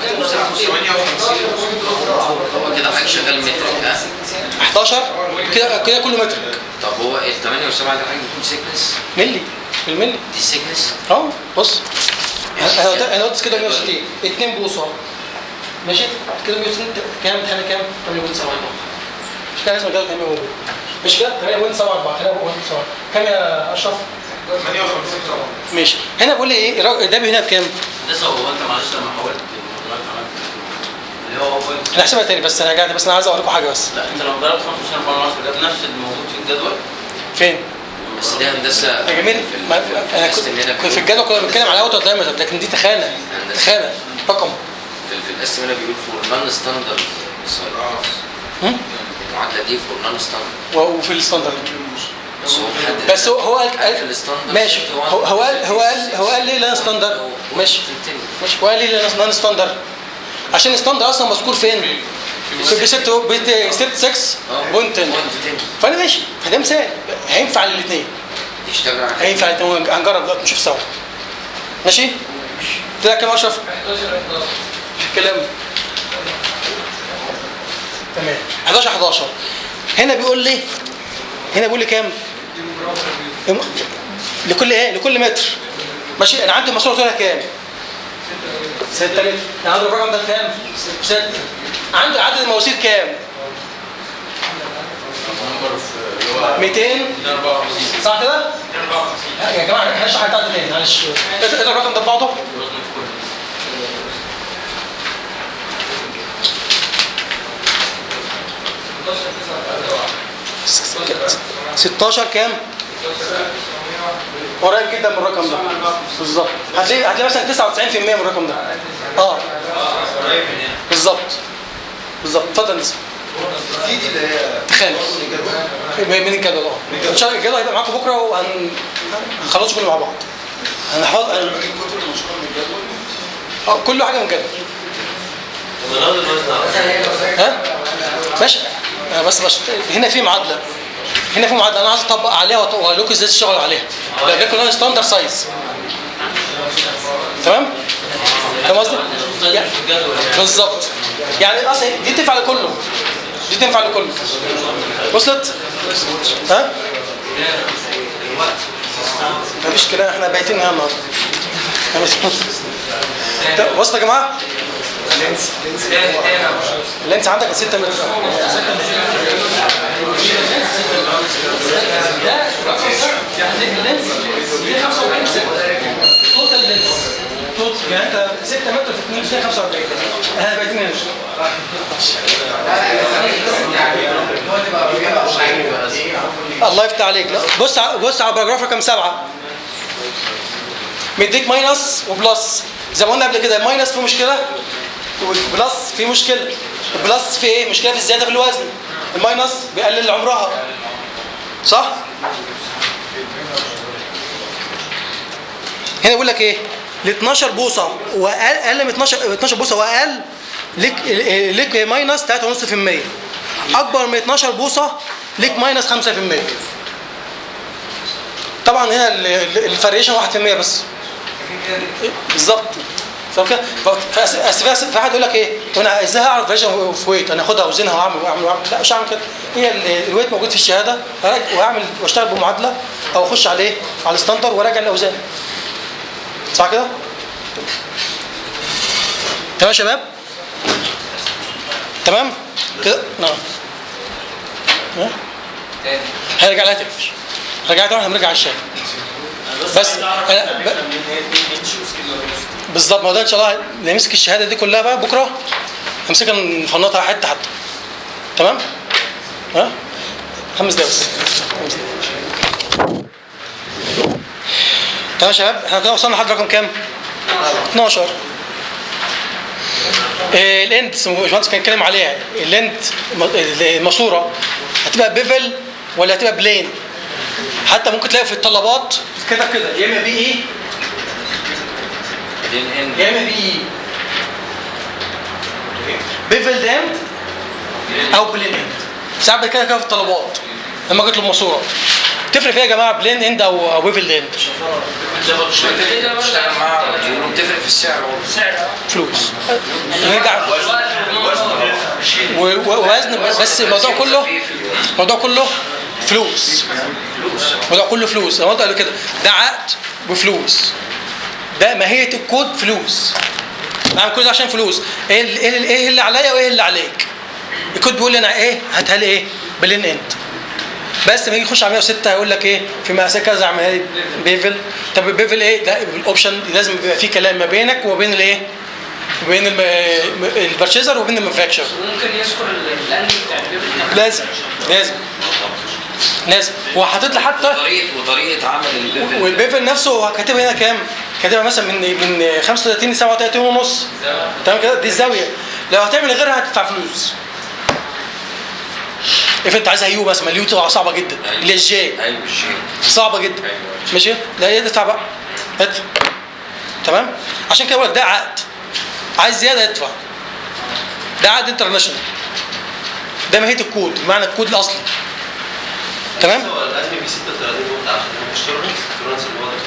هو كده حضرتك شغال متر ها 11 كده كده كله متر طب هو ال 8 و7 ده حاجه بيكون سيكنس ملي بالملي دي سيكنس اه بص انا قلت- انا قلت كده 160 2 بوصه ماشي كده 160 كام امتحان كام 8.7 مش كده اسمه كده كام يوم مش كده 8.74 كده 8.7 كام يا اشرف 58 طبعا ماشي هنا بقول لي ايه الراجل- ده هنا بكام لسه هو انت معلش لما حولت الموضوعات عملت اللي هو بوينت انا هحسبها تاني بس انا قاعد بس انا عايز اوريكم حاجه بس لا انت لو ضربت 25 4 10 جاب نفس الموجود في الجدول فين بس دي هندسه يا جميل ما انا كنت كنت في الجدول كنا بنتكلم على اوتر دايمتر لكن دي تخانه تخانه رقم في, في القسم هنا بيقول فور نون ستاندرد هم؟ المعادله دي فور نون ستاندرد وفي الستاندرد بس هو محدد بس هو هو قال في قال- الستاندرد ماشي هو هو قال هو قال هو قال ليه لا ستاندرد ماشي ماشي هو قال ليه لا نون ستاندرد عشان الستاندرد اصلا مذكور فين؟ في بيسبت بيت ستيب 6 بوينت 10 فانا ماشي فده مثال هينفع للاثنين يشتغل على هينفع الاثنين هنجرب دلوقتي نشوف سوا ماشي؟ كده كام يا اشرف؟ كلام تمام 11 11 هنا بيقول لي هنا بيقول لي كام؟ لكل ايه؟ لكل متر ماشي انا عندي الماسوره طولها كام؟ 6 متر انا عندي الرقم ده كام؟ 6 عندي عدد المواسير كام؟ 200 صح كده؟ يا جماعه هشرح بتاعتي تاني معلش اقرا الرقم ده ببعضه 16 كام؟ قريب جدا من الرقم ده بالظبط هتلاقي هتلاقي مثلا 99% من الرقم ده اه بالظبط بالظبط اتفضل نسمع دي دي اللي هي تخيل من الجدول اه ان شاء الله الجدول هيبقى معاكم بكره وهنخلصوا كله مع بعض هنحفظ هن- اه كل حاجه من الجدول ها ماشي آه، بس بس هنا في معادله هنا في معادله انا عايز اطبق عليها وأط- واقول لكم ازاي تشتغلوا عليها ده ده كلها ستاندرد سايز تمام فاهم قصدي؟ يعني- بالظبط يعني اصلا دي تنفع لكله دي تنفع لكله وصلت؟ ها؟ مفيش كلام احنا بايتين هنا النهارده طب، وصلت يا جماعه؟ اللينس عندك 6 متر يعني اللينس دي 45 توتال لينس توتال يعني انت 6 متر في 2 2 45 احنا بايتين هنا الله يفتح عليك لا بص ع- بص على باراجراف رقم سبعه مديك ماينس وبلس زي ما قلنا قبل كده الماينس فيه مشكله والبلس فيه مشكله البلس فيه ايه مشكله في الزياده في الوزن الماينس بيقلل عمرها صح هنا بيقول لك ايه ل 12 بوصه واقل اقل من 12 12 بوصه واقل ليك ليك ماينس 3.5% اكبر من 12 بوصه ليك ماينس 5% طبعا هنا الفاريشن 1% بس بالظبط بالظبط كده فأس- أس- فأس- فواحد يقول لك ايه طب انا ازاي هعرف فاريشن في ويت انا اخدها اوزنها واعمل واعمل واعمل لا مش هعمل كده هي ال- الويت موجود في الشهاده هراجع- واعمل واشتغل بمعادله او اخش عليه على الستاندر وراجع الاوزان صح كده تمام يا شباب تمام كده نعم ها؟ هرجع لها تاني رجعت احنا هنرجع على الشاي بس أنا ب... بالظبط ما هو ده ان شاء الله نمسك الشهاده دي كلها بقى بكره همسكها نفنطها حته حته تمام ها خمس دقايق بس خمس دقايق. تمام يا شباب احنا كده وصلنا لحد رقم كام 12 آه، الاند الباشمهندس كان اتكلم عليها الاند الماسوره هتبقى بيفل ولا هتبقى بلين حتى ممكن تلاقي في الطلبات كده كده يا اما بي اي يا اما بي اي بيفل اند او بلين اند ساعات كده كده في الطلبات لما جيت له الماسوره تفرق فيها يا جماعه بلين اند او او بيفل اند بتشتغل معاه بتفرق في السعر فلوس نرجع و- و- ووزن بس الموضوع كله الموضوع كله فلوس الموضوع كله فلوس انا قلت قبل كده ده عقد بفلوس ده ماهيه الكود فلوس بعمل كل ده عشان فلوس ايه ال- ايه ال- ايه اللي عليا وايه اللي عليك الكود بيقول لي انا ايه هاتها لي ايه بلين انت بس لما يجي يخش على 106 هيقول لك ايه في مقاسات كذا اعملها لي بيفل طب البيفل ايه ده الاوبشن لازم يبقى في كلام ما بينك وما بين الايه بين البرشيزر وبين المانفاكتشر ممكن يذكر الاندي بتاع البيبل لازم لازم لازم وحاطط لي حتى وطريقه وطريقه عمل البيفل والبيفل نفسه هو كاتبها هنا كام؟ كاتبها مثلا من من 35 ل 37 ونص تمام كده دي الزاويه لو هتعمل غيرها هتدفع فلوس if انت عايزها يو مثلا اليو تبقى صعبه جدا اللي هي الجي ايوه الشيء صعبه جدا ماشي لا هي ادفع بقى ادفع تمام عشان كده بقول لك ده عقد عايز زياده ادفع ده عقد انترناشونال ده ماهيه الكود بمعنى الكود الاصلي تمام هو الادمي بي 36 نقطه عشان مش تورنس تورنس اللي هو ده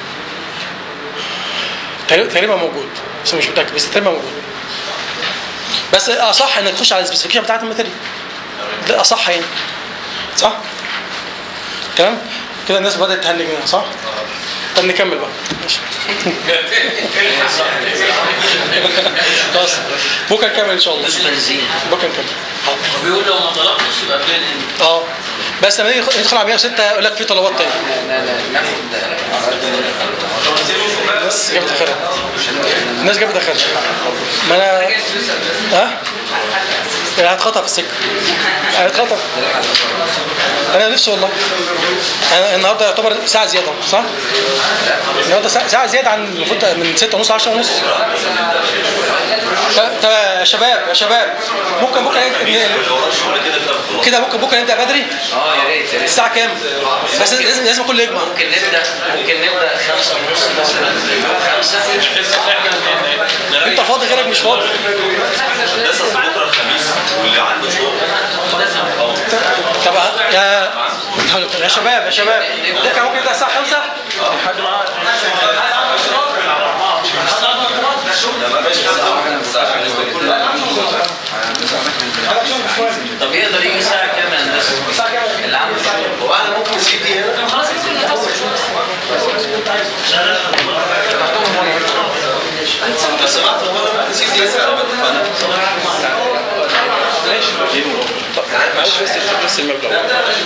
تقريبا تقريبا موجود بس مش متاكد بس تقريبا موجود بس اصح انك تخش على السبيسيفيكيشن بتاعت الماتيريال ده اصح يعني صح تمام كده الناس بدات تهنج منها صح طب نكمل بقى ماشي خلاص بكره نكمل ان شاء الله بكره نكمل بيقول لو ما طلبتش يبقى بلين اند اه بس لما نيجي ندخل على 106 يقول لك في طلبات تانية لا لا ناخد الناس جابت اخرها الناس جابت اخرها ما انا ها هتخطف في السكه هتخطف انا نفسي والله انا النهارده يعتبر ساعه زياده صح؟ النهارده ساعه ساعة زياده عن المفروض من 6 ونص 10 ونص طب طب يا شباب يا شباب ممكن بكره ن- كده ممكن بكره نبدا بدري اه يا ريت يا ريت الساعه كام؟ بس لازم لازم كله يجمع ممكن نبدا ممكن نبدا خمسة ونص مثلا خمسة انت فاضي غيرك مش فاضي لسه بكره الخميس واللي عنده شغل طب يا يا شباب يا شباب ده كان ممكن يبدا الساعه 5 حد معاه طب يقدر يجي الساعة كام يا هندسة؟ اللي عنده شغل هو انا ممكن سي دي هنا خلاص ممكن نخلص بس سمعت هو انا ممكن سي دي هنا معلش بس بس المبلغ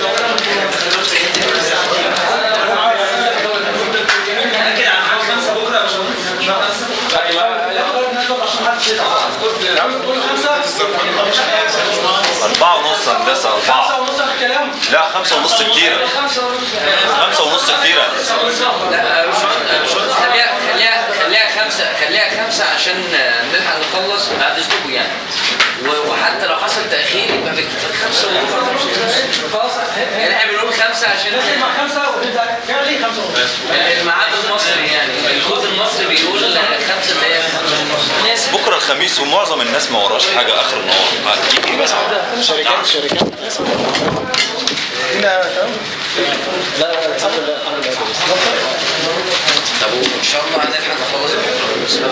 أربعة ونص هندسة أربعة لا خمسة ونص كتيرة خمسة ونص كتيرة لا مش مش خليها خليها خليها خمسة خليها خمسة عشان نلحق نخلص بعد اسبوع يعني و- وحتى لو حصل تأخير يبقى بكتير خمسة وربع خمسة ونص خلاص يعني احنا بنقول خمسة عشان خمسة ونبدا فعلي خمسة ونص الميعاد المصري يعني الكود المصري بيقول خمسة اللي هي خمسة ونص بكرة الخميس ومعظم الناس ما وراش حاجة آخر النهار هتيجي بس شركات شركات هنا تمام لا لا الحمد لله الحمد لله طب وان شاء الله هنلحق نخلص بكره بس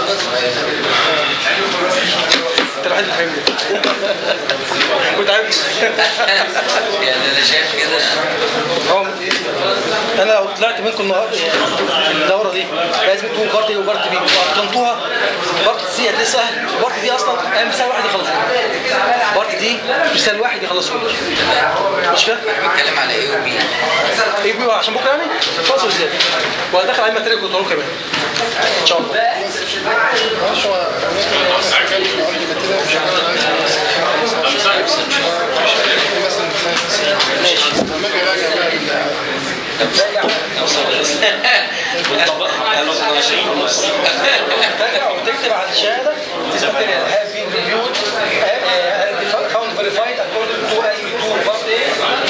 انت الوحيد اللي فاهمني كنت عارف يعني انا شايف كده هو انا لو طلعت منكم النهارده الدوره دي لازم تكون بارت ايه وبارت بي واتقنتوها بارت سي هتلاقي سهل بارت دي اصلا آه، مثال واحد يخلصها بارت دي مثال واحد يخلصه مش كده؟ بتكلم على ايه وبي ايه بي عشان بكره يعني خلاص ازاي وهدخل عليه ماتيريال كنترول كمان ان شاء الله ترجع وتكتب على الشهاده this material have been reviewed uh, uh, and found verified according to SB 2 part A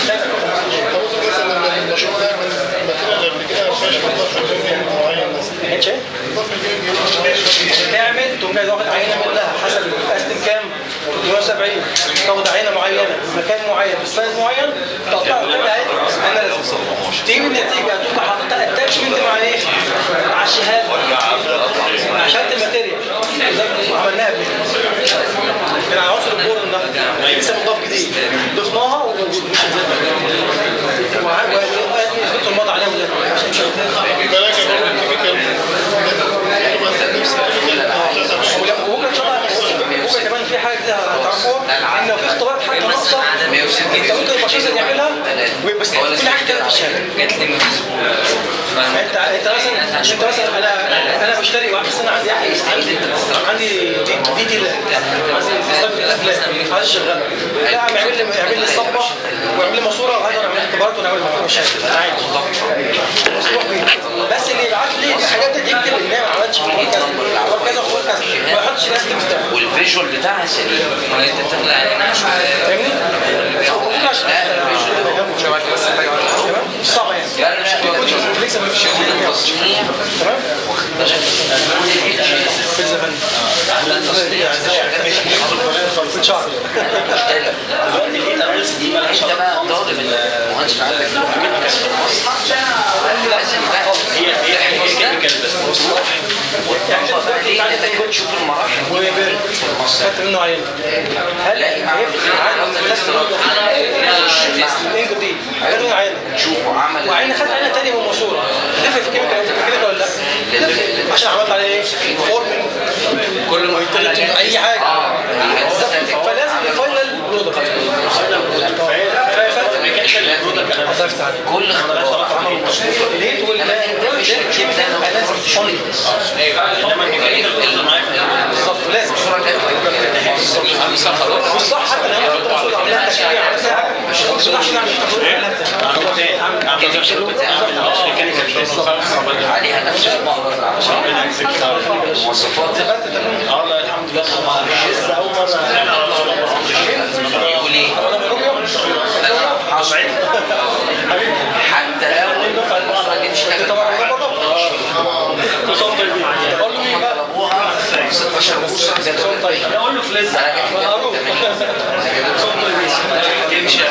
المشروع ده الماتيريال اللي قبل كده ما فيهاش اضافه لون معين مثلا اتش ايه؟ اضافه لون تعمل تقوم جاي واخد عينه منها حسب القسم كام 370 تاخد عينه معينه في مكان معين بسايز معين تقطعها كده اهي اناليسيس تيجي النتيجه تبقى حاططها اتاتشمنت مع ايه؟ مع الشهاده مع شهاده الماتيريال زي ما عملناها قبل كده كان على عنصر البورن ده لسه مضاف جديد ضفناها و وثبت الموضوع عليها ولا عشان مش بلاك وممكن ان شاء الله ممكن كمان في حاجه كده هتعرفوها ان لو في اختبارات حاجه ناقصه انت ممكن الباشمهندس يعملها بس كل حاجه كده في الشهاده انت انت مثلا انت مثلا انا انا بشتري واحد بس انا عندي عندي عندي دي دي دي عندي مستقبل الافلام عايز اشغلها لا عم يعمل لي يعمل لي الصبه ويعمل لي ماسوره وهذا نعمل اختبارات ونعمل مكتوب الشهاده انا عادي مسموح بيه بس اللي يبعت لي الحاجات دي يكتب ان هي ما عملتش اختبار كذا اختبار كذا واختبار كذا ما يحطش الاستيك بتاعه والفيجوال بتاعها سليم امال انت بتطلع فاهمني؟ ممكن عشان مش صعبه يعني لسه مش تمام؟ في شهر انت بقى طالب المهندس عندك لازم بقى هي هي كيميكال بس وتطبق بعدين انك تشوف المراحل خدت منه عينه هل هيفرق دي خدت منه عينه شوفوا عمل وعينه خدت عينه ثانيه من الماسوره تفرق في كيميكال كيميكال ولا لا؟ تفرق عشان عملت عليه ايه؟ فورمنج كل ما اي حاجه بالظبط. فلازم الفاينل برودكت كل اختبارات عملوا مظبوطه ليه ولا كيميكال بالظبط لازم والصح حتى لو انا كنت مسؤول عن عمليات تشريع عملت اي حاجه مش عشان عليها نفس المواصفات اه لا الحمد لله لسه اول مره يقول ايه؟ حتى لو ما جبتش حاجه طلبوها 16 بوصه اقول له فليس انا اروح تمشي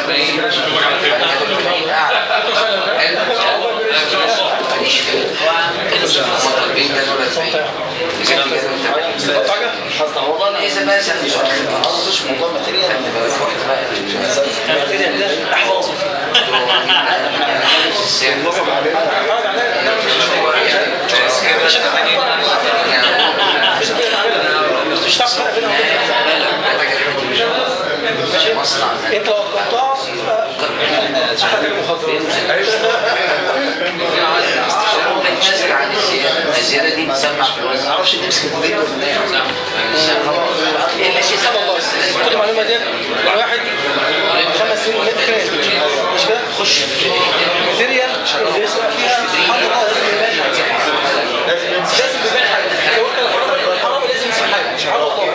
40 ماليش كده مطلبين ده ولا والله انا اذا بقى سألت سؤال ما قصدش موضوع ماتيريال انت بقى واحد بقى الماتيريال ده احفظه انت وقعتها نزل عن الزيادة الزيادة دي تسمع في الوزن معرفش دي مسك مدير ولا ايه اللي شيء سبب الله كل المعلومه دي واحد خمس سنين متر كده مش كده خش ماتيريال اللي يسمع فيها سبحان الله لازم يبان حاجه لازم يبان حاجه لو انت الحرام لازم يسمع حاجه سبحان الله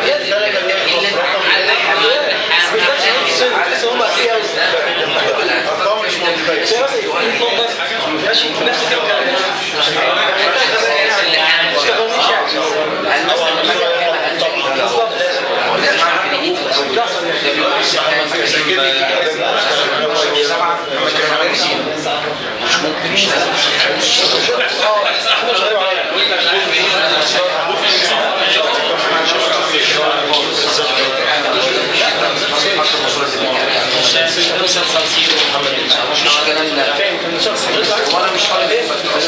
لسه هم فيه قوي ماشي في نفس الكلام مش ممكن يشتغل مش الكلام ده وانا مش طالب ايه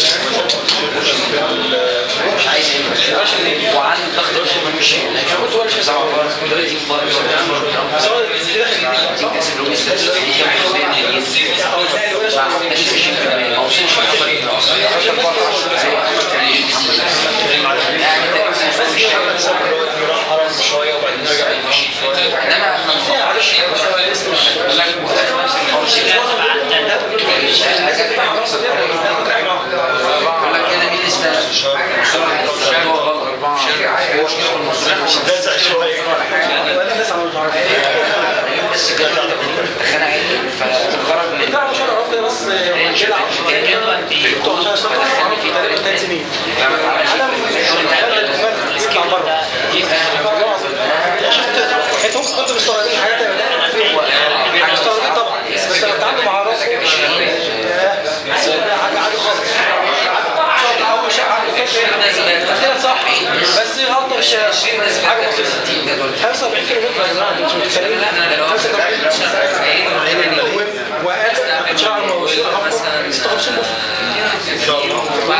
مش عايز ايه وعن ضغط مش كنت ولا شيء سبعة مدرسين ما وصلش انما احنا ما نعرفش يقول لك هنا مين استنى هو غلط هو شغل المصريين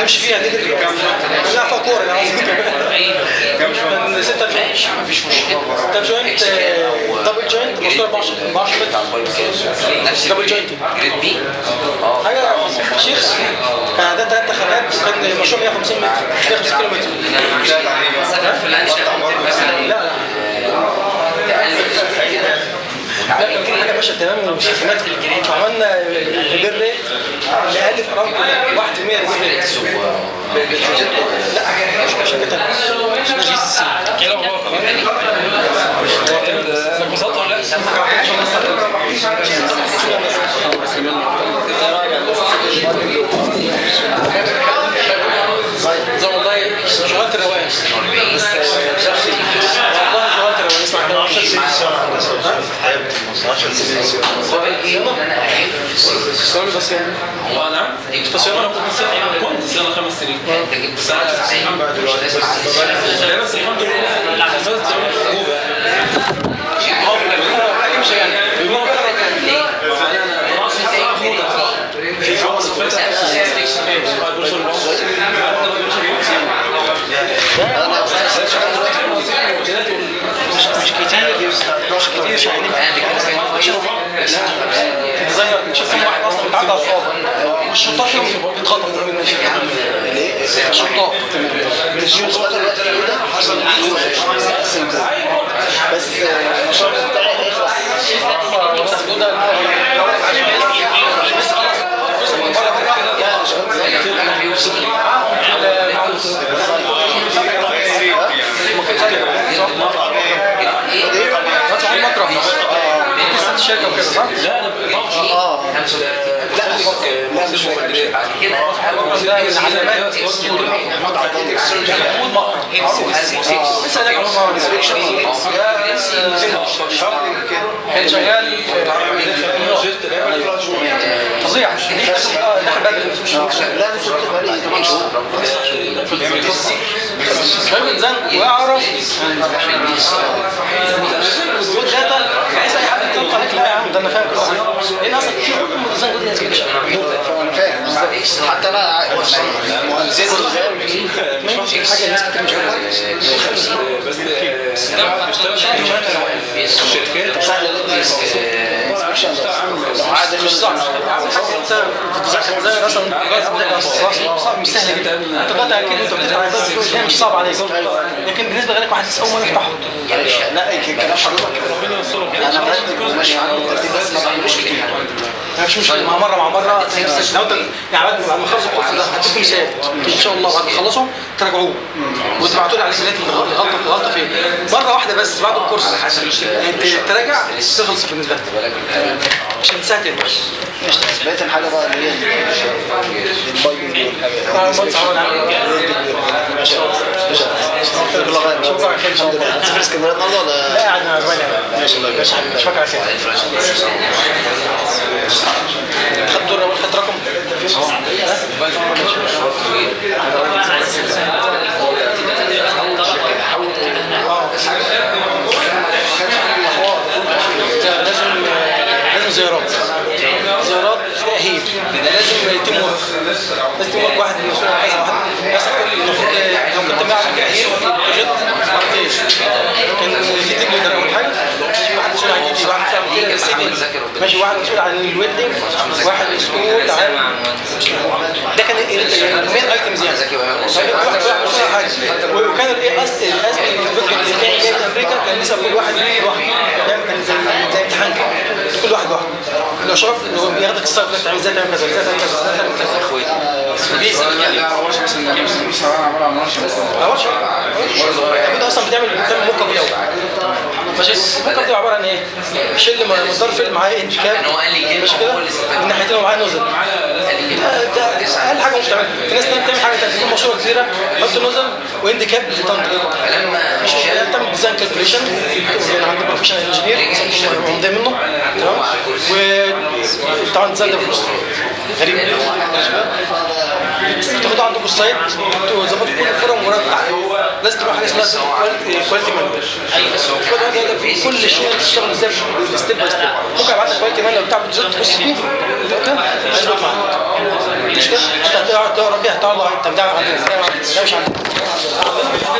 نمشي فيها نجري فيها نلعب فيها كوره يعني من 6 جوينت مفيش مشكله 6 جوينت آه، دبل جوينت مشهور ب 10 ب 10 متر نفس دبل الجريد جوينت جريد بي حاجه شيخ كان عدد ثلاث دخلات وكان المشروع 150 متر 150 كيلو متر مثلا في الانشاء مثلا لا لا لا كان كل حاجه ماشيه تمام وشيخمات عملنا البير ريت اقل في رقم 1% ريبير ريت لا مش شركه تانيه اسمها جي سي سي كده هو انبسطت ولا زي والله شغلت الروائع والله شغلت الروائع اسمع كلام 10 سنين اشتغل بس يعني هو نعم تصوير انا كنت سنه خمس سنين بس انا لا بس الحمد لله لا بس في فرص مش مش كتير مش كتير شغالين ديزاينر شوف كم واحد اصلا بيتعدى على الصوابع والشطاط فيهم بيتخطفوا من الشطاط بس المشروع بتاعي هيخلص مطرح لسه الشركه وكده صح؟ لا انا اه لا لا مش كده ده من علامات لسه ده كان شغال فظيع دخل بدري مش لا انا سبت بقالي 8 شهور راجل زن واعرف وجود داتا بحيث اي حد يطلع عليك لا يا عم ده انا فاهم كل حاجه لان اصلا في حكم ديزاين جود ناس كده انا فاهم بالظبط. حتى انا مهندسين مش حاجه الناس كتير مش عارفه بس الشركات عادي مش صعب انت بتذاكر زي مثلا صعب مش سهل جدا انت بقى اكيد انت بتتعب مش صعب عليك لكن بالنسبه لك واحد اول ما يفتحه لا كلام حضرتك ربنا يسترك انا مرتب ماشي معاك الترتيب بس ما بعملوش كتير مش مشكله مع مره مع مره لو انت يعني بعد ما اخلص الكورس ده هديكم مثال ان شاء الله بعد ما تخلصوا تراجعوه وتبعتوا لي على الاسئله الغلطه الغلطه فين مره واحده بس بعد الكورس انت تراجع تخلص بالنسبه لك عشان تسهل بس بقيت الحاجه بقى اللي هي البايبنج الحمد لله هتسافر اسكندريه النهارده ولا لا قاعد مع زمايلي ماشي الله يبارك مش فاكر على كده خدت دور خدت رقم لازم لازم زيارات زيارات تأهيل لازم تيم ورك لازم تيم ورك واحد مسؤول عن كذا واحد بس المفروض لو كنت بعمل تأهيل بروجكت مرتين كان في تيم ليدر اول حاجه في واحد مسؤول عن الجديد واحد مسؤول عن السيتنج ماشي واحد مسؤول عن الويلدنج واحد مسؤول عن ده كان المين ايتمز يعني واحد واحد مسؤول عن حاجه وكان الايه اصل الاصل اللي كان جاي من امريكا كان لسه كل واحد لوحده يعني كان زي زي امتحان كده كل واحد لوحده لو شرف انه هو بياخدك الصف ده تعمل ازاي تعمل كذا ازاي تعمل كذا ازاي تعمل كذا بيسك يعني ورشه انت اصلا بتعمل بتعمل موك اب يوم ماشي الموك اب ده عباره عن ايه؟ شل مدار فيلم معاه اند كاب ماشي كده من ناحيتين ومعاه نوزل ده اقل حاجه مش تعملها في ناس تانية بتعمل حاجه ثانيه تكون مشهوره كبيره حط نوزل واند كاب لتنطق مش تعمل ديزاين كالكوليشن عند بروفيشنال انجينير ممضي منه تمام وطبعا ديزاين ده فلوس غريب تاخدوا عندكم السايت تظبطوا كل الفرق مرتب لازم تبقى حاجه اسمها كواليتي مانجر كل شيء تشتغل ازاي ستيب باي ستيب ممكن ابعت لك كواليتي مانجر بتاع بتزود تبص فيه اوكي هيظبط معاك مش كده انت هتقعد تقرا فيها هتقعد انت ده عندنا ده مش عندنا